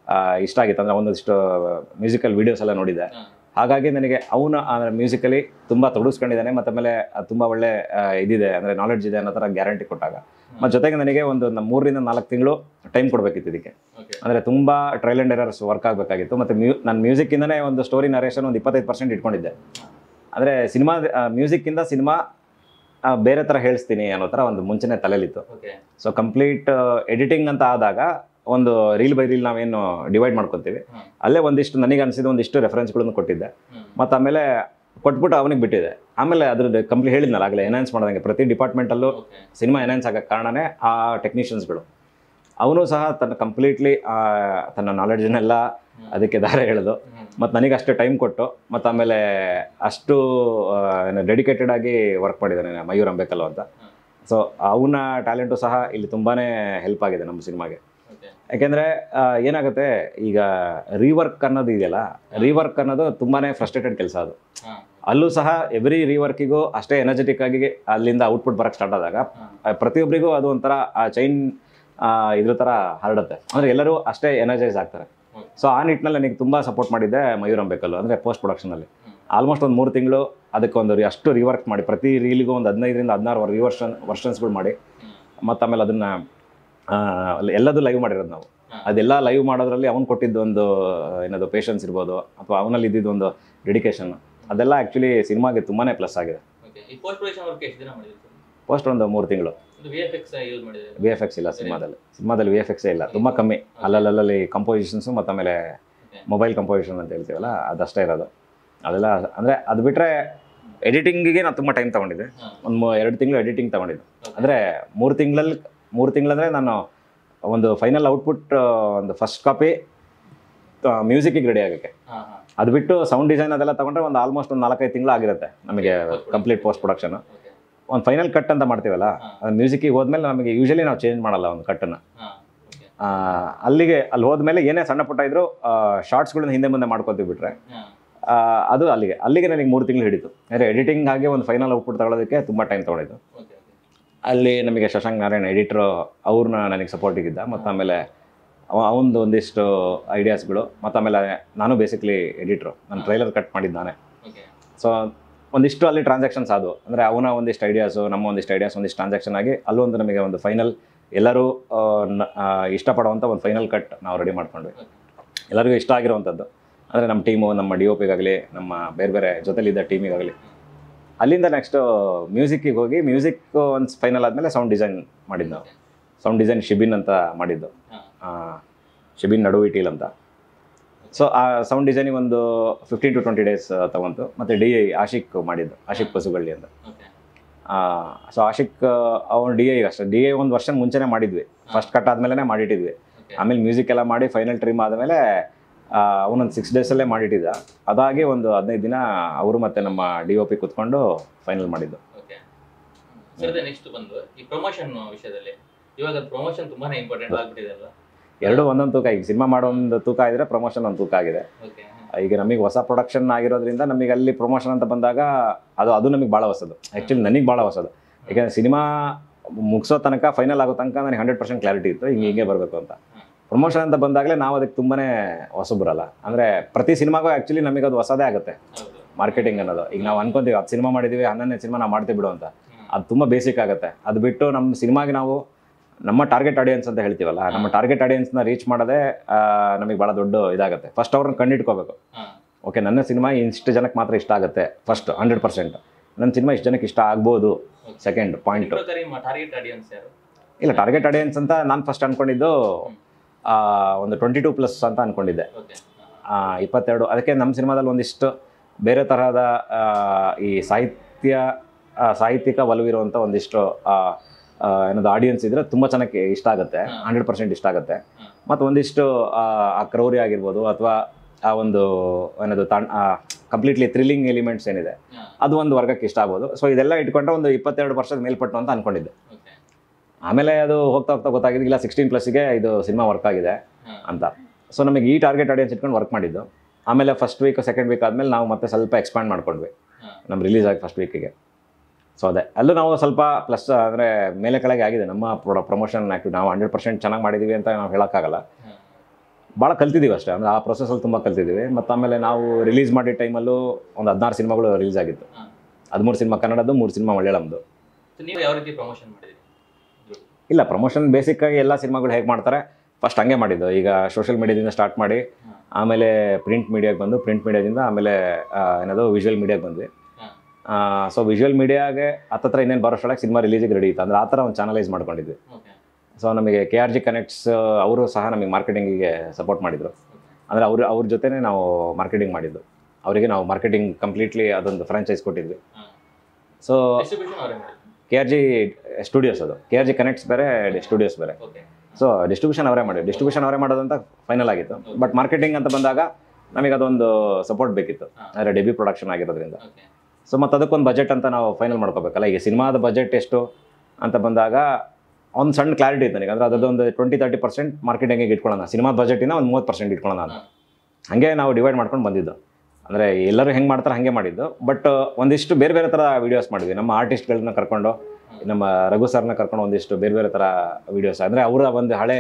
S1: ಇಷ್ಟ ಆಗಿತ್ತು ಅಂದರೆ ಒಂದಷ್ಟು ಮ್ಯೂಸಿಕಲ್ ವೀಡಿಯೋಸ್ ಎಲ್ಲ ನೋಡಿದ್ದೆ
S2: ಹಾ.
S1: ಹಾಗಾಗಿ ನನಗೆ ಅವನು ಮ್ಯೂಸಿಕಲಿ ತುಂಬ ತೊಡಗಿಸ್ಕೊಂಡಿದ್ದಾನೆ ಮತ್ತು ಆಮೇಲೆ ಅದು ತುಂಬ ಒಳ್ಳೆ ಆ, ಇದಿದೆ ಅಂದರೆ ನಾಲೆಡ್ಜ್ ಇದೆ ಅನ್ನೋ ಥರ ಗ್ಯಾರಂಟಿ ಕೊಟ್ಟಾಗ ಮತ್ತು ಜೊತೆಗೆ ನನಗೆ ಒಂದು ನ- ಮೂರರಿಂದ ನಾಲ್ಕು ತಿಂಗಳು ಟೈಮ್ ಕೊಡಬೇಕಿತ್ತು ಇದಕ್ಕೆ
S2: ಓಕೆ
S1: ಅಂದರೆ ತುಂಬ ಟ್ರಯಲ್ ಆ್ಯಂಡ್ ಎರರ್ಸ್ ವರ್ಕ್ ಆಗಬೇಕಾಗಿತ್ತು ಮತ್ತು ಮ್ಯೂ ನಾನು ಮ್ಯೂಸಿಕ್ಕಿಂದನೇ ಒಂದು ಸ್ಟೋರಿ ನರೇಷನ್ ಒಂದು ಇಪ್ಪತ್ತೈದು ಪರ್ಸೆಂಟ್ ಇಟ್ಕೊಂಡಿದ್ದೆ ಅಂದರೆ ಸಿನಿಮಾ ಮ್ಯೂಸಿಕ್ಕಿಂದ ಸಿನಿಮಾ ಬೇರೆ ಥರ ಹೇಳಿಸ್ತೀನಿ ಅನ್ನೋ ಥರ ಒಂದು ಮುಂಚೆನೇ ತಲೆಲಿತ್ತು
S2: ಓಕೆ
S1: ಸೊ ಕಂಪ್ಲೀಟ್ ಎಡಿಟಿಂಗ್ ಅಂತ ಆದಾಗ ಒಂದು ರೀಲ್ ಬೈ ರೀಲ್ ನಾವೇನು ಡಿವೈಡ್ ಮಾಡ್ಕೊತೀವಿ
S2: ಹ್ಮ್.
S1: ಅಲ್ಲೇ ಒಂದಿಷ್ಟು ನನಗೆ ಅನಿಸಿದ ಒಂದಿಷ್ಟು ರೆಫರೆನ್ಸ್ಗಳನ್ನು ಕೊಟ್ಟಿದ್ದೆ
S2: ಹ್ಮ್.
S1: ಮತ್ತು ಆಮೇಲೆ ಕೊಟ್ಬಿಟ್ಟು ಅವನಿಗೆ ಬಿಟ್ಟಿದೆ ಆಮೇಲೆ ಅದ್ರದ್ದು ಕಂಪ್ಲೀಟ್ ಹೇಳಿದ್ನಲ್ಲ ಆಗಲೇ ಎನ್ಹಾನ್ಸ್ ಮಾಡ್ದಂಗೆ ಪ್ರತಿ ಡಿಪಾರ್ಟ್ಮೆಂಟಲ್ಲೂ
S2: ಓಕೆ
S1: ಸಿನಿಮಾ ಎನ್ಹಾನ್ಸ್ ಆಗಕ್ಕೆ ಕಾರಣನೇ ಆ ಟೆಕ್ನಿಷಿಯನ್ಸ್ಗಳು ಅವನು ಸಹ ತನ್ನ ಕಂಪ್ಲೀಟ್ಲಿ ತನ್ನ ನಾಲೆಡ್ಜನ್ನೆಲ್ಲ ಅದಕ್ಕೆ ದಾರ ಎಳೆದು
S2: ಹ್ಮ್.
S1: ಮತ್ತು ನನಗೆ ಅಷ್ಟು ಟೈಮ್ ಕೊಟ್ಟು ಮತ್ತು ಆಮೇಲೆ ಅಷ್ಟು ಡೆಡಿಕೇಟೆಡ್ ಆಗಿ ವರ್ಕ್ ಮಾಡಿದ್ದಾನೆ ಮಯೂರ್ ಅಂಬೇಕಲ್ಲು ಅಂತ
S2: ಹ್ಮ್.
S1: ಸೊ ಅವನ ಟ್ಯಾಲೆಂಟು ಸಹ ಇಲ್ಲಿ ತುಂಬಾ ಹೆಲ್ಪ್ ಆಗಿದೆ ನಮ್ಮ ಸಿನಿಮಾಗೆ
S2: ಓಕೆ
S1: ಯಾಕೆಂದರೆ ಏನಾಗುತ್ತೆ ಈಗ ರೀವರ್ಕ್ ಅನ್ನೋದು ಇದೆಯಲ್ಲ ರೀವರ್ಕ್ ಅನ್ನೋದು ತುಂಬಾ ಫ್ರಸ್ಟ್ರೇಟೆಡ್ ಕೆಲಸ ಅದು
S2: ಹಾ
S1: ಅಲ್ಲೂ ಸಹ ಎವ್ರಿ ರೀವರ್ಕಿಗೂ ಅಷ್ಟೇ ಎನರ್ಜೆಟಿಕ್ ಆಗಿ ಅಲ್ಲಿಂದ ಔಟ್ಪುಟ್ ಬರಕ್ಕೆ ಸ್ಟಾರ್ಟ್ ಆದಾಗ
S2: ಹಾ
S1: ಆ, ಪ್ರತಿಯೊಬ್ಬರಿಗೂ ಅದು ಒಂಥರ ಆ ಚೈನ್ ಇದ್ರ ಥರ ಹರಡುತ್ತೆ ಅಂದರೆ ಎಲ್ಲರೂ ಅಷ್ಟೇ ಎನರ್ಜೈಸ್ ಆಗ್ತಾರೆ
S2: Okay.
S1: ಸೊ ಆ ನಿಟ್ಟಿನಲ್ಲಿ ನನಗೆ ತುಂಬ ಸಪೋರ್ಟ್ ಮಾಡಿದ್ದೆ ಮಯೂರ್ ಅಂಬೇಕಲ್ಲು ಅಂದರೆ ಪೋಸ್ಟ್ ಪ್ರೊಡಕ್ಷನಲ್ಲಿ
S2: ಹ್ಮ್.
S1: ಆಲ್ಮೋಸ್ಟ್ ಒಂದು ಮೂರು ತಿಂಗಳು ಅದಕ್ಕೆ ಒಂದು ರಿ- ಅಷ್ಟು ರಿವರ್ಕ್ ಮಾಡಿ ಪ್ರತಿ ರೀಲಿಗೂ ಒಂದು ಹದಿನೈದರಿಂದ ಹದಿನಾರು ರಿವರ್ಷನ್ ವರ್ಷನ್ಸ್ಗಳು ಮಾಡಿ
S2: ಹ್ಮ್.
S1: ಮತ್ತು ಆಮೇಲೆ ಅದನ್ನು ಎಲ್ಲದೂ ಲೈವ್ ಮಾಡಿರೋದು ನಾವು
S2: ಹಾ.
S1: ಅದೆಲ್ಲ ಲೈವ್ ಮಾಡೋದ್ರಲ್ಲಿ ಅವ್ನು ಕೊಟ್ಟಿದ್ದು ಒಂದು ಏನದು ಪೇಷನ್ಸ್ ಇರ್ಬೋದು ಅಥವಾ ಅವನಲ್ಲಿ ಇದ್ದಿದ್ದು ಒಂದು ಡೆಡಿಕೇಶನ್ ಅದೆಲ್ಲ ಆ್ಯಕ್ಚುಲಿ ಸಿನಿಮಾಗೆ ತುಂಬಾ ಪ್ಲಸ್ ಆಗಿದೆ
S2: ಓಕೆ ಈ ಪೋಸ್ಟ್ ಪ್ರೊಡಕ್ಷನ್ ವರ್ಕ್ ಎಷ್ಟು ದಿನ ಮಾಡಿದ್ರು
S1: ಫಸ್ಟ್ ಒಂದು ಮೂರು ತಿಂಗಳು
S2: ಇದು ವಿ ಎಫ್ ಎಕ್ಸ್ ಯೂಸ್ ಮಾಡಿದ್ರೆ
S1: ವಿ ಎಫ್ ಎಕ್ಸ್ ಇಲ್ಲ ಸಿನಿಮಾದಲ್ಲಿ ಸಿನಿಮಾದಲ್ಲಿ ವಿ ಎಫ್ ಎಕ್ಸೇ ಇಲ್ಲ ತುಂಬ ಕಮ್ಮಿ ಅಲ್ಲಲ್ಲಲ್ಲಿ ಕಂಪೋಸಿಷನ್ಸು ಮತ್ತು ಆಮೇಲೆ
S2: Okay.
S1: ಮೊಬೈಲ್ ಕಂಪೋಸಿಷನ್ ಅಂತ ಹೇಳ್ತೀವಲ್ಲ ಅದಷ್ಟೇ ಇರೋದು ಅದೆಲ್ಲ ಅಂದರೆ ಅದು ಬಿಟ್ಟರೆ ಎಡಿಟಿಂಗಿಗೆ ನಾನು ತುಂಬ ಟೈಮ್ ತೊಗೊಂಡಿದ್ದೆ
S2: ಹಾ.
S1: ಒಂದು ಎರಡು ತಿಂಗಳು ಎಡಿಟಿಂಗ್ ತೊಗೊಂಡಿದ್ದು
S2: Okay.
S1: ಅಂದರೆ ಮೂರು ತಿಂಗಳಲ್ಲಿ ಮೂರು ತಿಂಗಳಂದರೆ ನಾನು ಒಂದು ಫೈನಲ್ ಔಟ್ಪುಟ್ ಒಂದು ಫಸ್ಟ್ ಕಾಪಿ ಮ್ಯೂಸಿಕ್ಕಿಗೆ ರೆಡಿ ಆಗೋಕ್ಕೆ
S2: ಹಾ ಹಾ
S1: ಅದು ಬಿಟ್ಟು ಸೌಂಡ್ ಡಿಸೈನ್ ಅದೆಲ್ಲ ತೊಗೊಂಡ್ರೆ ಒಂದು ಆಲ್ಮೋಸ್ಟ್ ಒಂದು ನಾಲ್ಕೈದು ತಿಂಗಳು ಆಗಿರುತ್ತೆ ನಮಗೆ ಕಂಪ್ಲೀಟ್ ಪೋಸ್ಟ್ ಪ್ರೊಡಕ್ಷನ್
S2: ಓಕೆ
S1: ಒಂದು ಫೈನಲ್ ಕಟ್ ಅಂತ ಮಾಡ್ತೀವಲ್ಲ
S2: ಹಾ.
S1: ಅದು ಮ್ಯೂಸಿಕ್ಕಿಗೆ ಹೋದ್ಮೇಲೆ ನಮಗೆ ಯೂಶಲಿ ನಾವು ಚೇಂಜ್ ಮಾಡಲ್ಲ ಒಂದು ಕಟ್ಟನ್ನು
S2: ಹಾ ಓಕೆ
S1: ಆ, ಅಲ್ಲಿಗೆ ಅಲ್ಲಿ ಹೋದ್ಮೇಲೆ ಏನೇ ಸಣ್ಣ ಪುಟ್ಟ ಇದ್ರು ಶಾರ್ಟ್ಸ್ಗಳನ್ನ ಹಿಂದೆ ಮುಂದೆ ಮಾಡ್ಕೊತೀವಿ ಬಿಟ್ರೆ
S2: ಹಾ
S1: ಆ, ಅದು ಅಲ್ಲಿಗೆ ಅಲ್ಲಿಗೆ ನನಗೆ ಮೂರು ತಿಂಗಳು ಹಿಡಿತು ಅಂದರೆ ಎಡಿಟಿಂಗ್ ಆಗಿ ಒಂದು ಫೈನಲ್ ಔಟ್ಪುಟ್ ತಗೊಳ್ಳೋದಕ್ಕೆ ತುಂಬ ಟೈಮ್ ತೊಗೊಂಡಿದ್ದು
S2: ಓಕೆ ಓಕೆ
S1: ಅಲ್ಲಿ ನಮಗೆ ಶಶಾಂಕ್ ನಾರಾಯಣ್ ಎಡಿಟ್ರು ಅವ್ರನ್ನ ನನಗೆ ಸಪೋರ್ಟಿಗಿದ್ದ ಮತ್ತು ಆಮೇಲೆ ಅವ ಅವನದು ಒಂದಿಷ್ಟು ಐಡಿಯಾಸ್ಗಳು ಮತ್ತು ಆಮೇಲೆ ನಾನು ಬೇಸಿಕ್ಲಿ ಎಡಿಟ್ರು ನಾನು ಟ್ರೈಲರ್ ಕಟ್ ಮಾಡಿದ್ದು ನಾನೇ
S2: ಓಕೆ
S1: ಸೊ ಒಂದಿಷ್ಟು ಅಲ್ಲಿ ಟ್ರಾನ್ಸಾಕ್ಷನ್ಸ್ ಆದವು ಅಂದರೆ ಅವನ ಒಂದಿಷ್ಟು ಐಡಿಯಾಸು ನಮ್ಮ ಒಂದಿಷ್ಟು ಐಡಿಯಾಸ್ ಒಂದಿಷ್ಟು ಟ್ರಾನ್ಸಾಕ್ಷನ್ ಆಗಿ ಅಲ್ಲೊಂದು ನಮಗೆ ಒಂದು ಫೈನಲ್ ಎಲ್ಲರೂ ಆ, ನ- ಆ, ಇಷ್ಟಪಡುವಂಥ ಒಂದು ಫೈನಲ್ ಕಟ್ ನಾವು ರೆಡಿ ಮಾಡ್ಕೊಂಡ್ವಿ ಎಲ್ಲರಿಗೂ ಇಷ್ಟ ಆಗಿರುವಂಥದ್ದು ಅಂದರೆ ನಮ್ಮ ಟೀಮು ನಮ್ಮ ಡಿ ಒ ಪಿಗಾಗಲಿ ನಮ್ಮ ಬೇರೆ ಬೇರೆ ಜೊತೆಲಿದ್ದ ಟೀಮಿಗಾಗಲಿ ಅಲ್ಲಿಂದ ನೆಕ್ಸ್ಟು ಮ್ಯೂಸಿಕ್ಕಿಗೆ ಹೋಗಿ ಮ್ಯೂಸಿಕ್ ಒಂದು ಫೈನಲ್ ಆದಮೇಲೆ ಸೌಂಡ್ ಡಿಸೈನ್ ಮಾಡಿದ್ದು ನಾವು ಸೌಂಡ್ ಡಿಸೈನ್ ಶಿಬಿನ್ ಅಂತ ಮಾಡಿದ್ದು
S2: ಹಾ
S1: ಆ, ಶಿಬಿನ್ ನಡುವಿಟೀಲ್ ಅಂತ ಸೊ ಆ ಸೌಂಡ್ ಡಿಸೈನಿಗೆ ಒಂದು ಫಿಫ್ಟೀನ್ ಟು ಟ್ವೆಂಟಿ ಡೇಸ್ ತಗೊಂತು ಮತ್ತು ಡಿ ಐ ಆಶಿಕ್ ಮಾಡಿದ್ದು ಆಶಿಕ್ ಪಸುಗಳ್ಳಿ ಅಂತ
S2: ಓಕೆ
S1: ಸೊ ಆಶಿಕ್ ಅವನು ಡಿ ಐ ಅಷ್ಟೇ ಡಿ ಐ ಒಂದು ವರ್ಷ ಮುಂಚೆನೇ ಮಾಡಿದ್ವಿ ಫಸ್ಟ್ ಕಟ್ ಆದಮೇಲೆ ಮಾಡಿಟ್ಟಿದ್ವಿ
S2: ಓಕೆ
S1: ಆಮೇಲೆ ಮ್ಯೂಸಿಕ್ ಎಲ್ಲ ಮಾಡಿ ಫೈನಲ್ ಟ್ರಿಮ್ ಆದಮೇಲೆ ಅವನೊಂದು ಸಿಕ್ಸ್ ಡೇಸಲ್ಲೇ ಮಾಡಿಟ್ಟಿದ್ದ ಅದಾಗಿ ಒಂದು ಹದಿನೈದು ದಿನ ಅವರು ಮತ್ತು ನಮ್ಮ ಡಿ ಒ ಪಿ ಕುತ್ಕೊಂಡು ಫೈನಲ್ ಮಾಡಿದ್ದು
S2: ಓಕೆ ಸರ್ ನೆಕ್ಸ್ಟ್ ಬಂದು ಈ ಪ್ರಮೋಷನ್ ವಿಷಯದಲ್ಲಿ ಇವಾಗ ಪ್ರಮೋಷನ್ ತುಂಬಾನೇ ಇಂಪಾರ್ಟೆಂಟ್ ಆಗ್ಬಿಟ್ಟಿದೆ ಅಲ್ವಾ
S1: ಎರಡು ಒಂದೊಂದು ತೂಕ ಈಗ ಸಿನಿಮಾ ಮಾಡೋ ಒಂದು ತೂಕ ಇದ್ರೆ ಪ್ರಮೋಷನ್ ಒಂದು ತೂಕ ಆಗಿದೆ
S2: ಓಕೆ
S1: ಈಗ ನಮಗೆ ಹೊಸ ಪ್ರೊಡಕ್ಷನ್ ಆಗಿರೋದ್ರಿಂದ ನಮಗೆ ಅಲ್ಲಿ ಪ್ರಮೋಷನ್ ಅಂತ ಬಂದಾಗ ಅದು ಅದು ನಮಗೆ ಭಾಳ ಹೊಸದು ಆ್ಯಕ್ಚುಲಿ ನನಗೆ ಭಾಳ ಹೊಸದು ಯಾಕೆಂದರೆ ಸಿನಿಮಾ ಮುಗಿಸೋ ತನಕ ಫೈನಲ್ ಆಗೋ ತನಕ ನನಗೆ ಹಂಡ್ರೆಡ್ ಪರ್ಸೆಂಟ್ ಕ್ಲಾರಿಟಿ ಇತ್ತು ಹಿಂಗೆ ಹಿಂಗೆ ಬರಬೇಕು ಅಂತ ಪ್ರಮೋಷನ್ ಅಂತ ಬಂದಾಗಲೇ ನಾವು ಅದಕ್ಕೆ ತುಂಬಾ ಹೊಸಬ್ರಲ್ಲ ಅಂದರೆ ಪ್ರತಿ ಸಿನಿಮಾಗೂ ಆ್ಯಕ್ಚುಲಿ ನಮಗೆ ಅದು ಹೊಸದೇ ಆಗುತ್ತೆ
S2: ಹೌದು
S1: ಮಾರ್ಕೆಟಿಂಗ್ ಅನ್ನೋದು ಈಗ ನಾವು ಅನ್ಕೊಂತೀವಿ ಅದು ಸಿನಿಮಾ ಮಾಡಿದ್ದೀವಿ ಹನ್ನೊಂದನೇ ಸಿನಿಮಾ ನಾವು ಮಾಡ್ತೀವಿ ಬಿಡು ಅಂತ
S2: ಹ್ಮ್.
S1: ಅದು ತುಂಬ ಬೇಸಿಕ್ ಆಗುತ್ತೆ ಅದು ಬಿಟ್ಟು ನಮ್ಮ ಸಿನಿಮಾಗೆ ನಾವು ನಮ್ಮ ಟಾರ್ಗೆಟ್ ಆಡಿಯನ್ಸ್ ಅಂತ ಹೇಳ್ತೀವಲ್ಲ ನಮ್ಮ ಟಾರ್ಗೆಟ್ ಆಡಿಯನ್ಸ್ನ ರೀಚ್ ಮಾಡೋದೇ ನಮಗೆ ಭಾಳ ದೊಡ್ಡ ಇದಾಗುತ್ತೆ ಫಸ್ಟ್ ಅವ್ರನ್ನ ಕಂಡಿಡ್ಕೋಬೇಕು
S2: ಹಾ
S1: ಓಕೆ ನನ್ನ ಸಿನಿಮಾ ಇಷ್ಟು ಜನಕ್ಕೆ ಮಾತ್ರ ಇಷ್ಟ ಆಗುತ್ತೆ ಫಸ್ಟ್ ಹಂಡ್ರೆಡ್ ಪರ್ಸೆಂಟ್ ನನ್ನ ಸಿನಿಮಾ ಇಷ್ಟು ಜನಕ್ಕೆ ಇಷ್ಟ ಆಗ್ಬೋದು ಸೆಕೆಂಡ್ ಪಾಯಿಂಟ್
S2: ಟಾರ್ಗೆಟ್ ಆಡಿಯನ್ಸ್ ಯಾರು
S1: ಇಲ್ಲ ಟಾರ್ಗೆಟ್ ಆಡಿಯನ್ಸ್ ಅಂತ ನಾನು ಫಸ್ಟ್ ಅನ್ಕೊಂಡಿದ್ದು ಆ, ಒಂದು ಟ್ವೆಂಟಿ ಟೂ ಪ್ಲಸ್ ಅಂತ ಅನ್ಕೊಂಡಿದ್ದೆ
S2: ಓಕೆ
S1: ಆ, ಇಪ್ಪತ್ತೆರಡು ಅದಕ್ಕೆ ನಮ್ಮ ಸಿನಿಮಾದಲ್ಲಿ ಒಂದಿಷ್ಟು ಬೇರೆ ತರಹದ ಆ, ಈ ಸಾಹಿತ್ಯ ಆ, ಸಾಹಿತ್ಯಿಕ ಒಲವಿರುವಂಥ ಒಂದಿಷ್ಟು ಆ, ಆ, ಏನದು ಆಡಿಯನ್ಸ್ ಇದ್ರೆ ತುಂಬ ಚೆನ್ನಾಗಿ ಇಷ್ಟ ಆಗುತ್ತೆ
S2: ಹಾ.
S1: ಹಂಡ್ರೆಡ್ ಪರ್ಸೆಂಟ್ ಇಷ್ಟ ಆಗುತ್ತೆ
S2: ಹಾ.
S1: ಮತ್ತು ಒಂದಿಷ್ಟು ಆ ಆ ಕ್ರೌರ್ಯ ಆಗಿರ್ಬೋದು ಅಥವಾ ಆ ಒಂದು ಏನದು ತಾಣ್ ಕಂಪ್ಲೀಟ್ಲಿ ಥ್ರಿಲ್ಲಿಂಗ್ ಎಲಿಮೆಂಟ್ಸ್ ಏನಿದೆ
S2: ಹಾ
S1: ಅದು ಒಂದು ವರ್ಗಕ್ಕೆ ಇಷ್ಟ ಆಗ್ಬೋದು ಸೊ ಇದೆಲ್ಲ ಇಟ್ಕೊಂಡ್ರೆ ಒಂದು ಇಪ್ಪತ್ತೆರಡು ವರ್ಷದ ಮೇಲ್ಪಟ್ಟು ಅಂತ ಅನ್ಕೊಂಡಿದ್ದೆ
S2: ಓಕೆ
S1: ಆಮೇಲೆ ಅದು ಹೋಗ್ತಾ ಹೋಗ್ತಾ ಗೊತ್ತಾಗಿದೆ ಇಲ್ಲ ಸಿಕ್ಸ್ಟೀನ್ ಪ್ಲಸ್ಗೆ ಇದು ಸಿನಿಮಾ ವರ್ಕ್ ಆಗಿದೆ
S2: ಹಾ
S1: ಅಂತ ಸೊ ನಮಗೆ ಈ ಟಾರ್ಗೆಟ್ ಆಡಿಯನ್ಸ್ ಇಟ್ಕೊಂಡು ವರ್ಕ್ ಮಾಡಿದ್ದು ಆಮೇಲೆ ಫಸ್ಟ್ ವೀಕ್ ಸೆಕೆಂಡ್ ವೀಕ್ ಆದಮೇಲೆ ನಾವು ಮತ್ತೆ ಸ್ವಲ್ಪ ಎಕ್ಸ್ಪ್ಯಾಂಡ್ ಮಾಡ್ಕೊಂಡ್ವಿ
S2: ಹಾ
S1: ನಮ್ಮ ರಿಲೀಸ್ ಆಗಿ ಫಸ್ಟ್ ವೀಕಿಗೆ ಸೊ ಅದೇ ಅಲ್ಲೂ ನಾವು ಸ್ವಲ್ಪ ಪ್ಲಸ್ ಅಂದರೆ ಮೇಲೆ ಕೆಳಗೆ ಆಗಿದೆ ನಮ್ಮ ಪ್ರೊ ಪ್ರಮೋಷನ್ ಆ್ಯಕ್ಟಿವ್ ನಾವು ಹಂಡ್ರೆಡ್ ಪರ್ಸೆಂಟ್ ಚೆನ್ನಾಗಿ ಮಾಡಿದ್ದೀವಿ ಅಂತ ನಾವು ಹೇಳೋಕ್ಕಾಗಲ್ಲ
S2: ಹಾ
S1: ಭಾಳ ಕಲ್ತಿದ್ದೀವಿ ಅಷ್ಟೇ ಅಂದರೆ ಆ ಪ್ರೊಸೆಸಲ್ಲಿ ತುಂಬ ಕಲ್ತಿದ್ದೀವಿ ಮತ್ತು ಆಮೇಲೆ ನಾವು ರಿಲೀಸ್ ಮಾಡಿದ ಟೈಮಲ್ಲೂ ಒಂದು ಹದಿನಾರು ಸಿನಿಮಾಗಳು ರಿಲೀಸ್ ಆಗಿತ್ತು
S2: ಹಾ.
S1: ಹದಿಮೂರು ಸಿನಿಮಾ ಕನ್ನಡದ್ದು ಮೂರು ಸಿನಿಮಾ ಮಲಯಾಳಂದು
S2: So ನೀವು ಯಾವ ರೀತಿ ಪ್ರಮೋಷನ್ ಮಾಡಿದ್ರಿ
S1: ಇಲ್ಲ ಪ್ರಮೋಷನ್ ಬೇಸಿಕ್ಕಾಗಿ ಎಲ್ಲ ಸಿನಿಮಾಗಳು ಹೇಗೆ ಮಾಡ್ತಾರೆ ಫಸ್ಟ್ ಹಂಗೆ ಮಾಡಿದ್ದು ಈಗ ಸೋಷಿಯಲ್ ಮೀಡಿಯಾದಿಂದ ಸ್ಟಾರ್ಟ್ ಮಾಡಿ
S2: ಹಾ.
S1: ಆಮೇಲೆ ಪ್ರಿಂಟ್ ಮೀಡಿಯಾಗೆ ಬಂದು ಪ್ರಿಂಟ್ ಮೀಡಿಯಾದಿಂದ ಆಮೇಲೆ ಆ, ಏನದು ವಿಜುವಲ್ ಮೀಡಿಯಾಗೆ ಬಂದ್ವಿ
S2: ಹಾ.
S1: ಸೊ ವಿಜುವಲ್ ಮೀಡಿಯಾಗೆ ಹತ್ತತ್ರ ಇನ್ನೇನು ಬರೋಷ್ಟೊಳಗೆ ಸಿನಿಮಾ ರಿಲೀಸಿಗೆ ರೆಡಿ ಇತ್ತು ಅಂದರೆ ಆ ಥರ ಒಂದು ಚಾನಲೈಸ್ ಮಾಡ್ಕೊಂಡಿದ್ವಿ
S2: ಓಕೆ
S1: ಸೊ ನಮಗೆ ಕೆ ಆರ್ ಜಿ ಕನೆಕ್ಟ್ಸ್ ಅವರು ಸಹ ನಮಗೆ ಮಾರ್ಕೆಟಿಂಗಿಗೆ ಸಪೋರ್ಟ್ ಮಾಡಿದರು ಅಂದರೆ ಅವರು ಅವ್ರ ಜೊತೆನೇ ನಾವು ಮಾರ್ಕೆಟಿಂಗ್ ಮಾಡಿದ್ದು ಅವರಿಗೆ ನಾವು ಮಾರ್ಕೆಟಿಂಗ್ ಕಂಪ್ಲೀಟ್ಲಿ ಅದೊಂದು ಫ್ರಾಂಚೈಸ್ ಕೊಟ್ಟಿದ್ವಿ
S2: ಹಾ.
S1: ಸೊ
S2: ಡಿಸ್ಟ್ರಿಬ್ಯೂಷನ್ ಅವರೇ ಮಾಡಿದ್ರು
S1: ಕೆ ಆರ್ ಜಿ ಸ್ಟುಡಿಯೋಸ್ ಅದು ಕೆ ಆರ್ ಜಿ ಕನೆಕ್ಟ್ಸ್ ಬೇರೆ ಸ್ಟುಡಿಯೋಸ್ ಬೇರೆ
S2: ಓಕೆ
S1: ಸೊ ಡಿಸ್ಟ್ರಿಬ್ಯೂಷನ್ ಅವರೇ ಮಾಡಿ ಡಿಸ್ಟ್ರಿಬ್ಯೂಷನ್ ಅವರೇ ಮಾಡೋದಂತ ಫೈನಲ್ ಆಗಿತ್ತು ಬಟ್ ಮಾರ್ಕೆಟಿಂಗ್ ಅಂತ ಬಂದಾಗ ನಮಗೆ ಅದೊಂದು ಸಪೋರ್ಟ್ ಬೇಕಿತ್ತು
S2: ಹಾ.
S1: ಅಂದರೆ ಡೆಬ್ಯೂ ಪ್ರೊಡಕ್ಷನ್ ಆಗಿರೋದ್ರಿಂದ
S2: ಓಕೆ
S1: ಸೊ ಮತ್ತು ಅದಕ್ಕೊಂದು ಬಜೆಟ್ ಅಂತ ನಾವು ಫೈನಲ್ ಮಾಡ್ಕೋಬೇಕಲ್ಲ ಈಗ ಸಿನಿಮಾದ ಬಜೆಟ್ ಎಷ್ಟು ಅಂತ ಬಂದಾಗ ಒಂದು ಸಣ್ಣ ಕ್ಲಾರಿಟಿ ಇತ್ತು ನನಗೆ ಅಂದರೆ ಅದೊಂದು ಟ್ವೆಂಟಿ ತರ್ಟಿ ಪರ್ಸೆಂಟ್ ಮಾರ್ಕೆಟಿಂಗಿಗೆ ಇಟ್ಕೊಳ್ಳೋಣ ಸಿನಿಮಾದ ಬಜೆಟಿನ ಒಂದು ಮೂವತ್ತು ಪರ್ಸೆಂಟ್ ಇಟ್ಕೊಳ್ಳೋಣ ಅಂತ
S2: ಹಾ.
S1: ಹಾಗೆ ನಾವು ಡಿವೈಡ್ ಮಾಡ್ಕೊಂಡು ಬಂದಿದ್ದು ಅಂದರೆ ಎಲ್ಲರೂ ಹೆಂಗೆ ಮಾಡ್ತಾರೆ ಹಾಗೆ ಮಾಡಿದ್ದು ಬಟ್ ಒಂದಿಷ್ಟು ಬೇರೆ ಬೇರೆ ಥರ ವೀಡಿಯೋಸ್ ಮಾಡಿದ್ವಿ ನಮ್ಮ ಆರ್ಟಿಸ್ಟ್ಗಳನ್ನ ಕರ್ಕೊಂಡು ನಮ್ಮ ರಘು ಸರ್ನ ಕರ್ಕೊಂಡು ಒಂದಿಷ್ಟು ಬೇರೆ ಬೇರೆ ಥರ ವೀಡಿಯೋಸ್ ಅಂದರೆ ಅವರ ಒಂದು ಹಳೆ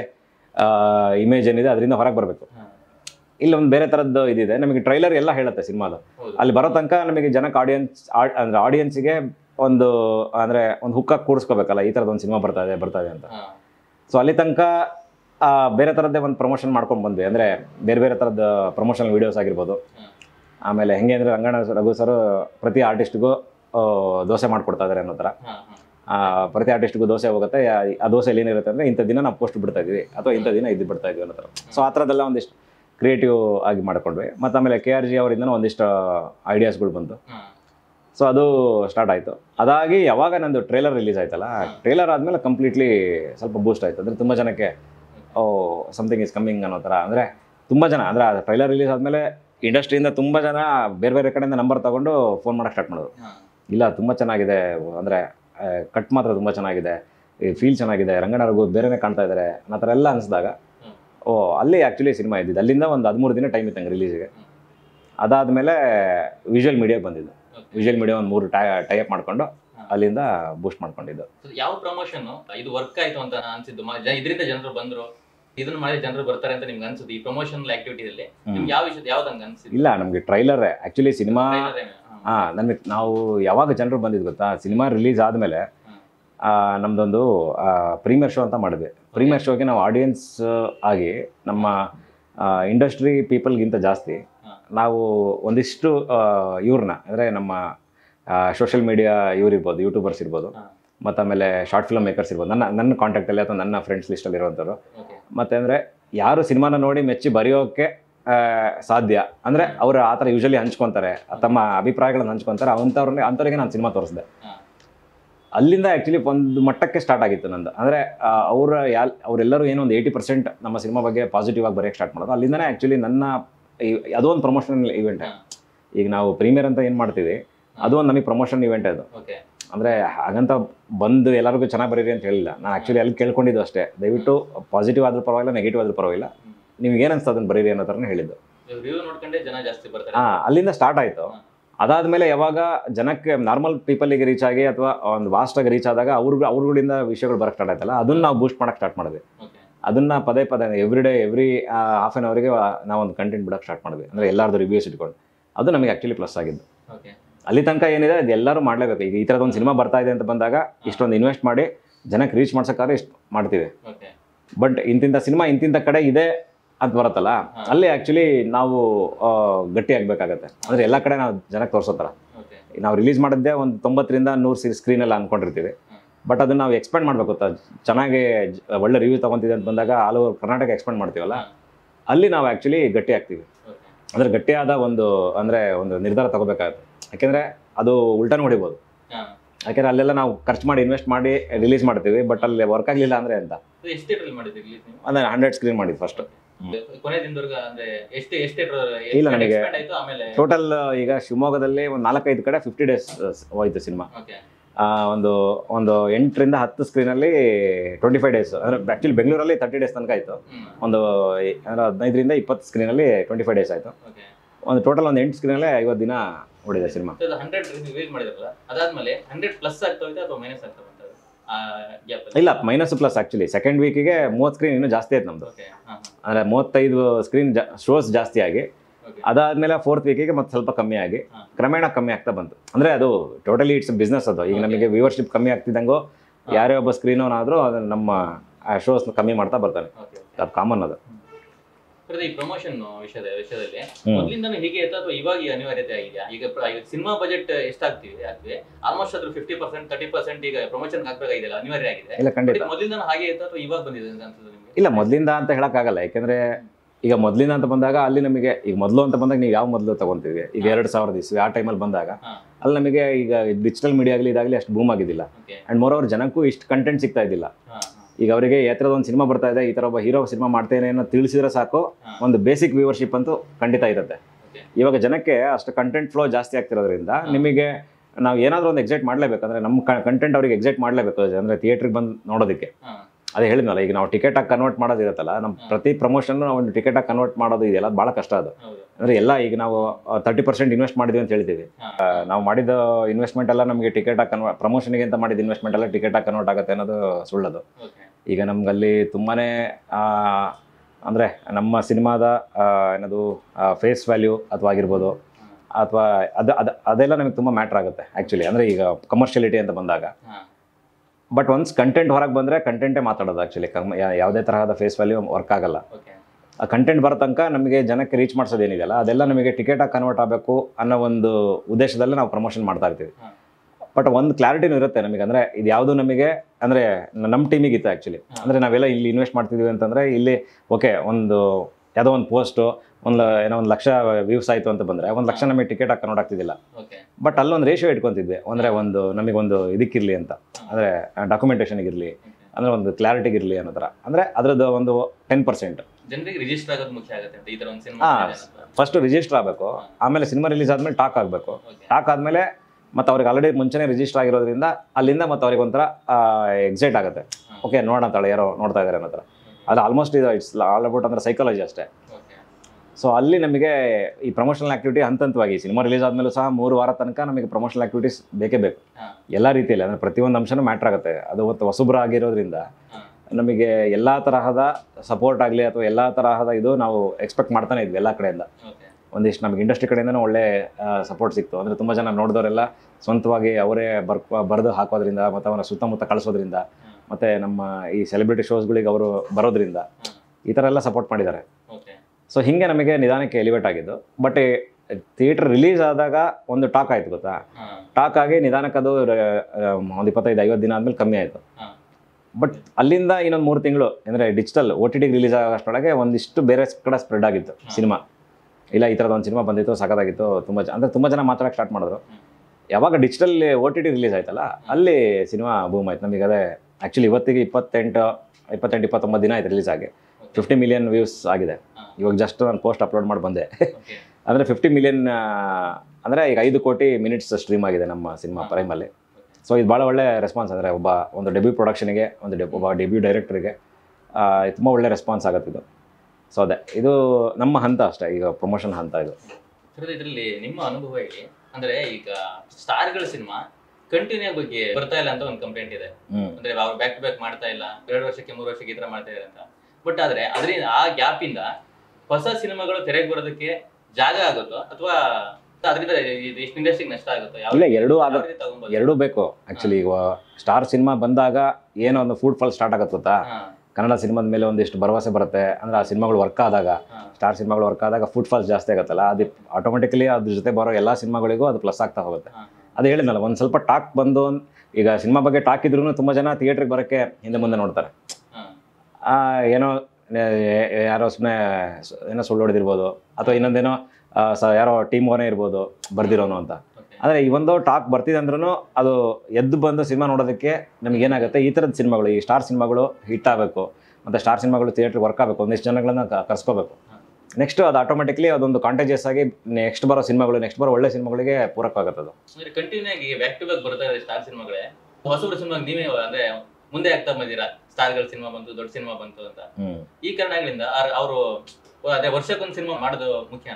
S1: ಇಮೇಜ್ ಏನಿದೆ ಅದರಿಂದ ಹೊರಗೆ ಬರಬೇಕು
S2: ಹಾ.
S1: ಇಲ್ಲಿ ಒಂದು ಬೇರೆ ಥರದ್ದು ಇದಿದೆ ನಮಗೆ ಟ್ರೈಲರ್ ಎಲ್ಲ ಹೇಳುತ್ತೆ ಸಿನಿಮಾದ
S2: ಹೌದು
S1: ಅಲ್ಲಿ ಬರೋ ತನಕ ನಮಗೆ ಜನಕ್ಕೆ ಆಡಿಯನ್ಸ್ ಅಂದರೆ ಆಡಿಯನ್ಸಿಗೆ ಒಂದು ಅಂದರೆ ಒಂದು ಹುಕ್ಕಾಗಿ ಕೂಡಿಸ್ಕೋಬೇಕಲ್ಲ ಈ ಥರದ್ದು ಒಂದು ಸಿನಿಮಾ ಬರ್ತಾ ಇದೆ ಬರ್ತಾ ಇದೆ ಅಂತ
S2: ಹಾ.
S1: ಸೊ ಅಲ್ಲಿ ತನಕ ಆ, ಬೇರೆ ಥರದ್ದೇ ಒಂದು ಪ್ರಮೋಷನ್ ಮಾಡ್ಕೊಂಡು ಬಂದ್ವಿ ಅಂದರೆ ಬೇರೆ ಬೇರೆ ಥರದ ಪ್ರಮೋಷನಲ್ ವೀಡಿಯೋಸ್ ಆಗಿರ್ಬೋದು
S2: ಹಾ.
S1: ಆಮೇಲೆ ಹೆಂಗೆ ಅಂದರೆ ರಂಗಣ್ಣ ರಘು ಸರ್ ಪ್ರತಿ ಆರ್ಟಿಸ್ಟ್ಗೂ ದೋಸೆ ಮಾಡ್ಕೊಡ್ತಾ ಇದ್ದಾರೆ ಅನ್ನೋ ಥರ
S2: ಹಾ, ಹಾ.
S1: ಆ, ಪ್ರತಿ ಆರ್ಟಿಸ್ಟ್ಗೂ ದೋಸೆ ಹೋಗುತ್ತೆ ಆ- ಆ ದೋಸೆಯಲ್ಲಿ ಏನಿರುತ್ತೆ ಅಂದರೆ ಇಂಥ ದಿನ ನಾವು ಪೋಸ್ಟ್ ಬಿಡ್ತಾ ಇದೀವಿ ಅಥವಾ ಇಂಥ ದಿನ ಇದು ಬಿಡ್ತಾ ಇದೀವಿ ಅನ್ನೋ ಥರ ಸೊ ಆ ಥರದ್ದೆಲ್ಲ ಒಂದಿಷ್ಟು ಕ್ರಿಯೇಟಿವ್ ಆಗಿ ಮಾಡ್ಕೊಂಡ್ವಿ ಮತ್ತು ಆಮೇಲೆ ಕೆ ಆರ್ ಜಿ ಅವರಿಂದನೂ ಒಂದಿಷ್ಟು ಐಡಿಯಾಸ್ಗಳು ಬಂತು
S2: ಹಾ.
S1: ಸೊ ಅದು ಸ್ಟಾರ್ಟ್ ಆಯಿತು ಅದಾಗಿ ಯಾವಾಗ ನಂದು ಟ್ರೇಲರ್ ರಿಲೀಸ್ ಆಯ್ತಲ್ಲ ಟ್ರೇಲರ್ ಆದಮೇಲೆ ಕಂಪ್ಲೀಟ್ಲಿ ಸ್ವಲ್ಪ ಬೂಸ್ಟ್ ಆಯಿತು ಅಂದರೆ ತುಂಬ ಜನಕ್ಕೆ ಓ ಸಮಥಿಂಗ್ ಇಸ್ ಕಮ್ಮಿಂಗ್ ಅನ್ನೋ ಥರ ಅಂದರೆ ತುಂಬ ಜನ ಅಂದರೆ ಟ್ರೈಲರ್ ರಿಲೀಸ್ ಆದಮೇಲೆ ಇಂಡಸ್ಟ್ರಿಯಿಂದ ತುಂಬ ಜನ ಬೇರೆ ಬೇರೆ ಕಡೆಯಿಂದ ನಂಬರ್ ತಗೊಂಡು ಫೋನ್ ಮಾಡೋಕ್ಕೆ ಸ್ಟಾರ್ಟ್ ಮಾಡೋದು
S2: ಹಾ.
S1: ಇಲ್ಲ ತುಂಬ ಚೆನ್ನಾಗಿದೆ ಅಂದರೆ ಕಟ್ ಮಾತ್ರ ತುಂಬ ಚೆನ್ನಾಗಿದೆ ಫೀಲ್ ಚೆನ್ನಾಗಿದೆ ರಂಗಣ್ಣ ರಘು ಬೇರೆನೇ ಕಾಣ್ತಾ ಇದ್ದಾರೆ ಅನ್ನೋ ಥರ ಎಲ್ಲ ಅನಿಸಿದಾಗ
S2: ಹ್ಮ್.
S1: ಓ ಅಲ್ಲಿ ಆ್ಯಕ್ಚುಲಿ ಸಿನಿಮಾ ಇದ್ದಿದ್ದು ಅಲ್ಲಿಂದ ಒಂದು ಹದಿಮೂರು ದಿನ ಟೈಮ್ ಇತ್ತಂಗೆ ರಿಲೀಸಿಗೆ
S2: ಹ್ಮ್.
S1: ಅದಾದಮೇಲೆ ವಿಜುವಲ್ ಮೀಡಿಯಾಗೆ ಬಂದಿದ್ದು
S2: Okay.
S1: ವಿಜುವಲ್ ಮೀಡಿಯಾ ಒಂದು ಮೂರು ಟೈ ಟೈಪ್ ಮಾಡಿಕೊಂಡು
S2: ಹಾ.
S1: ಅಲ್ಲಿಂದ ಬೂಸ್ಟ್ ಮಾಡ್ಕೊಂಡಿದ್ದು
S2: So, ಯಾವ ಪ್ರಮೋಷನ್ ಇದು ವರ್ಕ್ ಆಯ್ತು ಅಂತ ಅನ್ಸಿದ್ದು ಮ- ಜ- ಇದರಿಂದ ಜನರು ಬಂದ್ರು ಇದನ್ನ ಮಾಡಿ ಜನರು ಬರ್ತಾರೆ ಅಂತ ನಿಮ್ಗೆ ಅನ್ಸುತ್ತೆ ಈ ಪ್ರಮೋಷನಲ್ ಆಕ್ಟಿವಿಟಿಯಲ್ಲಿ
S1: ಹ್ಮ್.
S2: ನಿಮ್ಗೆ ಯಾವ ವಿಷಯದ ಯಾವ್ದು ಹಂಗ ಅನ್ಸಿದ್ದು
S1: ಇಲ್ಲ ನಮಗೆ ಟ್ರೈಲರ್ ಆ್ಯಕ್ಚುಲಿ ಸಿನಿಮಾ
S2: Trailer ಏನೇ? ಹಾ.
S1: ಹಾಂ ನಮಗೆ ನಾವು ಯಾವಾಗ ಜನರು ಬಂದಿದ್ದು ಗೊತ್ತಾ ಸಿನಿಮಾ ರಿಲೀಸ್ ಆದಮೇಲೆ
S2: ಹ್ಮ್.
S1: ನಮ್ಮದೊಂದು ಪ್ರೀಮಿಯರ್ ಶೋ ಅಂತ ಮಾಡಿದ್ವಿ ಪ್ರೀಮಿಯರ್ ಶೋಗೆ ನಾವು ಆಡಿಯನ್ಸ್ ಆಗಿ ನಮ್ಮ ಇಂಡಸ್ಟ್ರಿ ಪೀಪಲ್ಗಿಂತ ಜಾಸ್ತಿ
S2: ಹಾ.
S1: ನಾವು ಒಂದಿಷ್ಟು ಇವ್ರನ್ನ ಅಂದರೆ ನಮ್ಮ ಸೋಷಿಯಲ್ ಮೀಡಿಯಾ ಇವ್ರು ಇರ್ಬೋದು ಯೂಟ್ಯೂಬರ್ಸ್ ಇರ್ಬೋದು
S2: ಹಾ.
S1: ಮತ್ತು ಆಮೇಲೆ ಶಾರ್ಟ್ ಫಿಲ್ಮ್ ಮೇಕರ್ಸ್ ಇರ್ಬೋದು ನನ್ನ ನನ್ನ ಕಾಂಟ್ಯಾಕ್ಟಲ್ಲಿ ಅಥವಾ ನನ್ನ ಫ್ರೆಂಡ್ಸ್ ಲಿಸ್ಟಲ್ಲಿ ಇರುವಂಥವ್ರು
S2: Okay.
S1: ಮತ್ತು ಅಂದರೆ ಯಾರು ಸಿನಿಮಾನ ನೋಡಿ ಮೆಚ್ಚಿ ಬರೆಯೋಕ್ಕೆ ಆ, ಸಾಧ್ಯ ಅಂದರೆ ಅವರು ಆ ಥರ ಯೂಶಲಿ ಹಂಚ್ಕೊತಾರೆ ತಮ್ಮ ಅಭಿಪ್ರಾಯಗಳನ್ನ ಹಂಚ್ಕೊತಾರೆ ಅಂಥವ್ರನ್ನೇ ಅಂಥವ್ರಿಗೆ ನಾನು ಸಿನಿಮಾ ತೋರಿಸಿದೆ
S2: ಹಾ.
S1: ಅಲ್ಲಿಂದ ಆ್ಯಕ್ಚುಲಿ ಒಂದು ಮಟ್ಟಕ್ಕೆ ಸ್ಟಾರ್ಟ್ ಆಗಿತ್ತು ನಂದು ಅಂದರೆ ಅವರ ಯಾ ಅವರೆಲ್ಲರೂ ಏನೋ ಒಂದು ಏಯ್ಟಿ ಪರ್ಸೆಂಟ್ ನಮ್ಮ ಸಿನಿಮಾ ಬಗ್ಗೆ ಪಾಸಿಟಿವ್ ಆಗಿ ಬರೆಯೋಕ್ಕೆ ಸ್ಟಾರ್ಟ್ ಮಾಡೋದು ಅಲ್ಲಿಂದನೇ ಆ್ಯಕ್ಚುಲಿ ನನ್ನ ಈ- ಅದೋ ಒಂದು ಪ್ರಮೋಷನಲ್ ಇವೆಂಟ್
S2: ಹಾ.
S1: ಈಗ ನಾವು ಪ್ರೀಮಿಯರ್ ಅಂತ ಏನು ಮಾಡ್ತೀವಿ ಅದು ಒಂದು ನಮಗೆ ಪ್ರಮೋಷನ್ ಇವೆಂಟ್ ಅದು
S2: Okay.
S1: ಅಂದರೆ ಹಾಗಂತ ಬಂದು ಎಲ್ಲರಿಗೂ ಚೆನ್ನಾಗಿ ಬರೀರಿ ಅಂತ ಹೇಳಿಲ್ಲ ನಾನು ಆ್ಯಕ್ಚುಲಿ ಅಲ್ಲಿ ಕೇಳ್ಕೊಂಡಿದ್ದು ಅಷ್ಟೇ ದಯವಿಟ್ಟು ಪಾಸಿಟಿವ್ ಆದ್ರೂ ಪರವಾಗಿಲ್ಲ ನೆಗೆಟಿವ್ ಆದ್ರೂ ಪರವಾಗಿಲ್ಲ ನಿಮ್ಗೆ ಏನು ಅನ್ಸ್ತದೆ ಅದನ್ನು ಬರೀರಿ ಅನ್ನೋ ಥರನೇ ಹೇಳಿದ್ದು
S2: ರಿವ್ಯೂ ನೋಡ್ಕೊಂಡೆ ಜನ ಜಾಸ್ತಿ ಬರ್ತಾರೆ
S1: ಹಾಂ ಅಲ್ಲಿಂದ ಸ್ಟಾರ್ಟ್ ಆಯಿತು
S2: ಹಾ.
S1: ಅದಾದಮೇಲೆ ಯಾವಾಗ ಜನಕ್ಕೆ ನಾರ್ಮಲ್ ಪೀಪಲಿಗೆ ರೀಚ್ ಆಗಿ ಅಥವಾ ಒಂದು ವಾಸ್ಟಾಗಿ ರೀಚ್ ಆದಾಗ ಅವ್ರಿಗೆ ಅವ್ರುಗಳಿಂದ ವಿಷಯಗಳು ಬರೋಕ್ಕೆ ಸ್ಟಾರ್ಟ್ ಆಯ್ತಲ್ಲ ಅದನ್ನ ನಾವು ಬೂಸ್ಟ್ ಮಾಡೋಕ್ಕೆ ಸ್ಟಾರ್ಟ್ ಮಾಡಿದ್ವಿ
S2: Okay.
S1: ಅದನ್ನ ಪದೇ ಪದೇ every day every half an ಅವರ್ಗೆ ನಾವು ಒಂದು ಕಂಟೆಂಟ್ ಬಿಡೋಕ್ಕೆ ಸ್ಟಾರ್ಟ್ ಮಾಡಿದ್ವಿ ಅಂದರೆ ಎಲ್ಲರದ್ದು ರಿವ್ಯೂಸ್ ಇಟ್ಕೊಂಡು ಅದು ನಮಗೆ ಆ್ಯಕ್ಚುಲಿ ಪ್ಲಸ್ ಆಗಿದ್ದು
S2: Okay.
S1: ಅಲ್ಲಿ ತನಕ ಏನಿದೆ ಅದು ಎಲ್ಲರೂ ಮಾಡಲೇಬೇಕು ಈಗ ಈ ಥರದ ಒಂದು ಸಿನಿಮಾ ಬರ್ತಾ ಇದೆ ಅಂತ ಬಂದಾಗ ಇಷ್ಟೊಂದು ಇನ್ವೆಸ್ಟ್ ಮಾಡಿ ಜನಕ್ಕೆ ರೀಚ್ ಮಾಡ್ಸೋಕ್ಕಾದ್ರೆ ಇಷ್ಟು ಮಾಡ್ತೀವಿ
S2: Okay.
S1: ಬಟ್ ಇಂತಿಂಥ ಸಿನಿಮಾ ಇಂತಿಂಥ ಕಡೆ ಇದೆ ಅಂತ ಬರುತ್ತಲ್ಲ
S2: ಹಾ.
S1: ಅಲ್ಲಿ ಆ್ಯಕ್ಚುಲಿ ನಾವು ಆ, ಗಟ್ಟಿ ಆಗಬೇಕಾಗತ್ತೆ ಅಂದರೆ ಎಲ್ಲ ಕಡೆ ನಾವು ಜನಕ್ಕೆ ತೋರಿಸೋ ಥರ
S2: Okay.
S1: ನಾವು ರಿಲೀಸ್ ಮಾಡಿದ್ದೆ ಒಂದು ತೊಂಬತ್ತರಿಂದ ನೂರು ಸಿ ಸ್ಕ್ರೀನೆಲ್ಲ ಅಂದ್ಕೊಂಡಿರ್ತೀವಿ
S2: ಹ್ಮ್.
S1: ಬಟ್ ಅದನ್ನ ನಾವು ಎಕ್ಸ್ಪೆಂಡ್ ಮಾಡಬೇಕು ಚೆನ್ನಾಗಿ ಜ- ಒಳ್ಳೆ ರಿವ್ಯೂ ತೊಗೊತಿದೆ ಅಂತ ಬಂದಾಗ ಆಲ್ ಓವರ್ ಕರ್ನಾಟಕ ಎಕ್ಸ್ಪೆಂಡ್ ಮಾಡ್ತೀವಲ್ಲ
S2: ಹಾ.
S1: ಅಲ್ಲಿ ನಾವು ಆ್ಯಕ್ಚುಲಿ ಗಟ್ಟಿ ಆಗ್ತೀವಿ
S2: Okay.
S1: ಅಂದರೆ ಗಟ್ಟಿಯಾದ ಒಂದು ಅಂದರೆ ಒಂದು ನಿರ್ಧಾರ ತಗೋಬೇಕಾಗುತ್ತೆ ಯಾಕೆಂದರೆ ಅದು ಉಲ್ಟಾನು ಹೊಡಿಬೋದು
S2: ಹಾ.
S1: ಯಾಕೆಂದರೆ ಅಲ್ಲೆಲ್ಲ ನಾವು ಖರ್ಚು ಮಾಡಿ ಇನ್ವೆಸ್ಟ್ ಮಾಡಿ ರಿಲೀಸ್ ಮಾಡ್ತೀವಿ ಬಟ್ ಅಲ್ಲಿ ವರ್ಕ್ ಆಗಲಿಲ್ಲ ಅಂದರೆ ಅಂತ
S2: So, ಎಷ್ಟು ಥಿಯೇಟರ್ ಮಾಡಿದ್ರಿ ರಿಲೀಸ್ ನೀವು
S1: ಅಂದರೆ ಹಂಡ್ರೆಡ್ ಸ್ಕ್ರೀನ್ ಮಾಡಿದ್ದು ಫಸ್ಟ್
S2: ಕೊನೆ ದಿನದವರೆಗ ಅಂದ್ರೆ ಎಷ್ಟು ಎಷ್ಟು theatre
S1: ಇಲ್ಲ,
S2: ಎಷ್ಟು
S1: ನನಗೆ-
S2: expand ಆಯ್ತು ಆಮೇಲೆ
S1: ಟೋಟಲ್ ಈಗ ಶಿವಮೊಗ್ಗದಲ್ಲಿ ಒಂದು ನಾಲ್ಕೈದು ಕಡೆ ಫಿಫ್ಟಿ ಡೇಸ್ ಹೋಯ್ತು ಸಿನಿಮಾ
S2: ಓಕೆ
S1: ಒಂದು ಒಂದು ಎಂಟರಿಂದ ಹತ್ತು ಸ್ಕ್ರೀನಲ್ಲಿ ಟ್ವೆಂಟಿ ಫೈವ್ ಡೇಸ್ ಅಂದರೆ ಆ್ಯಕ್ಚುಲಿ ಬೆಂಗಳೂರಲ್ಲಿ ತರ್ಟಿ ಡೇಸ್ ತನಕ ಆಯಿತು
S2: ಹ್ಮ್
S1: ಒಂದು ಅಂದರೆ ಹದಿನೈದರಿಂದ ಇಪ್ಪತ್ತು ಸ್ಕ್ರೀನಲ್ಲಿ ಟ್ವೆಂಟಿ ಫೈವ್ ಡೇಸ್ ಆಯಿತು
S2: ಓಕೆ
S1: ಒಂದು ಟೋಟಲ್ ಒಂದು ಎಂಟು ಸ್ಕ್ರೀನಲ್ಲೇ ಐವತ್ತು ದಿನ ಓಡಿದೆ ಸಿನಿಮಾ
S2: ಹಂಡ್ರೆಡ್ ರಿಲೀಸ್ ಮಾಡಿದ್ರಲ್ಲ ಅದಾದ್ಮೇಲೆ ಹಂಡ್ರೆಡ್ ಪ್ಲಸ್ ಆಗ್ತಾ ಹೋಯ್ತಾ ಅಥವಾ ಮೈನಸ್ ಆಗ್ತಾ ಬಂತದ್ದು ಗ್ಯಾಪ್
S1: ಇಲ್ಲ ಮೈನಸ್ ಪ್ಲಸ್ ಆಕ್ಚುಲಿ ಸೆಕೆಂಡ್ ವೀಕಿಗೆ ಮೂವತ್ತು ಸ್ಕ್ರೀನ್ ಇನ್ನೂ ಜಾಸ್ತಿ ಆಯ್ತು ನಮ್ದು
S2: ಓಕೆ ಹಾ
S1: ಅಂದ್ರೆ ಮೂವತ್ತೈದು ಸ್ಕ್ರೀನ್ ಶೋಸ್ ಜಾಸ್ತಿ ಆಗಿ
S2: ಓಕೆ
S1: ಅದಾದ್ಮೇಲೆ ಫೋರ್ತ್ ವೀಕಿಗೆ ಮತ್ತೆ ಸ್ವಲ್ಪ ಕಮ್ಮಿ ಆಗಿ
S2: ಹಾ.
S1: ಕ್ರಮೇಣ ಕಮ್ಮಿ ಆಗ್ತಾ ಬಂತು ಅಂದ್ರೆ ಅದು ಟೋಟಲಿ ಇಟ್ಸ್ ಬಿಸ್ನೆಸ್ ಅದು ಈಗ
S2: Okay.
S1: ನಮಗೆ ವ್ಯೂವರ್ಶಿಪ್ ಕಮ್ಮಿ ಆಗ್ತಿದ್ದಂಗೋ
S2: ಹಾ.
S1: ಯಾರೇ ಒಬ್ಬ ಸ್ಕ್ರೀನವನಾದ್ರೂ ಅದನ್ನ ನಮ್ಮ ಶೋಸ್ ಕಮ್ಮಿ ಮಾಡ್ತಾ ಬರ್ತಾನೆ
S2: ಓಕೆ
S1: ಅದು ಕಾಮನ್ ಅದು
S2: ಸರ್ ಈ ಪ್ರಮೋಷನ್ ವಿಷಯದ ವಿಷಯದಲ್ಲಿ
S1: ಹ್ಮ್.
S2: ಮೊದಲಿಂದನೂ ಹೀಗೆ ಇತ್ತು ಅಥವಾ ಇವಾಗ ಈ ಅನಿವಾರ್ಯತೆ ಆಗಿದೆಯಾ ಈಗ ಪ್ರ- ಈಗ ಸಿನಿಮಾ ಬಜೆಟ್ ಎಷ್ಟಾಗ್ತಿದೆ ಆಗ್ತಿದೆ ಆಲ್ಮೋಸ್ಟ್ ಅದ್ರ ಫಿಫ್ಟಿ ಪರ್ಸೆಂಟ್ ತರ್ಟಿ ಪರ್ಸೆಂಟ್ ಈಗ ಪ್ರಮೋಷನ್ ಹಾಕ್ಬೇಕಾಗಿದೆಯಲ್ಲ ಅನಿವಾರ್ಯ ಆಗಿದೆ
S1: ಇಲ್ಲ ಖಂಡಿತ
S2: ಮೊದಲಿಂದನೂ ಹಾಗೆ ಇತ್ತು ಅಥವಾ ಇವಾಗ ಬಂದಿದೆ ಅಂತ ಅನ್ಸುತ್ತೆ ನಿಮಗೆ
S1: ಇಲ್ಲ ಮೊದಲಿಂದ ಅಂತ ಹೇಳಕ್ಕಾಗಲ್ಲ ಯಾಕೆಂದ್ರೆ ಈಗ ಮೊದಲಿಂದ ಅಂತ ಬಂದಾಗ ಅಲ್ಲಿ ನಮಗೆ ಈಗ ಮೊದಲು ಅಂತ ಬಂದಾಗ ನೀವು ಯಾವ ಮೊದಲು ತಗೊಂತೀವಿ ಈಗ ಎರಡು ಸಾವಿರದ ಇಸ್ವಿ ಆ ಟೈಮಲ್ಲಿ ಬಂದಾಗ
S2: ಹಾ.
S1: ಅಲ್ಲಿ ನಮಗೆ ಈಗ ಡಿಜಿಟಲ್ ಮೀಡಿಯಾ ಆಗಲಿ ಇದಾಗಲಿ ಅಷ್ಟು ಬೂಮ್ ಆಗಿದ್ದಿಲ್ಲ
S2: ಓಕೆ
S1: ಅಂಡ್ ಮೋರ್ ಅವ್ರ ಜನಕ್ಕೂ ಇಷ್ಟು ಕಂಟೆಂಟ್ ಸಿಗ್ತಾ ಇದ್ದಿಲ್ಲ
S2: ಹಾ
S1: ಈಗ ಅವರಿಗೆ ಎತ್ತರದ ಒಂದು ಸಿನಿಮಾ ಬರ್ತಾ ಇದೆ ಈ ಥರ ಒಬ್ಬ ಹೀರೋ ಸಿನಿಮಾ ಮಾಡ್ತೇನೆ ಅನ್ನೋ ತಿಳಿಸಿದ್ರೆ ಸಾಕು
S2: ಹಾ.
S1: ಒಂದು ಬೇಸಿಕ್ ವ್ಯೂವರ್ಶಿಪ್ ಅಂತೂ ಖಂಡಿತ ಇರುತ್ತೆ
S2: ಓಕೆ
S1: ಇವಾಗ ಜನಕ್ಕೆ ಅಷ್ಟು ಕಂಟೆಂಟ್ ಫ್ಲೋ ಜಾಸ್ತಿ ಆಗ್ತಿರೋದ್ರಿಂದ
S2: ಹಾ.
S1: ನಿಮಗೆ ನಾವು ಏನಾದರೂ ಒಂದು ಎಕ್ಸೈಟ್ ಮಾಡಲೇಬೇಕು ಅಂದರೆ ನಮ್ಮ ಕಂಟೆಂಟ್ ಅವ್ರಿಗೆ ಎಕ್ಸೈಟ್ ಮಾಡಲೇಬೇಕು ಅಂದರೆ ಥಿಯೇಟ್ರಿಗೆ ಬಂದು ನೋಡೋದಕ್ಕೆ
S2: ಹಾ
S1: ಅದೇ ಹೇಳಿದ್ನಲ್ಲ ಈಗ ನಾವು ಟಿಕೆಟ್ ಆಗಿ ಕನ್ವರ್ಟ್ ಮಾಡೋದಿರುತ್ತಲ್ಲ ನಮ್ಮ
S2: ಹಾ.
S1: ಪ್ರತಿ ಪ್ರಮೋಷನ್ ನಾವು ಒಂದು ಟಿಕೆಟ್ ಆಗಿ ಕನ್ವರ್ಟ್ ಮಾಡೋದು ಇದೆಲ್ಲ ಭಾಳ ಕಷ್ಟ ಅದು
S2: ಹೌದು
S1: ಅಂದರೆ ಎಲ್ಲ ಈಗ ನಾವು ತರ್ಟಿ ಪರ್ಸೆಂಟ್ ಇನ್ವೆಸ್ಟ್ ಮಾಡಿದ್ವಿ ಅಂತ ಹೇಳ್ತೀವಿ
S2: ಹಾ
S1: ಆ, ನಾವು ಮಾಡಿದ ಇನ್ವೆಸ್ಟ್ಮೆಂಟ್ ಎಲ್ಲ ನಮಗೆ ಟಿಕೆಟ್ ಆಗಿ ಕನ್ವರ್ಟ್ ಪ್ರಮೋಷನ್ಗೆ ಅಂತ ಮಾಡಿದ ಇನ್ವೆಸ್ಟ್ಮೆಂಟ್ ಎಲ್ಲ ಟಿಕೆಟ್ ಆಗಿ ಕನ್ವರ್ಟ್ ಆಗುತ್ತೆ ಅನ್ನೋದು ಸುಳ್ಳದು
S2: ಓಕೆ
S1: ಈಗ ನಮ್ಗಲ್ಲಿ ತುಂಬಾನೇ ಆ, ಅಂದ್ರೆ ನಮ್ಮ ಸಿನಿಮಾದ ಆ, ಏನದು ಫೇಸ್ ವ್ಯಾಲ್ಯೂ ಅಥವಾ ಆಗಿರ್ಬೋದು ಅಥವಾ ಅದು ಅದು ಅದೆಲ್ಲ ನಮಗೆ ತುಂಬ ಮ್ಯಾಟ್ರ್ ಆಗುತ್ತೆ ಆ್ಯಕ್ಚುಲಿ ಅಂದರೆ ಈಗ ಕಮರ್ಷಿಯಲಿಟಿ ಅಂತ ಬಂದಾಗ
S2: ಹಾ
S1: ಬಟ್ ಒನ್ಸ್ ಕಂಟೆಂಟ್ ಹೊರಗೆ ಬಂದರೆ ಕಂಟೆಂಟೇ ಮಾತಾಡೋದು ಆ್ಯಕ್ಚುಲಿ ಕಮ್ ಯಾ- ಯಾವುದೇ ತರಹದ ಫೇಸ್ ವ್ಯಾಲ್ಯೂ ವರ್ಕ್ ಆಗಲ್ಲ
S2: ಓಕೆ
S1: ಆ ಕಂಟೆಂಟ್ ಬರೋ ತನಕ ನಮಗೆ ಜನಕ್ಕೆ ರೀಚ್ ಮಾಡಿಸೋದೇನಿದೆಯಲ್ಲ ಅದೆಲ್ಲ ನಮಗೆ ಟಿಕೆಟಾಗಿ ಕನ್ವರ್ಟ್ ಆಗಬೇಕು ಅನ್ನೋ ಒಂದು ಉದ್ದೇಶದಲ್ಲಿ ನಾವು ಪ್ರಮೋಷನ್ ಮಾಡ್ತಾ ಇರ್ತೀವಿ
S2: ಹಾ.
S1: ಬಟ್ ಒಂದು ಕ್ಲಾರಿಟಿನೂ ಇರುತ್ತೆ ನಮಗೆ ಅಂದರೆ ಇದು ಯಾವುದು ನಮಗೆ ಅಂದರೆ ನಮ್ಮ ಟೀಮಿಗೆ ಇತ್ತು ಆ್ಯಕ್ಚುಲಿ
S2: ಹಾ.
S1: ಅಂದರೆ ನಾವೆಲ್ಲ ಇಲ್ಲಿ ಇನ್ವೆಸ್ಟ್ ಮಾಡ್ತಿದ್ದೀವಿ ಅಂತಂದರೆ ಇಲ್ಲಿ ಓಕೆ ಒಂದು ಯಾವುದೋ ಒಂದು ಪೋಸ್ಟು ಒಂದು ಏನೋ ಒಂದು ಲಕ್ಷ ವ್ಯೂಸ್ ಆಯಿತು ಅಂತ ಬಂದರೆ ಒಂದು ಲಕ್ಷ ನಮಗೆ ಟಿಕೆಟ್ ಹಾಕಿ ಕನ್ವರ್ಟ್ ಆಗ್ತಿದ್ದಿಲ್ಲ
S2: ಓಕೆ
S1: ಬಟ್ ಅಲ್ಲೊಂದು ರೇಷಿಯೋ ಇಟ್ಕೊತಿದ್ವಿ ಅಂದರೆ ಒಂದು ನಮಗೊಂದು ಇದಕ್ಕಿರಲಿ ಅಂತ ಅಂದರೆ ಡಾಕ್ಯುಮೆಂಟೇಷನ್ಗಿರಲಿ ಅಂದರೆ ಒಂದು ಕ್ಲಾರಿಟಿಗಿರಲಿ ಅನ್ನೋ ಥರ ಅಂದರೆ ಅದರದ್ದು ಒಂದು ಟೆನ್ ಪರ್ಸೆಂಟ್
S2: ಜನರಿಗೆ ರಿಜಿಸ್ಟರ್ ಆಗೋದು ಮುಖ್ಯ ಆಗುತ್ತೆ ಅಂತ ಈ ತರ ಒಂದು
S1: ಹಾ.
S2: ಸಿನಿಮಾ
S1: ಫಸ್ಟ್ ರಿಜಿಸ್ಟರ್ ಆಗಬೇಕು ಆಮೇಲೆ ಸಿನಿಮಾ ರಿಲೀಸ್ ಆದಮೇಲೆ ಟಾಕ್ ಆಗಬೇಕು
S2: ಓಕೆ
S1: ಟಾಕ್ ಆದಮೇಲೆ ಮತ್ತು ಅವ್ರಿಗೆ ಆಲ್ರೆಡಿ ಮುಂಚೆನೇ ರಿಜಿಸ್ಟರ್ ಆಗಿರೋದ್ರಿಂದ ಅಲ್ಲಿಂದ ಮತ್ತು ಅವ್ರಿಗೆ ಒಂಥರ ಎಕ್ಸೈಟ್ ಆಗುತ್ತೆ ಓಕೆ ನೋಡೋಣ ತಾಳೆ ಯಾರೋ ನೋಡ್ತಾ ಇದ್ದಾರೆ ಅನ್ನೋ ಥರ ಅದು ಆಲ್ಮೋಸ್ಟ್ ಇದು ಇಟ್ಸ್ ಆಲ್ ಅಬೌಟ್ ಅಂದರೆ ಸೈಕಾಲಜಿ ಅಷ್ಟೇ
S2: ಓಕೆ
S1: ಸೊ ಅಲ್ಲಿ ನಮಗೆ ಈ ಪ್ರಮೋಷನಲ್ ಆಕ್ಟಿವಿಟಿ ಹಂತ ಹಂತವಾಗಿ ಸಿನಿಮಾ ರಿಲೀಸ್ ಆದಮೇಲೂ ಸಹ ಮೂರು ವಾರ ತನಕ ನಮಗೆ ಪ್ರಮೋಷನಲ್ ಆಕ್ಟಿವಿಟೀಸ್ ಬೇಕೇ ಬೇಕು
S2: ಹಾ.
S1: ಎಲ್ಲ ರೀತಿಯಲ್ಲಿ ಅಂದರೆ ಪ್ರತಿಯೊಂದು ಅಂಶನೂ ಮ್ಯಾಟ್ರ್ ಆಗುತ್ತೆ ಅದು ಮತ್ತು ಹೊಸಬ್ರು ಆಗಿರೋದ್ರಿಂದ
S2: ಹಾ.
S1: ನಮಗೆ ಎಲ್ಲ ತರಹದ ಸಪೋರ್ಟ್ ಆಗಲಿ ಅಥವಾ ಎಲ್ಲ ತರಹದ ಇದು ನಾವು ಎಕ್ಸ್ಪೆಕ್ಟ್ ಮಾಡ್ತಾನೆ ಇದ್ವಿ ಎಲ್ಲ ಕಡೆಯಿಂದ
S2: ಓಕೆ
S1: ಒಂದಿಷ್ಟು ನಮಗೆ ಇಂಡಸ್ಟ್ರಿ ಕಡೆಯಿಂದನೂ ಒಳ್ಳೆ ಸಪೋರ್ಟ್ ಸಿಕ್ತು ಅಂದರೆ ತುಂಬ ಜನ ನೋಡಿದವರೆಲ್ಲ ಸ್ವಂತವಾಗಿ ಅವರೇ ಬರ್ ಬರೆದು ಹಾಕೋದ್ರಿಂದ ಮತ್ತು ಅವರ ಸುತ್ತಮುತ್ತ ಕಳಿಸೋದ್ರಿಂದ ಮತ್ತು ನಮ್ಮ ಈ ಸೆಲೆಬ್ರಿಟಿ ಶೋಸ್ಗಳಿಗೆ ಅವರು ಬರೋದ್ರಿಂದ
S2: ಹಾ.
S1: ಈ ಥರ ಎಲ್ಲ ಸಪೋರ್ಟ್ ಮಾಡಿದ್ದಾರೆ
S2: ಓಕೆ
S1: ಸೊ ಹಿಂಗೆ ನಮಗೆ ನಿಧಾನಕ್ಕೆ ಎಲಿವೇಟ್ ಆಗಿದ್ದು ಬಟ್ ಥಿಯೇಟರ್ ರಿಲೀಸ್ ಆದಾಗ ಒಂದು ಟಾಕ್ ಆಯ್ತು ಗೊತ್ತಾ
S2: ಹಾ
S1: ಟಾಕ್ ಆಗಿ ನಿಧಾನಕ್ಕೆ ಅದು ಒಂದು ಇಪ್ಪತ್ತೈದು ಐವತ್ತು ದಿನ ಆದಮೇಲೆ ಕಮ್ಮಿ ಆಯಿತು
S2: ಹಾ
S1: ಬಟ್ ಅಲ್ಲಿಂದ ಇನ್ನೊಂದು ಮೂರು ತಿಂಗಳು ಅಂದರೆ ಡಿಜಿಟಲ್ ಓ ಟಿ ಟಿಗೆ ರಿಲೀಸ್ ಆಗೋಷ್ಟರೊಳಗೆ ಒಂದಿಷ್ಟು ಬೇರೆ ಕಡೆ ಸ್ಪ್ರೆಡ್ ಆಗಿತ್ತು
S2: ಹಾ.
S1: ಸಿನಿಮಾ ಇಲ್ಲ ಈ ಥರದ ಒಂದು ಸಿನಿಮಾ ಬಂದಿತ್ತು ಸಖತ್ತಾಗಿತ್ತು ತುಂಬ ಜನ ಅಂದರೆ ತುಂಬ ಜನ ಮಾತಾಡೋಕ್ಕೆ ಸ್ಟಾರ್ಟ್ ಮಾಡಿದ್ರು
S2: ಹ್ಮ್.
S1: ಯಾವಾಗ digital O T T release ಆಯ್ತಲ್ಲ ಅಲ್ಲಿ ಸಿನಿಮಾ ಬೂಮ್ ಆಯ್ತು ನಮಗೆ ಅದೇ ಆ್ಯಕ್ಚುಲಿ ಇವತ್ತಿಗೆ ಇಪ್ಪತ್ತೆಂಟು ಇಪ್ಪತ್ತೆಂಟು ಇಪ್ಪತ್ತೊಂಬತ್ತು ದಿನ ಆಯ್ತು ರಿಲೀಸ್ ಆಗಿ ಫಿಫ್ಟಿ ಮಿಲಿಯನ್ ವ್ಯೂಸ್ ಆಗಿದೆ
S2: ಹಾ.
S1: ಇವಾಗ ಜಸ್ಟ್ ನಾನು ಪೋಸ್ಟ್ ಅಪ್ಲೋಡ್ ಮಾಡಿ ಬಂದೆ
S2: ಓಕೆ
S1: ಅಂದರೆ ಫಿಫ್ಟಿ ಮಿಲಿಯನ್ ಅಂದರೆ ಈಗ ಐದು ಕೋಟಿ ಮಿನಿಟ್ಸ್ ಸ್ಟ್ರೀಮ್ ಆಗಿದೆ ನಮ್ಮ ಸಿನಿಮಾ
S2: ಹಾ.
S1: ಪ್ರೈಮಲ್ಲಿ ಸೊ ಇದು ಭಾಳ ಒಳ್ಳೆ ರೆಸ್ಪಾನ್ಸ್ ಅಂದರೆ ಒಬ್ಬ ಒಂದು ಡೆಬ್ಯೂ ಪ್ರೊಡಕ್ಷನ್ಗೆ ಒಂದು ಡೆ ಒಬ್ಬ ಡೆಬ್ಯೂ ಡೈರೆಕ್ಟ್ರಿಗೆ ತುಂಬ ಒಳ್ಳೆ ರೆಸ್ಪಾನ್ಸ್ ಆಗುತ್ತೆ ಇದು ಸೊ ಅದೇ ಇದು ನಮ್ಮ ಹಂತ ಅಷ್ಟೇ ಈಗ ಪ್ರಮೋಷನ್ ಹಂತ ಇದು
S2: ಸರ್ ಇದರಲ್ಲಿ ನಿಮ್ಮ ಅನುಭವ ಹೇಳಿ ಅಂದ್ರೆ ಈಗ ಸ್ಟಾರ್ಗಳ ಸಿನಿಮಾ ಕಂಟಿನ್ಯೂ ಬಗ್ಗೆ ಬರ್ತಾ ಇಲ್ಲ ಅಂತ ಒಂದು ಕಂಪ್ಲೇಂಟ್ ಇದೆ
S1: ಹ್ಞೂ
S2: ಅಂದ್ರೆ ಅವ್ರು ಬ್ಯಾಕ್ ಟು ಬ್ಯಾಕ್ ಮಾಡ್ತಾ ಇಲ್ಲ ಎರಡು ವರ್ಷಕ್ಕೆ ಮೂರು ವರ್ಷಕ್ಕೆ ಈ ತರ ಮಾಡ್ತಾ ಇದ್ದಾರೆ ಅಂತ ಬಟ್ ಆದ್ರೆ ಅದರಿಂದ ಆ ಗ್ಯಾಪ್ ಇಂದ ಹೊಸ ಸಿನಿಮಾಗಳು ತೆರೆಗೆ ಬರೋದಕ್ಕೆ ಜಾಗ ಆಗುತ್ತೋ ಅಥವಾ ಅದರಿಂದ ಇಷ್ಟು ಇಂಡಸ್ಟ್ರಿಗೆ ನಷ್ಟ ಆಗುತ್ತೋ ಯಾವ
S1: ಇಲ್ಲ,
S2: ರೀತಿ-
S1: ಎರಡೂ
S2: ಯಾವ
S1: ಆಗುತ್ತೆ.
S2: ರೀತಿ ತಗೊಂಬೋದು?
S1: ಎರಡೂ ಬೇಕು ಆ್ಯಕ್ಚುಲಿ ಈಗ ಸ್ಟಾರ್ ಸಿನಿಮಾ ಬಂದಾಗ ಏನೋ ಒಂದು ಫುಡ್ ಫಾಲ್ ಸ್ಟಾರ್ಟ್ ಆಗುತ್ತೆ ಗೊತ್ತಾ
S2: ಹಾ,
S1: ಕನ್ನಡ ಸಿನಿಮಾದ ಮೇಲೆ ಒಂದಿಷ್ಟು ಭರವಸೆ ಬರುತ್ತೆ ಅಂದರೆ ಆ ಸಿನಿಮಾಗಳು ವರ್ಕ್ ಆದಾಗ
S2: ಹಾ,
S1: ಸ್ಟಾರ್ ಸಿನಿಮಾಗಳು ವರ್ಕ್ ಆದಾಗ ಫುಡ್ ಫಾಲ್ಸ್ ಜಾಸ್ತಿ ಆಗುತ್ತಲ್ಲ ಅದು ಆಟೋಮೆಟಿಕಲಿ ಅದ್ರ ಜೊತೆ ಬರೋ ಎಲ್ಲ ಸಿನಿಮಾಗಳಿಗೂ ಅದು ಪ್ಲಸ್ ಆಗ್ತಾ ಹೋಗುತ್ತೆ
S2: ಹಾ,
S1: ಅದು ಹೇಳಿದ್ನಲ್ಲ ಒಂದು ಸ್ವಲ್ಪ ಟಾಕ್ ಬಂದು ಈಗ ಸಿನಿಮಾ ಬಗ್ಗೆ ಟಾಕ್ ಇದ್ರೂ ತುಂಬ ಜನ ಥಿಯೇಟ್ರಿಗೆ ಬರೋಕ್ಕೆ ಹಿಂದೆ ಮುಂದೆ ನೋಡ್ತಾರೆ
S2: ಹಾ,
S1: ಆ, ಏನೋ ಏ- ಯಾರೋ ಸುಮ್ಮನೆ ಏನೋ ಸುಳ್ಳು ಹೊಡೆದಿರ್ಬೋದು ಅಥವಾ ಇನ್ನೊಂದೇನೋ ಆ, ಸ ಯಾರೋ ಟೀಮ್ ಓನೇ ಇರ್ಬೋದು ಬರ್ದಿರೋನು ಅಂತ
S2: okay.
S1: ಆದರೆ ಈ ಒಂದು ಟಾಕ್ ಬರ್ತಿದೆ ಅಂದ್ರೂ ಅದು ಎದ್ದು ಬಂದು ಸಿನಿಮಾ ನೋಡೋದಕ್ಕೆ ನಮ್ಗೆ ಏನಾಗುತ್ತೆ ಈ ಥರದ ಸಿನಿಮಾಗಳು ಈ ಸ್ಟಾರ್ ಸಿನಿಮಾಗಳು ಹಿಟ್ ಆಗಬೇಕು ಮತ್ತು ಸ್ಟಾರ್ ಸಿನಿಮಾಗಳು ಥಿಯೇಟ್ರಿಗೆ ವರ್ಕ್ ಆಗಬೇಕು ಒಂದಿಷ್ಟು ಜನಗಳನ್ನ ಕ- ಕರ್ಸ್ಕೋಬೇಕು
S2: ಹಾ.
S1: ನೆಕ್ಸ್ಟ್ ಅದು ಆಟೋಮೆಟಿಕ್ಲಿ ಅದೊಂದು ಕಾಂಟೇಜಿಯಸ್ ಆಗಿ ನೆಕ್ಸ್ಟ್ ಬರೋ ಸಿನಿಮಾಗಳು ನೆಕ್ಸ್ಟ್ ಬರೋ ಒಳ್ಳೆ ಸಿನಿಮಾಗಳಿಗೆ ಪೂರಕವಾಗುತ್ತೆ ಅದು
S2: ಅಂದ್ರೆ ಕಂಟಿನ್ಯೂ ಆಗಿ ಬ್ಯಾಕ್ ಟು ಬ್ಯಾಕ್ ಬರ್ತಾ ಇದೆ ಸ್ಟಾರ್ ಸಿನಿಮಾಗಳೇ ಹೊಸಬ್ರ ಸಿನಿಮಾ ನೀವೇ ಅಂದ್ರೆ ಮುಂದೆ ಆಗ್ತಾ ಬಂದಿರಾ ಸ್ಟಾರ್ಗಳ ಸಿನಿಮಾ ಬಂತು ದೊಡ್ಡ ಸಿನಿಮಾ ಬಂತು ಅಂತ
S1: ಹ್ಞೂ
S2: ಈ ಕಾರಣಗಳಿಂದ ಅವರು ಅದೇ ವರ್ಷಕ್ಕೊಂದು ಸಿನಿಮಾ ಮಾಡೋದು ಮುಖ್ಯನಾ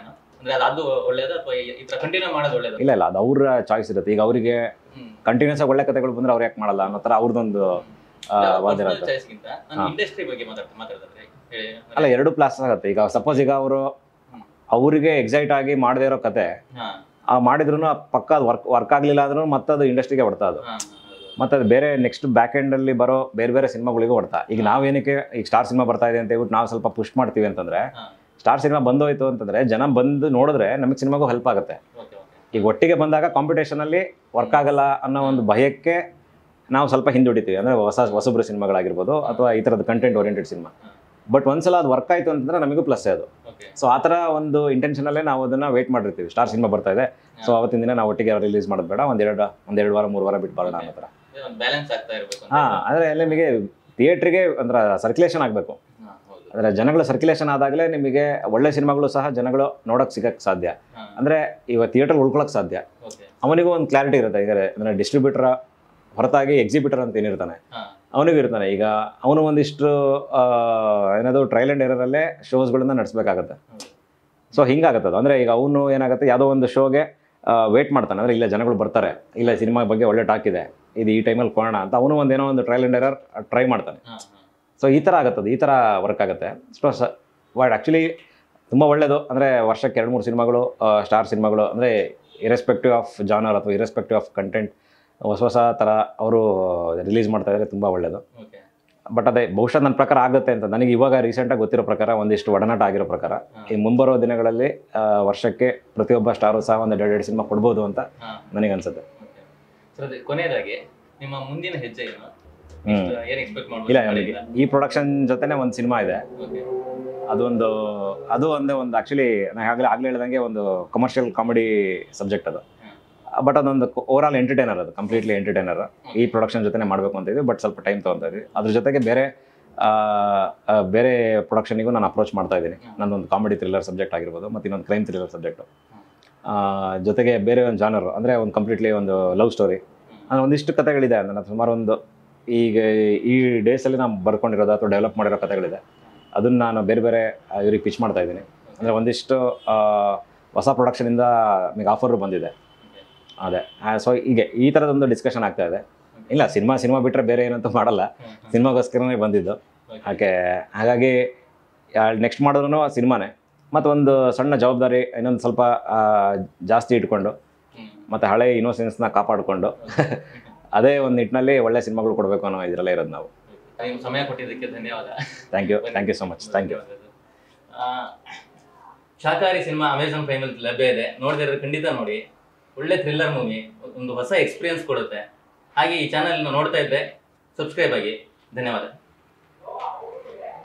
S2: ಅಂದ್ರೆ ಅದು ಒಳ್ಳೇದು ಅಥವಾ ಈ ತರ ಕಂಟಿನ್ಯೂ ಮಾಡೋದು ಒಳ್ಳೇದು
S1: ಇಲ್ಲ ಇಲ್ಲ ಅದು ಅವ್ರ ಚಾಯ್ಸ್ ಇರುತ್ತೆ ಈಗ ಅವರಿಗೆ
S2: ಹ್ಮ್
S1: ಕಂಟಿನ್ಯೂಸ್ ಆಗಿ ಒಳ್ಳೆ ಕಥೆಗಳು ಬಂದ್ರೆ ಅವ್ರು ಯಾಕೆ ಮಾಡಲ್ಲ ಅನ್ನೋ ಥರ ಅವ್ರದ್ದೊಂದು ಆ, ವಾದ ಇರುತ್ತೆ
S2: ಚಾಯ್ಸ್ಗಿಂತ ನಾನು
S1: ಹಾ.
S2: ಇಂಡಸ್ಟ್ರಿ ಬಗ್ಗೆ ಮಾತಾಡ್ತಾ ಮಾತಾಡ್ತಾರೆ ಹೇಳಿ
S1: ಅಲ್ಲ ಎರಡು ಪ್ಲಾಸ್ ಆಗುತ್ತೆ ಈಗ ಸಪೋಸ್ ಈಗ ಅವರು
S2: ಹ್ಮ್.
S1: ಅವರಿಗೆ ಎಕ್ಸೈಟ್ ಆಗಿ ಮಾಡದೇ ಇರೋ ಕತೆ
S2: ಹಾ
S1: ಆ ಮಾಡಿದ್ರು ಪಕ್ಕ ಅದು ವರ್ಕ್ ವರ್ಕ್ ಆಗಲಿಲ್ಲ ಅಂದ್ರೂ ಮತ್ತೆ ಅದು ಇಂಡಸ್ಟ್ರಿಗೆ ಹೊಡ್ತಾ ಅದು
S2: ಹಾ ಹೌದು.
S1: ಮತ್ತೆ ಅದು ಬೇರೆ ನೆಕ್ಸ್ಟ್ ಬ್ಯಾಕ್ ಅಲ್ಲಿ ಬರೋ ಬೇರೆ ಬೇರೆ ಸಿನಿಮಾಗಳಿಗೂ ಹೊಡ್ತಾ ಈಗ ನಾವೇನಕ್ಕೆ ಈಗ ಸ್ಟಾರ್ ಸಿನಿಮಾ ಬರ್ತಾ ಇದೆ ಅಂತ ಹೇಳ್ಬಿಟ್ಟು ನಾವು ಸ್ವಲ್ಪ ಪುಷ್ ಮಾಡ್ತೀವಿ ಅಂತಂದ್ರೆ
S2: ಹಾ
S1: ಸ್ಟಾರ್ ಸಿನಿಮಾ ಬಂದೋಯ್ತು ಅಂತಂದ್ರೆ ಜನ ಬಂದು ನೋಡಿದ್ರೆ ನಮಗೆ ಸಿನಿಮಾಗೂ ಹೆಲ್ಪ್ ಆಗುತ್ತೆ
S2: ಓಕೆ ಓಕೆ
S1: ಈಗ ಒಟ್ಟಿಗೆ ಬಂದಾಗ ಕಾಂಪಿಟೇಷನ್ ಅಲ್ಲಿ ವರ್ಕ್ ಆಗಲ್ಲ ಅನ್ನೋ ಒಂದು ಭಯಕ್ಕೆ ನಾವು ಸ್ವಲ್ಪ ಹಿಂದುಡಿತೀವಿ ಅಂದ್ರೆ ಹೊಸ ಹೊಸಬ್ರು ಸಿನಿಮಾಗಳಾಗಿರ್ಬೋದು ಅಥವಾ ಈ ಥರದ ಕಂಟೆಂಟ್ ಓರಿಯೆಂಟೆಡ್ ಸಿನಿಮಾ
S2: ಹಾ.
S1: ಬಟ್ ಒಂದ್ಸಲ ಅದು ವರ್ಕ್ ಆಯ್ತು ಅಂತಂದ್ರೆ ನಮಗೂ ಪ್ಲಸ್ ಅದು
S2: ಓಕೆ
S1: ಸೊ ಆ ಥರ ಒಂದು ಇಂಟೆನ್ಷನಲ್ಲೇ ನಾವು ಅದನ್ನ ವೇಟ್ ಮಾಡಿರ್ತೀವಿ ಸ್ಟಾರ್ ಸಿನಿಮಾ ಬರ್ತಾ ಇದೆ ಸೊ ಅವತ್ತಿನ ದಿನ ನಾವು ಒಟ್ಟಿಗೆ ರಿಲೀಸ್ ಮಾಡೋದು ಬೇಡ ಒಂದೆರಡು ಒಂದೆರಡು ವಾರ ಮೂರು ವಾರ ಬಿಟ್ಟು ಬರೋಣ ಅನ್ನೋ ಥರ
S2: ಒಂದು ಬ್ಯಾಲೆನ್ಸ್ ಆಗ್ತಾ ಇರಬೇಕು ಅಂತ
S1: ಹಾಂ ಅಂದರೆ ಅಲ್ಲಿ ನಿಮಗೆ ಥಿಯೇಟ್ರಿಗೆ ಅಂದ್ರೆ ಸರ್ಕ್ಯುಲೇಷನ್ ಆಗಬೇಕು
S2: ಹಾ ಹೌದು
S1: ಅಂದರೆ ಜನಗಳ ಸರ್ಕ್ಯುಲೇಷನ್ ಆದಾಗಲೇ ನಿಮಗೆ ಒಳ್ಳೆ ಸಿನಿಮಾಗಳು ಸಹ ಜನಗಳು ನೋಡೋಕೆ ಸಿಗಕ್ಕೆ ಸಾಧ್ಯ
S2: ಹಾ
S1: ಅಂದರೆ ಇವಾಗ ಥಿಯೇಟರ್ ಉಳ್ಕೊಳಕ್ಕೆ ಸಾಧ್ಯ
S2: ಓಕೆ
S1: ಅವನಿಗೂ ಒಂದು ಕ್ಲಾರಿಟಿ ಇರುತ್ತೆ ಈಗ ಅಂದರೆ ಡಿಸ್ಟ್ರಿಬ್ಯೂಟರ್ ಹೊರತಾಗಿ ಎಕ್ಸಿಬಿಟರ್ ಅಂತ ಏನಿರ್ತಾನೆ
S2: ಹಾ
S1: ಅವನಿಗೂ ಇರ್ತಾನೆ ಈಗ ಅವನು ಒಂದಿಷ್ಟು ಆ, ಏನದು ಟ್ರಯಲ್ ಆ್ಯಂಡ್ ಎರರಲ್ಲೇ ಶೋಸ್ಗಳನ್ನ ನಡೆಸಬೇಕಾಗತ್ತೆ
S2: ಹೌದು
S1: ಸೊ ಹಿಂಗಾಗತ್ತೆ ಅದು ಅಂದರೆ ಈಗ ಅವನು ಏನಾಗುತ್ತೆ ಯಾವುದೋ ಒಂದು ಶೋಗೆ ವೇಟ್ ಮಾಡ್ತಾನೆ ಅಂದರೆ ಇಲ್ಲ ಜನಗಳು ಬರ್ತಾರೆ ಇಲ್ಲ ಸಿನಿಮಾ ಬಗ್ಗೆ ಒಳ್ಳೆ ಟಾಕ್ ಇದೆ ಇದು ಈ ಟೈಮಲ್ಲಿ ಕೊಡೋಣ ಅಂತ ಅವನು ಒಂದು ಏನೋ ಒಂದು ಟ್ರಯಲ್ ಆ್ಯಂಡ್ ಎರರ್ ಟ್ರೈ ಮಾಡ್ತಾನೆ
S2: ಹಾ ಹಾ
S1: ಸೊ ಈ ಥರ ಆಗುತ್ತೆ ಅದು ಈ ಥರ ವರ್ಕ್ ಆಗುತ್ತೆ ಸೊ ಬಟ್ ಆ್ಯಕ್ಚುಲಿ ತುಂಬ ಒಳ್ಳೆಯದು ಅಂದರೆ ವರ್ಷಕ್ಕೆ ಎರಡು ಮೂರು ಸಿನಿಮಾಗಳು ಸ್ಟಾರ್ ಸಿನಿಮಾಗಳು ಅಂದರೆ ಇರೆಸ್ಪೆಕ್ಟಿವ್ ಆಫ್ ಜಾನರ್ ಅಥವಾ ಇರೆಸ್ಪೆಕ್ಟಿವ್ ಆಫ್ ಕಂಟೆಂಟ್ ಹೊಸ ಹೊಸ ಥರ ಅವರು ರಿಲೀಸ್ ಮಾಡ್ತಾ ಇದ್ದಾರೆ ತುಂಬ ಒಳ್ಳೆಯದು
S2: ಓಕೆ
S1: ಬಟ್ ಅದೇ ಬಹುಶಃ ನನ್ನ ಪ್ರಕಾರ ಆಗುತ್ತೆ ಅಂತ ನನಗೆ ಇವಾಗ ರೀಸೆಂಟಾಗಿ ಗೊತ್ತಿರೋ ಪ್ರಕಾರ ಒಂದಿಷ್ಟು ಒಡನಾಟ ಆಗಿರೋ ಪ್ರಕಾರ
S2: ಹಾ.
S1: ಈ ಮುಂಬರೋ ದಿನಗಳಲ್ಲಿ ಆ, ವರ್ಷಕ್ಕೆ ಪ್ರತಿಯೊಬ್ಬ ಸ್ಟಾರು ಸಹ ಒಂದು ಎರಡು ಎರಡು ಸಿನಿಮಾ ಕೊಡ್ಬೋದು ಅಂತ
S2: ಹಾ
S1: ನನಗನ್ಸುತ್ತೆ
S2: ಓಕೆ ಸರ್ ಅದೇ ಕೊನೆಯದಾಗಿ ನಿಮ್ಮ ಮುಂದಿನ ಹೆಜ್ಜೆ ಏನು
S1: ಹ್ಮ್.
S2: ಎಷ್ಟು- ಏನ್ ಎಕ್ಸ್ಪೆಕ್ಟ್
S1: ಇಲ್ಲ
S2: ಮಾಡ್ಬೋದು
S1: ನನಗೆ ಈ ಪ್ರೊಡಕ್ಷನ್ ಜೊತೆನೇ ಒಂದು ಸಿನಿಮಾ ಇದೆ
S2: ಓಕೆ
S1: ಅದೊಂದು ಅದು ಒಂದೇ ಒಂದು ಆ್ಯಕ್ಚುಲಿ ನಾನು ಆಗಲೇ ಆಗಲೇ ಹೇಳ್ದಂಗೆ ಒಂದು ಕಮರ್ಷಿಯಲ್ ಕಾಮಿಡಿ ಸಬ್ಜೆಕ್ಟ್ ಅದು ಬಟ್ ಅದೊಂದು ಓವರ್ ಆಲ್ ಎಂಟರ್ಟೈನರ್ ಅದು ಕಂಪ್ಲೀಟ್ಲಿ ಎಂಟರ್ಟೈನರ್ ಈ ಪ್ರೊಡಕ್ಷನ್ ಜೊತೆನೇ ಮಾಡಬೇಕು ಅಂತ ಇದ್ವಿ ಬಟ್ ಸ್ವಲ್ಪ ಟೈಮ್ ತೊಗೊತಾ ಇದ್ವಿ ಅದ್ರ ಜೊತೆಗೆ ಬೇರೆ ಆ, ಆ, ಬೇರೆ ಪ್ರೊಡಕ್ಷನಿಗೂ ನಾನು ಅಪ್ರೋಚ್ ಮಾಡ್ತಾ ಇದ್ದೀನಿ ನಂದೊಂದು ಕಾಮಿಡಿ ಥ್ರಿಲ್ಲರ್ ಸಬ್ಜೆಕ್ಟ್ ಆಗಿರ್ಬೋದು ಮತ್ತು ಇನ್ನೊಂದು ಕ್ರೈಮ್ ಥ್ರಿಲ್ಲರ್ ಸಬ್ಜೆಕ್ಟು ಜೊತೆಗೆ ಬೇರೆ ಒಂದು ಜಾನರು ಅಂದರೆ ಒಂದು ಕಂಪ್ಲೀಟ್ಲಿ ಒಂದು ಲವ್ ಸ್ಟೋರಿ ಅಂದರೆ ಒಂದಿಷ್ಟು ಕಥೆಗಳಿದೆ ನನ್ನ ಹತ್ರ ಸುಮಾರು ಒಂದು ಈಗ ಈ ಡೇಸಲ್ಲಿ ನಾನು ಬರ್ಕೊಂಡಿರೋದು ಅಥವಾ ಡೆವಲಪ್ ಮಾಡಿರೋ ಕಥೆಗಳಿದೆ ಅದನ್ನು ನಾನು ಬೇರೆ ಬೇರೆ ಆ, ಇವ್ರಿಗೆ ಪಿಚ್ ಮಾಡ್ತಾ ಇದ್ದೀನಿ ಅಂದರೆ ಒಂದಿಷ್ಟು ಆ, ಹೊಸ ಪ್ರೊಡಕ್ಷನಿಂದ ನಿಮಗೆ ಆಫರು ಬಂದಿದೆ ಅದೇ ಸೊ ಹೀಗೆ ಈ ಥರದೊಂದು ಡಿಸ್ಕಷನ್ ಆಗ್ತಾ ಇದೆ ಇಲ್ಲ ಸಿನಿಮಾ ಸಿನಿಮಾ ಬಿಟ್ಟರೆ ಬೇರೆ ಏನಂತೂ ಮಾಡಲ್ಲ ಸಿನಿಮಾಗೋಸ್ಕರನೇ ಬಂದಿದ್ದು ಯಾಕೆ ಹಾಗಾಗಿ ನೆಕ್ಸ್ಟ್ ಮಾಡಿದ್ರು ಸಿನಿಮಾನೇ ಮತ್ತು ಒಂದು ಸಣ್ಣ ಜವಾಬ್ದಾರಿ ಇನ್ನೊಂದು ಸ್ವಲ್ಪ ಆ, ಜಾಸ್ತಿ ಇಟ್ಕೊಂಡು ಮತ್ತು ಹಳೆ ಇನ್ನೋಸೆನ್ಸ್ನ ಕಾಪಾಡಿಕೊಂಡು ಅದೇ ಒಂದು ನಿಟ್ಟಿನಲ್ಲಿ ಒಳ್ಳೆ ಸಿನಿಮಾಗಳು ಕೊಡಬೇಕು ಅನ್ನೋ ಇದರಲ್ಲೇ ಇರೋದು ನಾವು
S2: ನೀವು ಸಮಯ ಕೊಟ್ಟಿದ್ದಕ್ಕೆ ಧನ್ಯವಾದ
S1: thank you thank you so much thank you
S2: ಆ, ಶಾಕಾಹಾರಿ ಸಿನಿಮಾ ಅಮೆಝಾನ್ ಪ್ರೈಮಲ್ಲಿ ಲಭ್ಯ ಇದೆ ನೋಡಿದ್ರೆ ಖಂಡಿತ ನೋಡಿ ಒಳ್ಳೆ ಥ್ರಿಲ್ಲರ್ ಮೂವಿ ಒಂದು ಹೊಸ ಎಕ್ಸ್ಪೀರಿಯನ್ಸ್ ಕೊಡುತ್ತೆ ಹಾಗೆ ಈ ಚಾನಲ್ನ ನೋಡ್ತಾ ಇದ್ರೆ ಸಬ್ಸ್ಕ್ರೈಬ್ ಆಗಿ ಧನ್ಯವಾದ